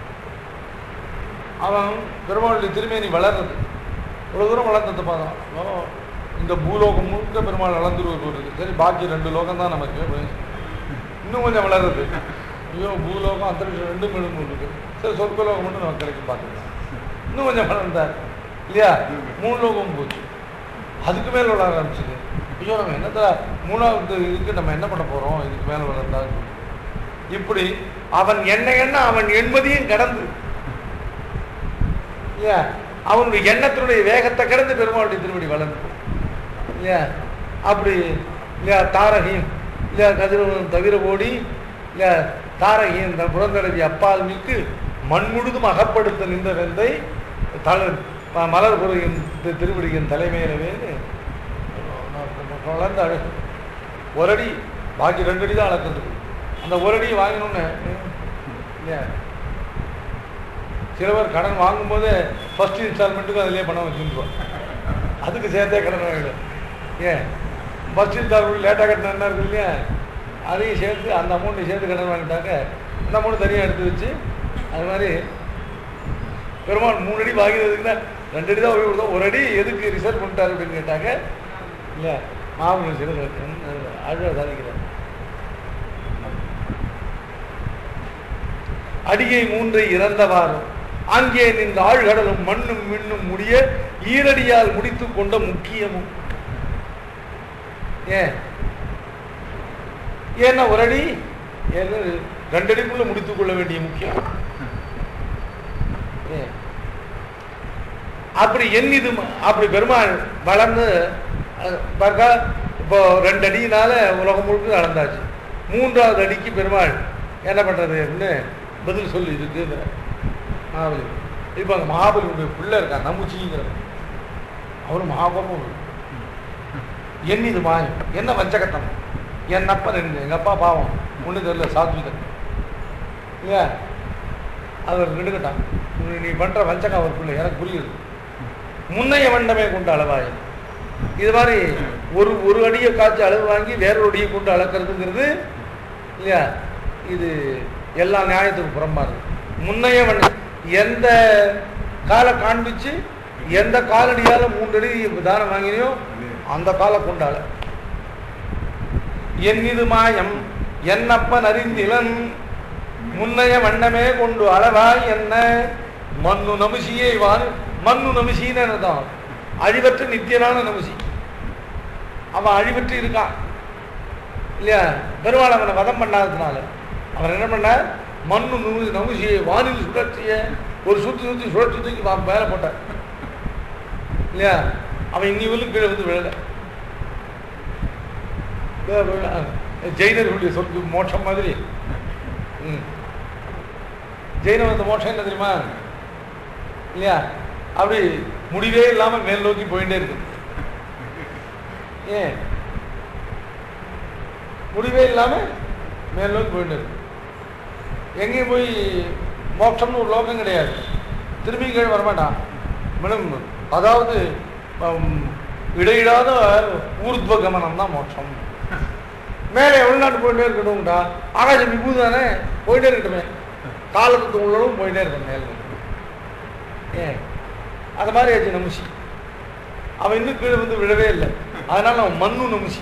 அவன் பெருமாளுடைய திருமேனி வளர்றது இவ்வளோ தூரம் வளர்ந்தது பார்த்தான் ஓ, இந்த பூலோகம் முழுக்க பெருமாள் வளர்ந்துருவது ஒரு சரி பாக்கி ரெண்டு லோகம் தான் நமக்கு இன்னும் கொஞ்சம் வளருது ஐயோ பூலோகம் அந்தரிக்ஷம் ரெண்டும் எழுந்து இருக்கு சரி சொர்க்கலோகம் மட்டும் நமக்கு கிடைக்கும் பார்த்துக்கலாம் இன்னும் கொஞ்சம் வளர்ந்தார் இல்லையா மூணு லோகம் போச்சு அதுக்கு மேலே வளர ஆரம்பிச்சது ஐயோ நம்ம என்னத்த மூணாவது இதுக்கு நம்ம என்ன பண்ண போகிறோம் இதுக்கு மேலே வளர்ந்தா இப்படி அவன் என்ன என்ன அவன் எண்பதையும் கடந்து இல்லையா அவனுடைய எண்ணத்தினுடைய வேகத்தை கடந்து பெருமாளுடைய திருவடி வளர்ந்து இல்லையா அப்படி இல்லையா தாரகையும் இல்லையா கதிரவன் தவிர ஓடி இல்லையா தாரகையும் தன் புறந்தடவி அப்பால் மிக்கு மண் முழுதும் அகப்படுத்த நின்ற வெந்தை தல ம- மலர் புறையின் தி- திருவடியின் தலைமையிலவே வளர்ந்த அழகு ஒரு அடி பாக்கி ரெண்டு அடி தான் அளக்குது அந்த ஒரு அடி வாங்கினோன்னு இல்லையா சிலவர் கடன் வாங்கும்போதே ஃபர்ஸ்ட் இன்ஸ்டால்மெண்ட்டுக்கு அதிலே பணம் வச்சுருவோம் அதுக்கு சேர்த்தே கடன் வாங்கிடும் ஏன் ஃபர்ஸ்ட் இன்ஸ்டால்மெண்ட் லேட்டாக கட்டின என்ன இருக்கு இல்லையா அதையும் சேர்த்து அந்த அமௌண்ட்டை சேர்த்து கடன் வாங்கிட்டாங்க அந்த அமௌண்ட் தனியாக எடுத்து வச்சு அது மாதிரி பெருமாள் மூணு அடி வாங்கினதுக்குன்னா ரெண்டு அடி தான் போய் கொடுத்தோம் ஒரு அடி எதுக்கு ரிசர்வ் பண்ணிட்டாரு அப்படின்னு கேட்டாங்க இல்லை மாமன் சில அழுவ சாதிக்கிறார் அடியை மூன்றை இறந்தவாறும் அங்கே நின்ற ஆழ்கடலும் மண்ணும் மின்னும் முடிய ஈரடியால் முடித்துக் கொண்ட முக்கியமும் ஏன் ஏன்னா ஒரு அடி ஏன்னா ரெண்டு அடிக்குள்ள முடித்துக் கொள்ள வேண்டிய முக்கியம் ஏன்? அப்படி என் இது ம- அப்படி பெருமாள் வளர்ந்து அஹ், பார்த்தா இப்போ ரெண்டு அடியினால உலகம் முழுக்க அளந்தாச்சு மூன்றாவது அடிக்கு பெருமாள் என்ன பண்றது அப்படின்னு பதில் சொல்லி இருக்குங்கிற மகாபலி இப்போ அங்கே மகாபலியுடைய பிள்ளை இருக்கான் நமுச்சிங்கிறவன் அவரும் மகாபமும் என் இது மாயம் என்ன வஞ்சகத்தனம் என் அப்பா ரெண்டு எங்கள் அப்பா பாவம் ஒன்றும் தெரியல சாத்விகன் இல்லையா அவர் நெடுக்கட்டான் உன்னை நீ பண்ற வஞ்சகம் அவர் பிள்ளை எனக்கு புரியுது முன்னைய வண்டமே கொண்டு அளவாய் இது மாதிரி ஒரு ஒரு அடியை காய்ச்சி அளவு வாங்கி வேறொரு அடியை கொண்டு அளக்கிறதுங்கிறது இல்லையா இது எல்லா நியாயத்துக்கும் புறம்பாரு முன்னைய வண்ட எந்த காலை காண்பிச்சு எந்த காலடியால மூன்று அடி தானம் வாங்கினியோ அந்த காலை கொண்டாள என் இது மாயம் என்னப்பன் அறிந்திலன் முன்னைய வண்ணமே கொண்டு அளவாய் என்ன மண்ணு நமுசியை வான் மண்ணு நமுசின்னு என்னதான் அழிவற்ற நித்தியனான நமுசி அவன் அழிவற்று இருக்கான் இல்லையா பெருமாள் அவனை வதம் பண்ணாததுனால அவன் என்ன பண்ண மண்ணு நுமு நமுசியை வானில் சுழற்சிய ஒரு சுற்றி சுற்றி சுழற்சி தூக்கி வா- மேலே போட்டான் இல்லையா அவன் இன்னி வரலும் கீழே வந்து விழல வே- வே- ஜெயினர்களுடைய சொற்கு மோட்சம் மாதிரி ம். ஜெயினவந்த மோட்சம் என்ன தெரியுமா இல்லையா அப்படி முடிவே இல்லாம மேல் நோக்கி போயிட்டே இருக்கு ஏன் முடிவே இல்லாம மேல் நோக்கி போயிட்டே இருக்கு எங்கேயும் போய் மோட்சம்னு ஒரு லோகம் கிடையாது திரும்பி கீழே வரமாட்டான் மேடம் அதாவது ஹம், இடையிடாத ஊர்த்வ கமனம் தான் மோட்சம் மேலே வெளிநாட்டு போயிட்டே இருக்கணும்டா ஆகாசம் விபூதி தானே போயிட்டே இருக்கட்டுமே காலத்துக்கு உள்ளவும் போயிட்டே இருக்கணும் மேலே ஏன் அது மாதிரி ஆச்சு நமுசி அவன் இன்னும் கீழே வந்து விழவே இல்லை அதனால அவன் மண்ணு நமுசி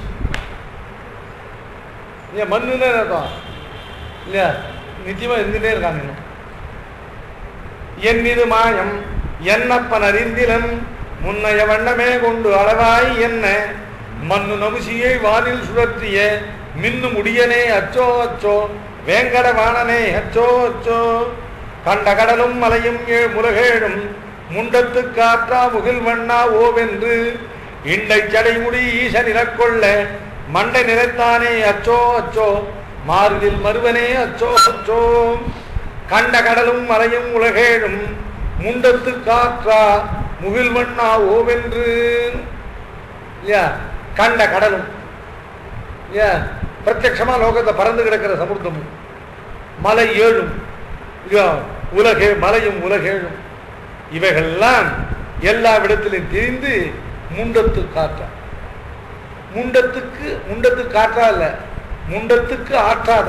ஏன் மண்ணுன்னே அர்த்தம் இல்லையா நித்தியமா இருந்துட்டே இருக்காங்க இன்னும் என்னிது மாயம் என்னப்பன் அறிந்திலன் முன்னைய வண்ணமே கொண்டு அளவாய் என்ன மண்ணு நமுசியை வானில் சுழற்றிய மின்னு முடியனே அச்சோ அச்சோ வேங்கட வாணனே அச்சோ அச்சோ கண்ட கடலும் மலையும் ஏழ் முலகேடும் முண்டத்து காற்றா முகில் வண்ணா ஓவென்று இண்டை சடைமுடி ஈசன் இறக்கொள்ள மண்டை நிறைத்தானே அச்சோ அச்சோ மார்பில் மருவனே அச்சோ அச்சோ கண்ட கடலும் மலையும் உலகேடும் முண்டத்து காற்றா முகில் வண்ணா ஓவென்று இல்லையா கண்ட கடலும் இல்லையா பிரத்யட்சமா லோகத்தை பறந்து கிடக்கிற சமுத்திரமும் மலை ஏழும் இல்லையா உலகே மலையும் உலகேழும் இவைகள்லாம் எல்லா விடத்திலும் திரிந்து முண்டத்து காற்றா முண்டத்துக்கு முண்டத்துக்கு காற்றா இல்ல முண்டத்துக்கு ஆற்றாத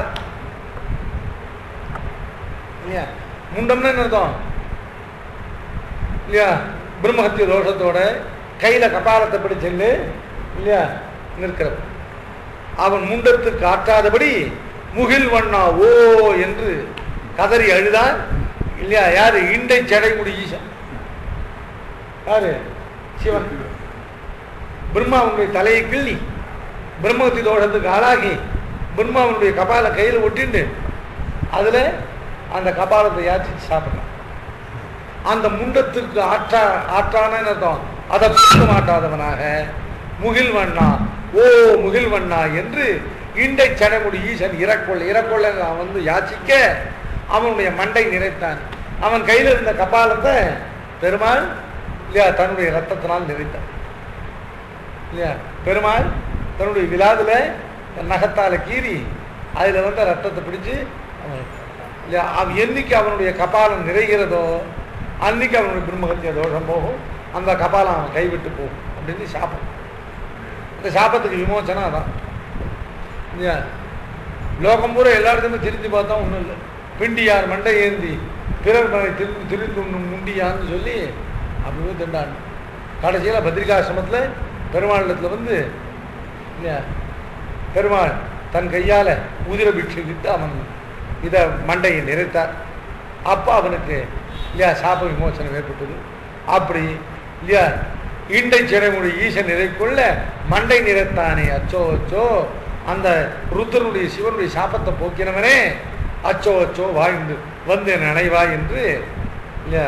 இல்லையா முண்டம்னா என்ன அர்த்தம் இல்லையா பிரம்மஹத்திய தோஷத்தோட கையில கபாலத்தை பிடிச்செல்லு இல்லையா நிற்கிறது அவன் முண்டத்துக்கு ஆற்றாதபடி முகில் வண்ணா ஓ என்று கதறி அழுதான் இல்லையா யாரு இண்டை சடைமுடி ஈசன் யாரு சிவன் பிரம்மாவுடைய தலையை கிள்ளி பிரம்மஹத்தி தோஷத்துக்கு ஆளாகி பிரம்மாவுடைய கபால கையில் ஒட்டிண்டு அதுல அந்த கபாலத்தை யாச்சிச்சு சாப்பிடலாம் அந்த முண்டத்திற்கு ஆற்றா ஆற்றான அர்த்தம் அதை பிடிக்க மாட்டாதவனாக முகில் வண்ணா ஓ முகில் வண்ணா என்று இண்டை சடைமுடி ஈசன் இறக்கொள்ள இறக்கொள்ள அவன் வந்து யாச்சிக்க அவனுடைய மண்டை நிறைத்தான் அவன் கையில் இருந்த கபாலத்தை பெருமாள் இல்லையா தன்னுடைய ரத்தத்தினால் நிறைத்தான் இல்லையா பெருமாள் தன்னுடைய விழாதுல நகத்தால கீறி அதில் வந்து ரத்தத்தை பிடிச்சு அவன் இல்லையா அவன் என்னைக்கு அவனுடைய கபாலம் நிறைகிறதோ அன்னைக்கு அவனுடைய பிரம்மகத்திய தோஷம் போகும் அந்த கபாலம் அவன் கைவிட்டு போகும் அப்படின்னு சாபம் அந்த சாபத்துக்கு விமோச்சனம் அதான் இல்லையா லோகம் பூரா எல்லா இடத்துலையுமே திருத்தி பார்த்தா ஒன்றும் இல்லை பிண்டியார் மண்டை ஏந்தி பிறர் மனை திரு திருந்துண்ணும் முண்டியான்னு சொல்லி அப்படியே திண்டாண்டு கடைசியில் பத்ரிகாசிரமத்தில் பெருமாளத்தில் வந்து இல்லையா பெருமாள் தன் கையால் உதிர பிட்சை விட்டு அவன் இதை மண்டையை நிறைத்தார் அப்போ அவனுக்கு இல்லையா சாப விமோசனம் ஏற்பட்டது அப்படி இல்லையா இண்டை சிறைமுடி ஈசன் நிறைக்குள்ள மண்டை நிறைத்தானே அச்சோ அச்சோ அந்த ருத்ரனுடைய சிவனுடைய சாபத்தை போக்கினவனே அச்சோ அச்சோ வாழ்ந்து வந்து என்னை அணைவாய் என்று இல்லையா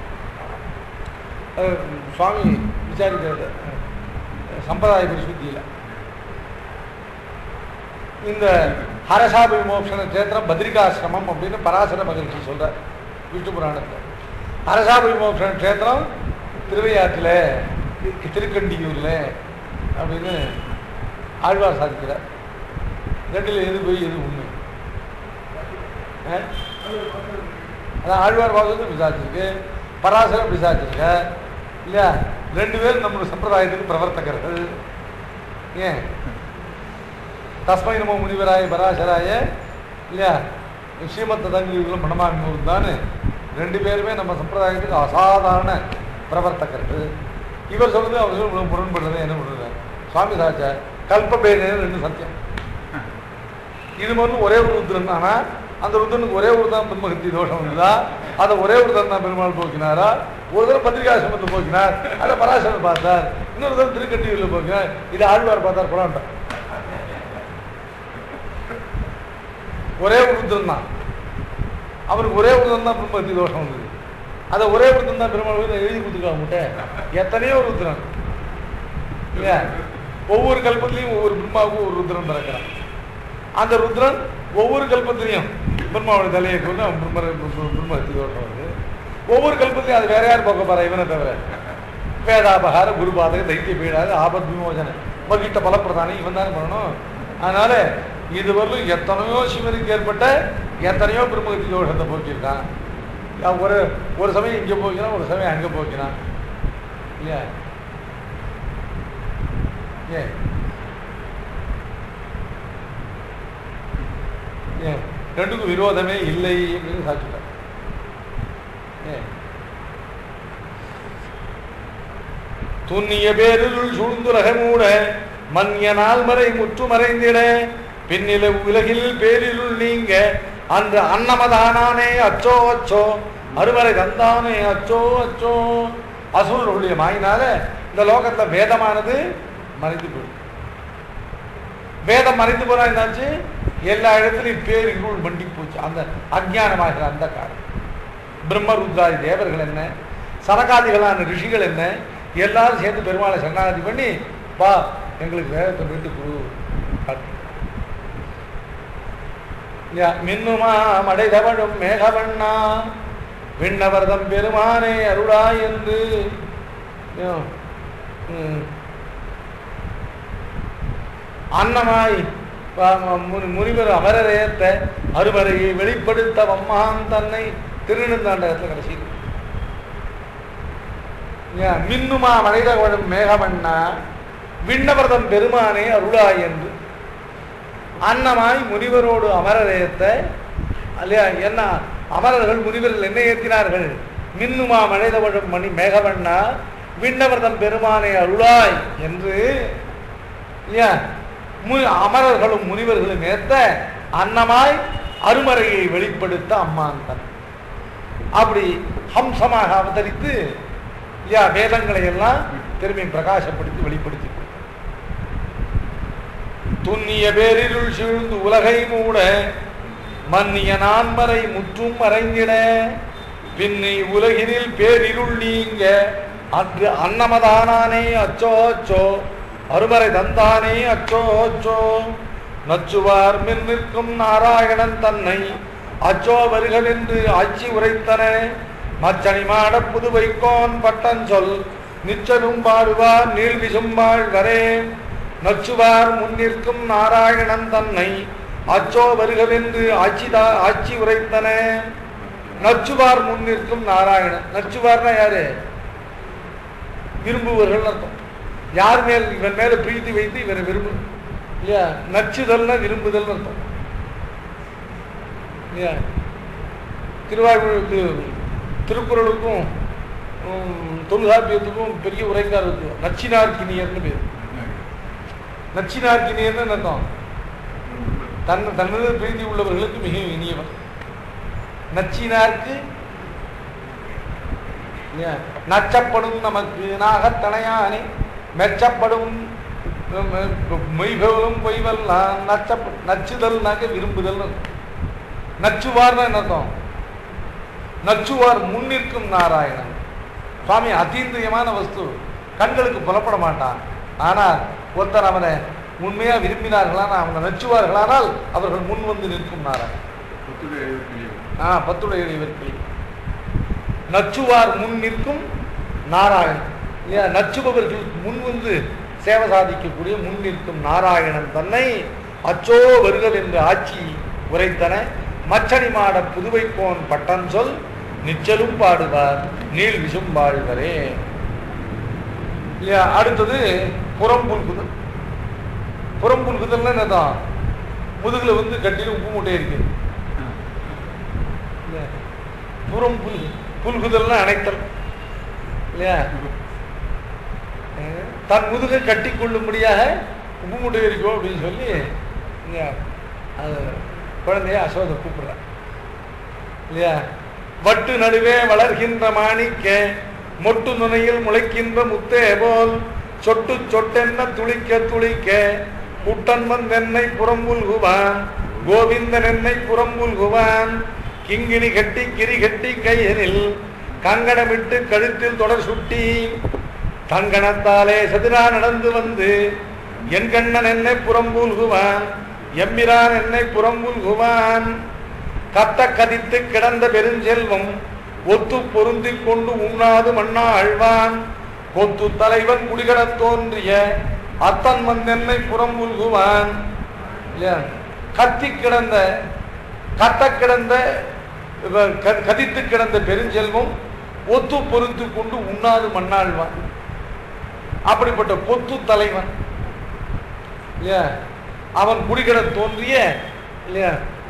அஹ், சுவாமி விசாரிக்கிறது அஹ், சம்பிரதாய பரிசுத்தியில் இந்த ஹரசாப விமோசன சேத்திரம் பத்ரிகாசிரமம் அப்படின்னு பராசர மகிழ்ச்சி சொல்றார் விஷ்ணு புராணத்தில் ஹரசாப விமோசன சேத்திரம் திருவையாற்றில் திருக்கண்டியூர்ல அப்படின்னு ஆழ்வார் சாதிக்கிறார் ரெண்டில் எது போய் எது உண்மை ஆ? அதான் ஆழ்வார் பாகவதம் விசாரிச்சிருக்கு பராசரம் விசாரிச்சிருக்க இல்லையா ரெண்டு பேரும் நம்மளுடைய சம்பிரதாயத்துக்கு பிரவர்த்தகர்கள் ஏன் தஸ்மை நமோ முனிவராய பராசராய இல்லையா ஸ்ரீமத்த தங்கிகளும் மணமான்மூர் தான் ரெண்டு பேருமே நம்ம சம்பிரதாயத்துக்கு அசாதாரண பிரவர்த்தகர்கள் இவர் சொல்றது அவர் சொல்றது முரண்படுறது என்ன பண்ணுறது சுவாமி சாச்சா கல்பபேதம் ரெண்டு சத்தியம் இது மட்டும் ஒரே ஒரு ருத்ரன் ஆனா அந்த ருத்ரனுக்கு ஒரே ஒரு தான் பிரம்மஹத்தி தோஷம் வந்ததா அதை ஒரே ஒரு தான் பெருமாள் போக்கினாரா ஒரு தடவை பத்திரிகாசிரமத்தை போக்கினார் அதை பராசரன் பார்த்தார் இன்னொரு தடவை திருக்கட்டியூரில் போக்கினார் இது ஆழ்வார் பார்த்தார் புறாண்டார் ஒரே ஒரு ருத்ரன் தான் அவருக்கு ஒரே ஒரு தான் பிரம்மஹத்தி தோஷம் வந்தது அதை ஒரே ஒருத்தன் தான் பெருமாள் போய் எழுதி கொடுத்துருக்காங்க முட்டை எத்தனையோ ருத்ரன் இல்லையா ஒவ்வொரு கல்பத்திலையும் ஒவ்வொரு பிரம்மாவுக்கும் ஒரு ருத்ரன் பிறக்கிறான் அந்த ருத்ரன் ஒவ்வொரு கல்பத்திலையும் பிரம்மாவோட தலையை கொண்டு அவன் பிரம்ம பிரம்ம- பிரம்மஹத்தி தோஷம் வருது ஒவ்வொரு கல்பத்திலையும் அது வேற யார் பார்க்க போறா இவனை தவிர வேதாபகார குருபாதக தைத்திய பீடாத ஆபத் விமோசனை மகிட்ட பலப்பிரதானம் இவன் தானே பண்ணணும் அதனால இதுவரையிலும் எத்தனையோ சிவனுக்கு ஏற்பட்ட எத்தனையோ பிரம்மகத்தி தோஷத்தை போக்கியிருக்கான் அவன் ஒரு ஒரு சமயம் இங்கே போய்க்கிறான் ஒரு சமயம் அங்கே போய்க்கிறான் இல்லையா ஏன் ஏன் ரெண்டுக்கும் விரோதமே இல்லை அப்படின்னு சாட்சிட்டார் ஏன் துண்ணிய பேரில் சூழ்ந்துலக மூட மன்ய நாள்மறை முற்று மறைந்திட பின்னில உலகில் பேரிலுள் நீங்க அன்று அன்னமதானானே அச்சோ அச்சோ அருமறை தந்தானே அச்சோ அச்சோ அசுரனுடைய மாயினால இந்த லோகத்துல வேதமானது மறைந்து போயிடும் வேதம் மறைந்து போனா என்னாச்சு எல்லா இடத்துலையும் பேர் இருள் மண்டி போச்சு அந்த அஜ்ஞானமாகிற அந்த காலம் பிரம்மருத்ராதி தேவர்கள் என்ன சனகாதிகளான ரிஷிகள் என்ன எல்லாரும் சேர்ந்து பெருமாளை சரணாகதி பண்ணி வா எங்களுக்கு வேதத்தை மீட்டு குரு காட்டு யா, மின்னுமா மடைதவழும் மேகவண்ணா விண்ணவர்தம் பெருமானே அருளாய் என்று யா, ம். அன்னமாய் ப- ம- முனி- முனிவர் அமரரேத்த அருமறையை வெளிப்படுத்த வம்மான் தன்னை திருநெந்தாண்டகத்தில் கடைசி ஏன், மின்னுமா மனிதவழும் மேகவண்ணா விண்ணவர்தம் பெருமானே அருளாய் என்று அன்னமாய் முனிவரோடு அமரரேத்த இல்லையா என்ன அமரர்கள் முனிவர்கள் என்ன ஏற்றினார்கள் மின்னுமா மனிதவழும் மணி மேகவண்ணா விண்ணவர்தம் பெருமானே அருளாய் என்று இல்லையா மு அமரர்களும் முனிவர்களும் ஏத்த அன்னமாய் அருமறையை வெளிப்படுத்த அம்மாந்தன் அப்படி ஹம்சமாக அவதரித்து இல்லையா வேதங்களை எல்லாம் திரும்பி பிரகாசப்படுத்தி வெளிப்படுத்தி கொடுத்தார். துண்ணிய பேரிருள் சூழ்ந்து உலகை மூட மன்னிய நான்மறை முற்றும் மறைந்திட பின்னி உலகினில் பேரிருள் நீங்க அன்று அன்னமதானானே அச்சோ அச்சோ அருமறை தந்தானே அச்சோ அச்சோ நச்சுவார் மின் நிற்கும் நாராயணன் தன்னை அச்சோ வருகவென்று ஆட்சி உரைத்தன மச்சனி மாட புதுவைக்கோன் பட்டன் சொல் நிச்சலும் பாடுவார் நீள்விசும்பாள் வரே நச்சுவார் முன்னிற்கும் நாராயணன் தன்னை அச்சோ வருகவென்று ஆட்சிதா ஆட்சி உரைத்தன நச்சுவார் முன்னிற்கும் நாராயணன் நச்சுவார்னா யாரு விரும்புவர்கள் அர்த்தம் யார் மேல் இவன் மேல பிரீத்தி வைத்து இவனை விரும்பு இல்லையா நச்சுதல்னா விரும்புதல் அர்த்தம் இல்லையா திருவாய்மொழி திருக்குறளுக்கும் உம், தொல்காப்பியத்துக்கும் பெரிய உரைக்கார் இருக்கு நச்சினார்கினியர்னு பேர் நச்சினார்கினியர்னு என்ன அர்த்தம் தன் தன்னது பிரீதி உள்ளவர்களுக்கு மிக இனியவன் நச்சினார்க்கு இல்லையா? நச்சப்படும் நமக்கு நாகத்தனையானே மெச்சப்படும் மெய்பவலும் பொய்வெல்லாம் நச்சப்ப நச்சுதல்னாக்க விரும்புதல் நச்சுவார்னா என்ன அர்த்தம் நச்சுவார் முன்னிற்கும் நாராயணன் சுவாமி அதீந்திரியமான வஸ்து கண்களுக்கு புலப்பட மாட்டான் ஆனால் ஒருத்தர் அவனை உண்மையா விரும்பினார்களான அவனை நச்சுவார்களானால் அவர்கள் முன் வந்து நிற்கும் நாராயணன் ஆ பத்துடைய இவர்கள் நச்சுவார் முன் நிற்கும் நாராயணன் இல்லையா நச்சுபவர்கள் முன் வந்து சேவை சாதிக்கக்கூடிய முன் நிற்கும் நாராயணன் தன்னை அச்சோ வருகள் என்று ஆட்சி உரைத்தன மச்சனி மாட புதுவைக்கோன் பட்டன் சொல் நிச்சலும் பாடுவார் நீள் விசும்பாழ்வரே இல்லையா அடுத்தது புறம்புல்குதல் புறம்புல்குதல்னா என்னதான் முதுகுல வந்து கட்டில உப்பு மூட்டை இருக்கு இல்லையா? புறம் புல் புல்குதல்னா அணைத்தல் இல்லையா அஹ் தன் முதுகை கட்டி கொள்ளும்படியாக உப்பு மூட்டை இருக்கும் அப்படின்னு சொல்லி இல்லையா அது குழந்தைய அசோதை கூப்பிடுறான் இல்லையா வட்டு நடுவே வளர்கின்ற மாணிக்க மொட்டு நுனையில் முளைக்கின்ற முத்தே போல் சொட்டு சொட்டென்ன துளிக்க துளிக்க குட்டன் வந்தென்னை புறம்புல்குவான் கோவிந்தன் என்னை புறம்புல்குவான் கிங்கிணி கட்டி கிரி கட்டி கையனில் கங்கணமிட்டு கழுத்தில் தொடர் சுட்டி தங்கணத்தாலே சதுரா நடந்து வந்து என் கண்ணன் என்னை புறம்பூல்குவான் எம்பிரான் என்னை புறம்பூல்குவான் கத்த கதித்து கிடந்த பெருஞ்செல்வம் ஒத்து பொருந்திக் கொண்டு உண்ணாது மண்ணா அழ்வான் கொத்து தலைவன் குடிகடத் தோன்றிய அத்தன் வந்தென்னை புறம்புல்குவான் இல்லையா கத்தி கிடந்த கத்த கிடந்த இப்ப க- கதித்து கிடந்த பெருஞ்செல்வம் ஒத்து பொறுத்து கொண்டு உண்ணாது மண்ணாழ்வான் அப்படிப்பட்ட பொத்து தலைவன் இல்லையா அவன் குடிகிட தோன்றிய இல்லையா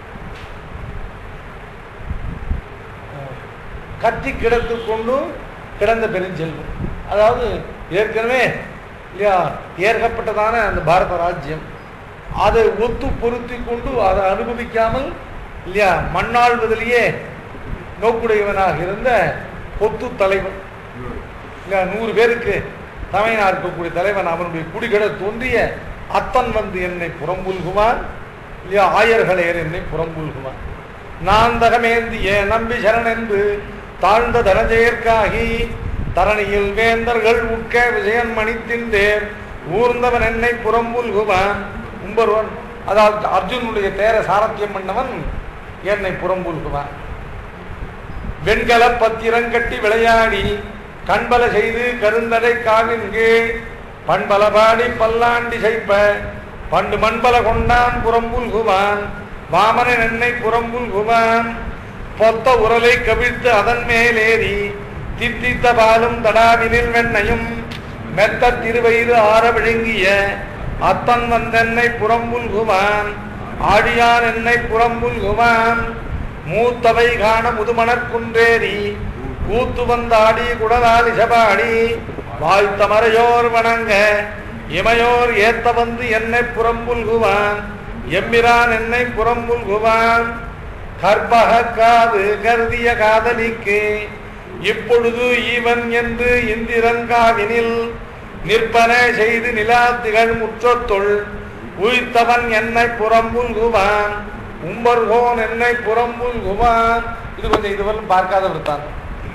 கத்தி கிடத்து கொண்டு கிடந்த பெருஞ்செல்வம் அதாவது ஏற்கனவே இல்லையா ஏற்கப்பட்டதான அந்த பாரத ராஜ்யம் அதை ஒத்து பொருத்தி கொண்டு அதை அனுபவிக்காமல் இல்லையா மண்ணாழ்வதிலேயே நோக்குடையவனாக இருந்த பொத்து தலைவன் இல்லையா நூறு பேருக்கு தலைவனாக இருக்கக்கூடிய தலைவன் அவனுடைய குடிகட தோன்றிய அத்தன் வந்து என்னை புறம்புல்குவான் இல்லையா ஆயர்களையர் என்னை புறம்புல்குவான் நான் தகமேந்திய நம்பி சரணென்று தாழ்ந்த தனஜெயற்காகி தரணியில் வேந்தர்கள் உட்க விஜயன் மணித்தின்றேர் ஊர்ந்தவன் என்னை புறம்புல்குவான் உம்பர்வன் அதாவது அர்ஜுனுடைய தேர சாரத்தியம் பண்ணவன் என்னை புறம்புல்குவான் வெண்கல பத்திரங்கட்டி விளையாடி கண்பல செய்து கருந்தடை காவின் கீழ் பண்பல பாடி பல்லாண்டி செய்ப்ப பண்டு மண்பல கொண்டான் புறம்புல்குவான் வாமனன் என்னை புறம்புல்குவான் பொத்த உரலை கவிழ்த்து அதன் மேலேறி தித்தித்த பாலும் தடாவினில் வெண்ணையும் மெத்த திருவயிறு ஆற விழுங்கிய அத்தன் வந்தென்னை புறம்புல்குவான் ஆழியான் என்னை புறம்புல்குவான் மூத்தவை காண முதுமணற் குன்றேறி கூத்து வந்தாடி குடலால் இசபாடி வாழ்த்த மறையோர் வணங்க இமையோர் ஏத்த வந்து என்னை புறம்புல்குவான் எம்பிரான் என்னை புறம்புல்குவான் கற்பக காது கருதிய காதலிக்கு இப்பொழுது ஈவன் என்று இந்திரன் காவினில் நிற்பன செய்து நிலாத்திகள் முற்றத்துள் உய்த்தவன் என்னை புறம்புல்குவான் உம்பர்கோன் என்னை புறம்புல்குவான் இது கொஞ்சம் இதுவரையும் பார்க்காத விருத்தாங்க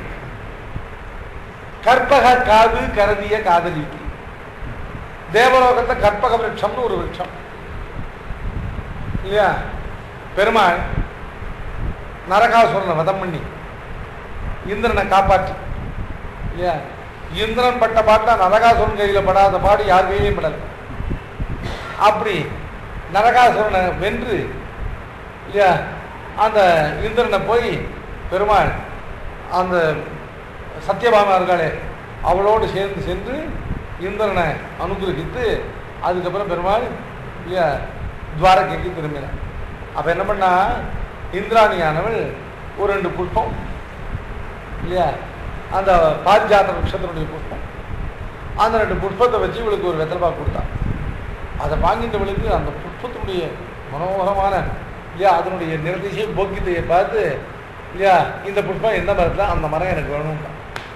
கற்பக காது கருதிய காதலிக்கு தேவலோகத்தை கற்பக விருட்சம்னு ஒரு விருட்சம் இல்லையா பெருமாள் நரகாசுரனை வதம் பண்ணி இந்திரனை காப்பாற்றி இல்லையா இந்திரன் பட்ட பாட்டா நரகாசுரன் கையில் படாத பாடு யார் கையிலையும் படல அப்படி நரகாசுரனை வென்று இல்லையா அந்த இந்திரனை போய் பெருமாள் அந்த சத்யபாமா இருக்காளே அவளோடு சேர்ந்து சென்று இந்திரனை அனுகிரகித்து அதுக்கப்புறம் பெருமாள் இல்லையா துவாரகைக்கு திரும்பினான் அப்போ என்ன பண்ணா இந்திராணியானவள் ஒரு ரெண்டு புஷ்பம் இல்லையா அந்த பாரிஜாத விருஷத்தினுடைய புஷ்பம் அந்த ரெண்டு புஷ்பத்தை வச்சு இவளுக்கு ஒரு வெத்தலைப்பா கொடுத்தான் அதை வாங்கிட்டவளுக்கு அந்த புஷ்பத்தினுடைய மனோகரமான இல்லையா அதனுடைய நிறதிசை போக்கியத்தையை பார்த்து இல்லையா இந்த புஷ்பம் எந்த மரத்தில் அந்த மரம் எனக்கு வேணும்னா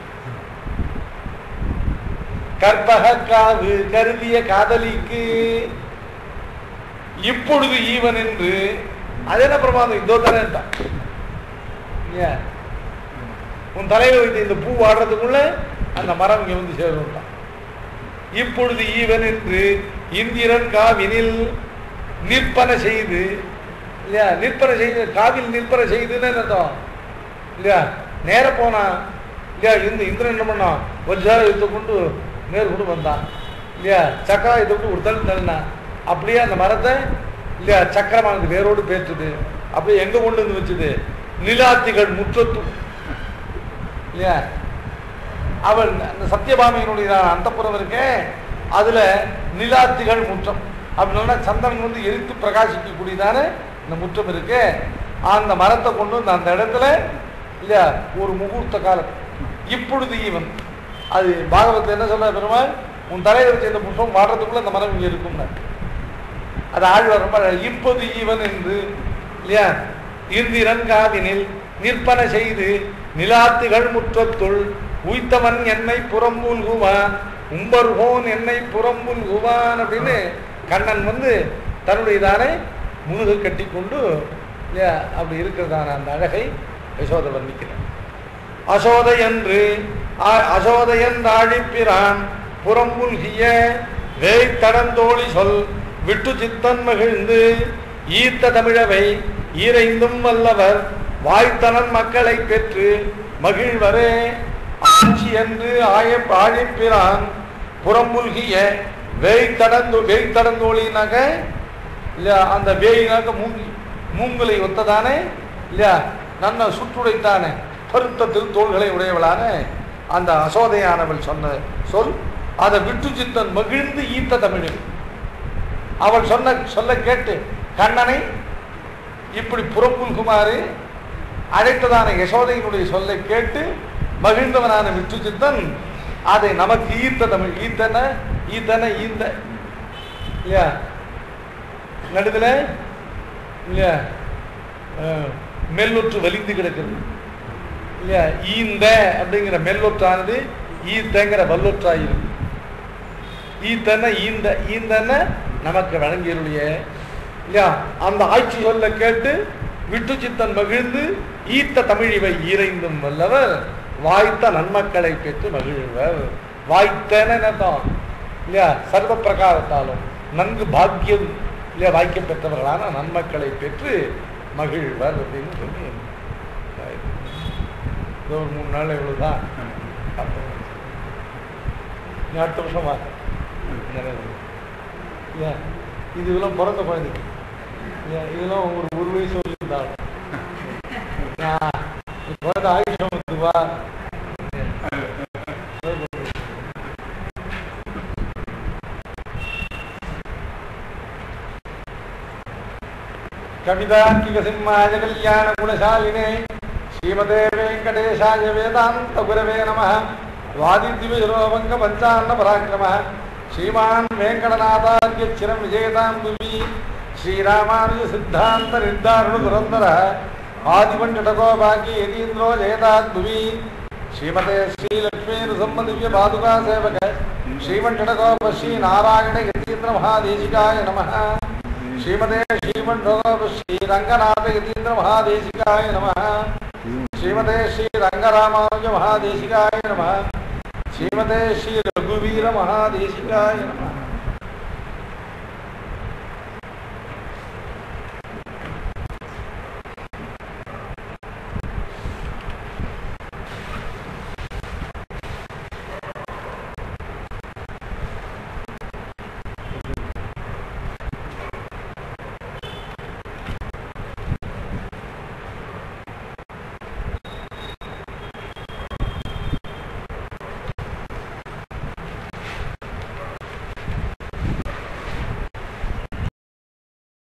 கற்பக காவு கருதிய காதலிக்கு இப்பொழுது ஈவன் என்று அது என்ன பிரமாதம் இதோ தானே இருந்தான் இல்லையா உன் தலையில வைத்த இந்த பூ வாடுறதுக்குள்ள அந்த மரம் இங்க வந்து சேரும்ட்டான் இப்பொழுது ஈவன் என்று இந்திரன் காவினில் நிற்பன செய்து இல்லையா நிற்பனை செய்து காவில் நிற்பனை செய்துன்னு என்ன அர்த்தம் இல்லையா நேர போனான் இல்லையா இந்த இந்திரன் என்ன பண்ணான் வஜ்ரார யுத்த கொண்டு நேர் கொண்டு வந்தான் இல்லையா சக்கரா இதை விட்டு ஒரு தள்ளி தள்ளினான் அப்படியே அந்த மரத்தை இல்லையா சக்கரமானது வேரோடு பேற்றுது அப்படியே எங்க கொண்டு வந்து வச்சுது நிலாத்திகள் முற்றத்து இல்லையா அவள் அந்த சத்தியபாமையினுடைய அந்தப்புறம் இருக்கே அதுல நிலாத்திகள் முற்றம் அப்படின்னா சந்திரன் வந்து எரித்து பிரகாசிக்கக்கூடியதான இந்த முற்றம் இருக்கு அந்த மரத்தை கொண்டு வந்து அந்த இடத்துல இல்லையா ஒரு முகூர்த்த காலம் இப்பொழுது ஈவன் அது பாகவத்தில் என்ன சொல்ற பெருமாள் உன் தலையில வச்ச இந்த புஷ்பம் வாடுறதுக்குள்ள அந்த மரம் இங்க இருக்கும்னா அது ஆழ்வார் ரொம்ப அழகா, இப்போது ஈவன் என்று இல்லையா இந்திரன் காவினில் நிற்பன செய்து நிலாத்துகள் முற்றத்துள் உய்த்தவன் என்னை புறம்புல்குவான் உம்பர்கோன் என்னை புறம்புல்குவான் அப்படின்னு கண்ணன் வந்து தன்னுடையதானே முழுகு கட்டி கொண்டு இல்லையா அப்படி இருக்கிறதான அந்த அழகை யசோதை வர்ணிக்கிறார் அசோதை என்று ஆ- அசோதை என்று ஆழிப்பிரான் புறம்புல்கிய வேய் தடந்தோழி சொல் விட்டு சித்தன் மகிழ்ந்து ஈர்த்த தமிழவை ஈரைந்தும் வல்லவர் வாய்த்தனன் மக்களை பெற்று மகிழ்வரே ஆட்சி என்று ஆய ஆழிப்பிரான் புறம்புல்கிய வேய் தடந்து வேய் தடந்தோழினாக்க இல்லையா அந்த வேயினாக்க மூங்கி மூங்கலை ஒத்ததானே இல்லையா நல்ல சுற்றுடைத்தான பருத்த திருத்தோள்களை உடையவளான அந்த அசோதையானவள் சொன்ன சொல் அதை விட்டு சித்தன் மகிழ்ந்து ஈத்த தமிழில் அவள் சொன்ன சொல்ல கேட்டு கண்ணனை இப்படி புறப்புல்குமாறு அழைத்ததான யசோதையினுடைய சொல்லை கேட்டு மகிழ்ந்தவனான விட்டு சித்தன் அதை நமக்கு ஈர்த்த தமிழ் ஈத்தன ஈத்தன ஈந்த இல்லையா நடுதுல இல்லையா அஹ், மெல்லொற்று வலிந்து கிடக்கிறது இல்லையா ஈந்த அப்படிங்கிற மெல்லொற்றானது ஈத்தங்கிற வல்லொற்றாயிருக்கு ஈத்தன ஈந்த ஈந்தன நமக்கு வழங்கியருடைய இல்லையா அந்த ஆட்சி சொல்ல கேட்டு விட்டு சித்தன் மகிழ்ந்து ஈத்த தமிழ் இவை ஈரைந்தும் வல்லவர் வாய்த்த நன்மக்களை பெற்று மகிழ்வர் வாய்த்தன தான் இல்லையா சர்வ பிரகாரத்தாலும் நன்கு பாக்கியம் இல்லையா வாய்க்கம் பெற்றவர்களான நன்மக்களை பெற்று மகிழ்வர் அப்படின்னு சொல்லி இதோ ஒரு மூணு நாள் இவ்வளவுதான் நீ அடுத்த வருஷம் வா இல்லையா இது இதெல்லாம் பிறந்த குழந்தைக்கு இல்லையா இதெல்லாம் ஒரு ஒரு வயசு இருந்தாலும் பிறந்த ஆயுஷம் வந்து வா கவிதார்க்கிக சிம்மாய கல்யாண குணசாலினே ஸ்ரீமதே வெங்கடேஷாய வேதாந்த குரவே நம வாதித்யவிரோபங்க பஞ்சாண்ண பராக்கிரம ஸ்ரீமான் வெங்கடநாதார்ய சிரம் விஜயதாம் புவி ஸ்ரீராமானுஜ சித்தாந்த நிர்தாரண துரந்தர ஆதிபண்டகோபாகி யதீந்திரோ ஜெயதாத் புவி ஸ்ரீமதே ஸ்ரீலக்ஷ்மீ நிருசம்மதிவ்ய பாதுகா சேவக ஸ்ரீமண்டகோப ஸ்ரீ நாராயண யதீந்திர மகாதேசிகாய நமः श्रीमते श्रीमण्डोप श्रीरङ्गनाथ यतीन्द्र महादेशिकाय नमः श्रीमते श्रीरङ्गरामानुज महादेशिकाय नमः श्रीमते श्री रघुवीर महादेशिकाय नमः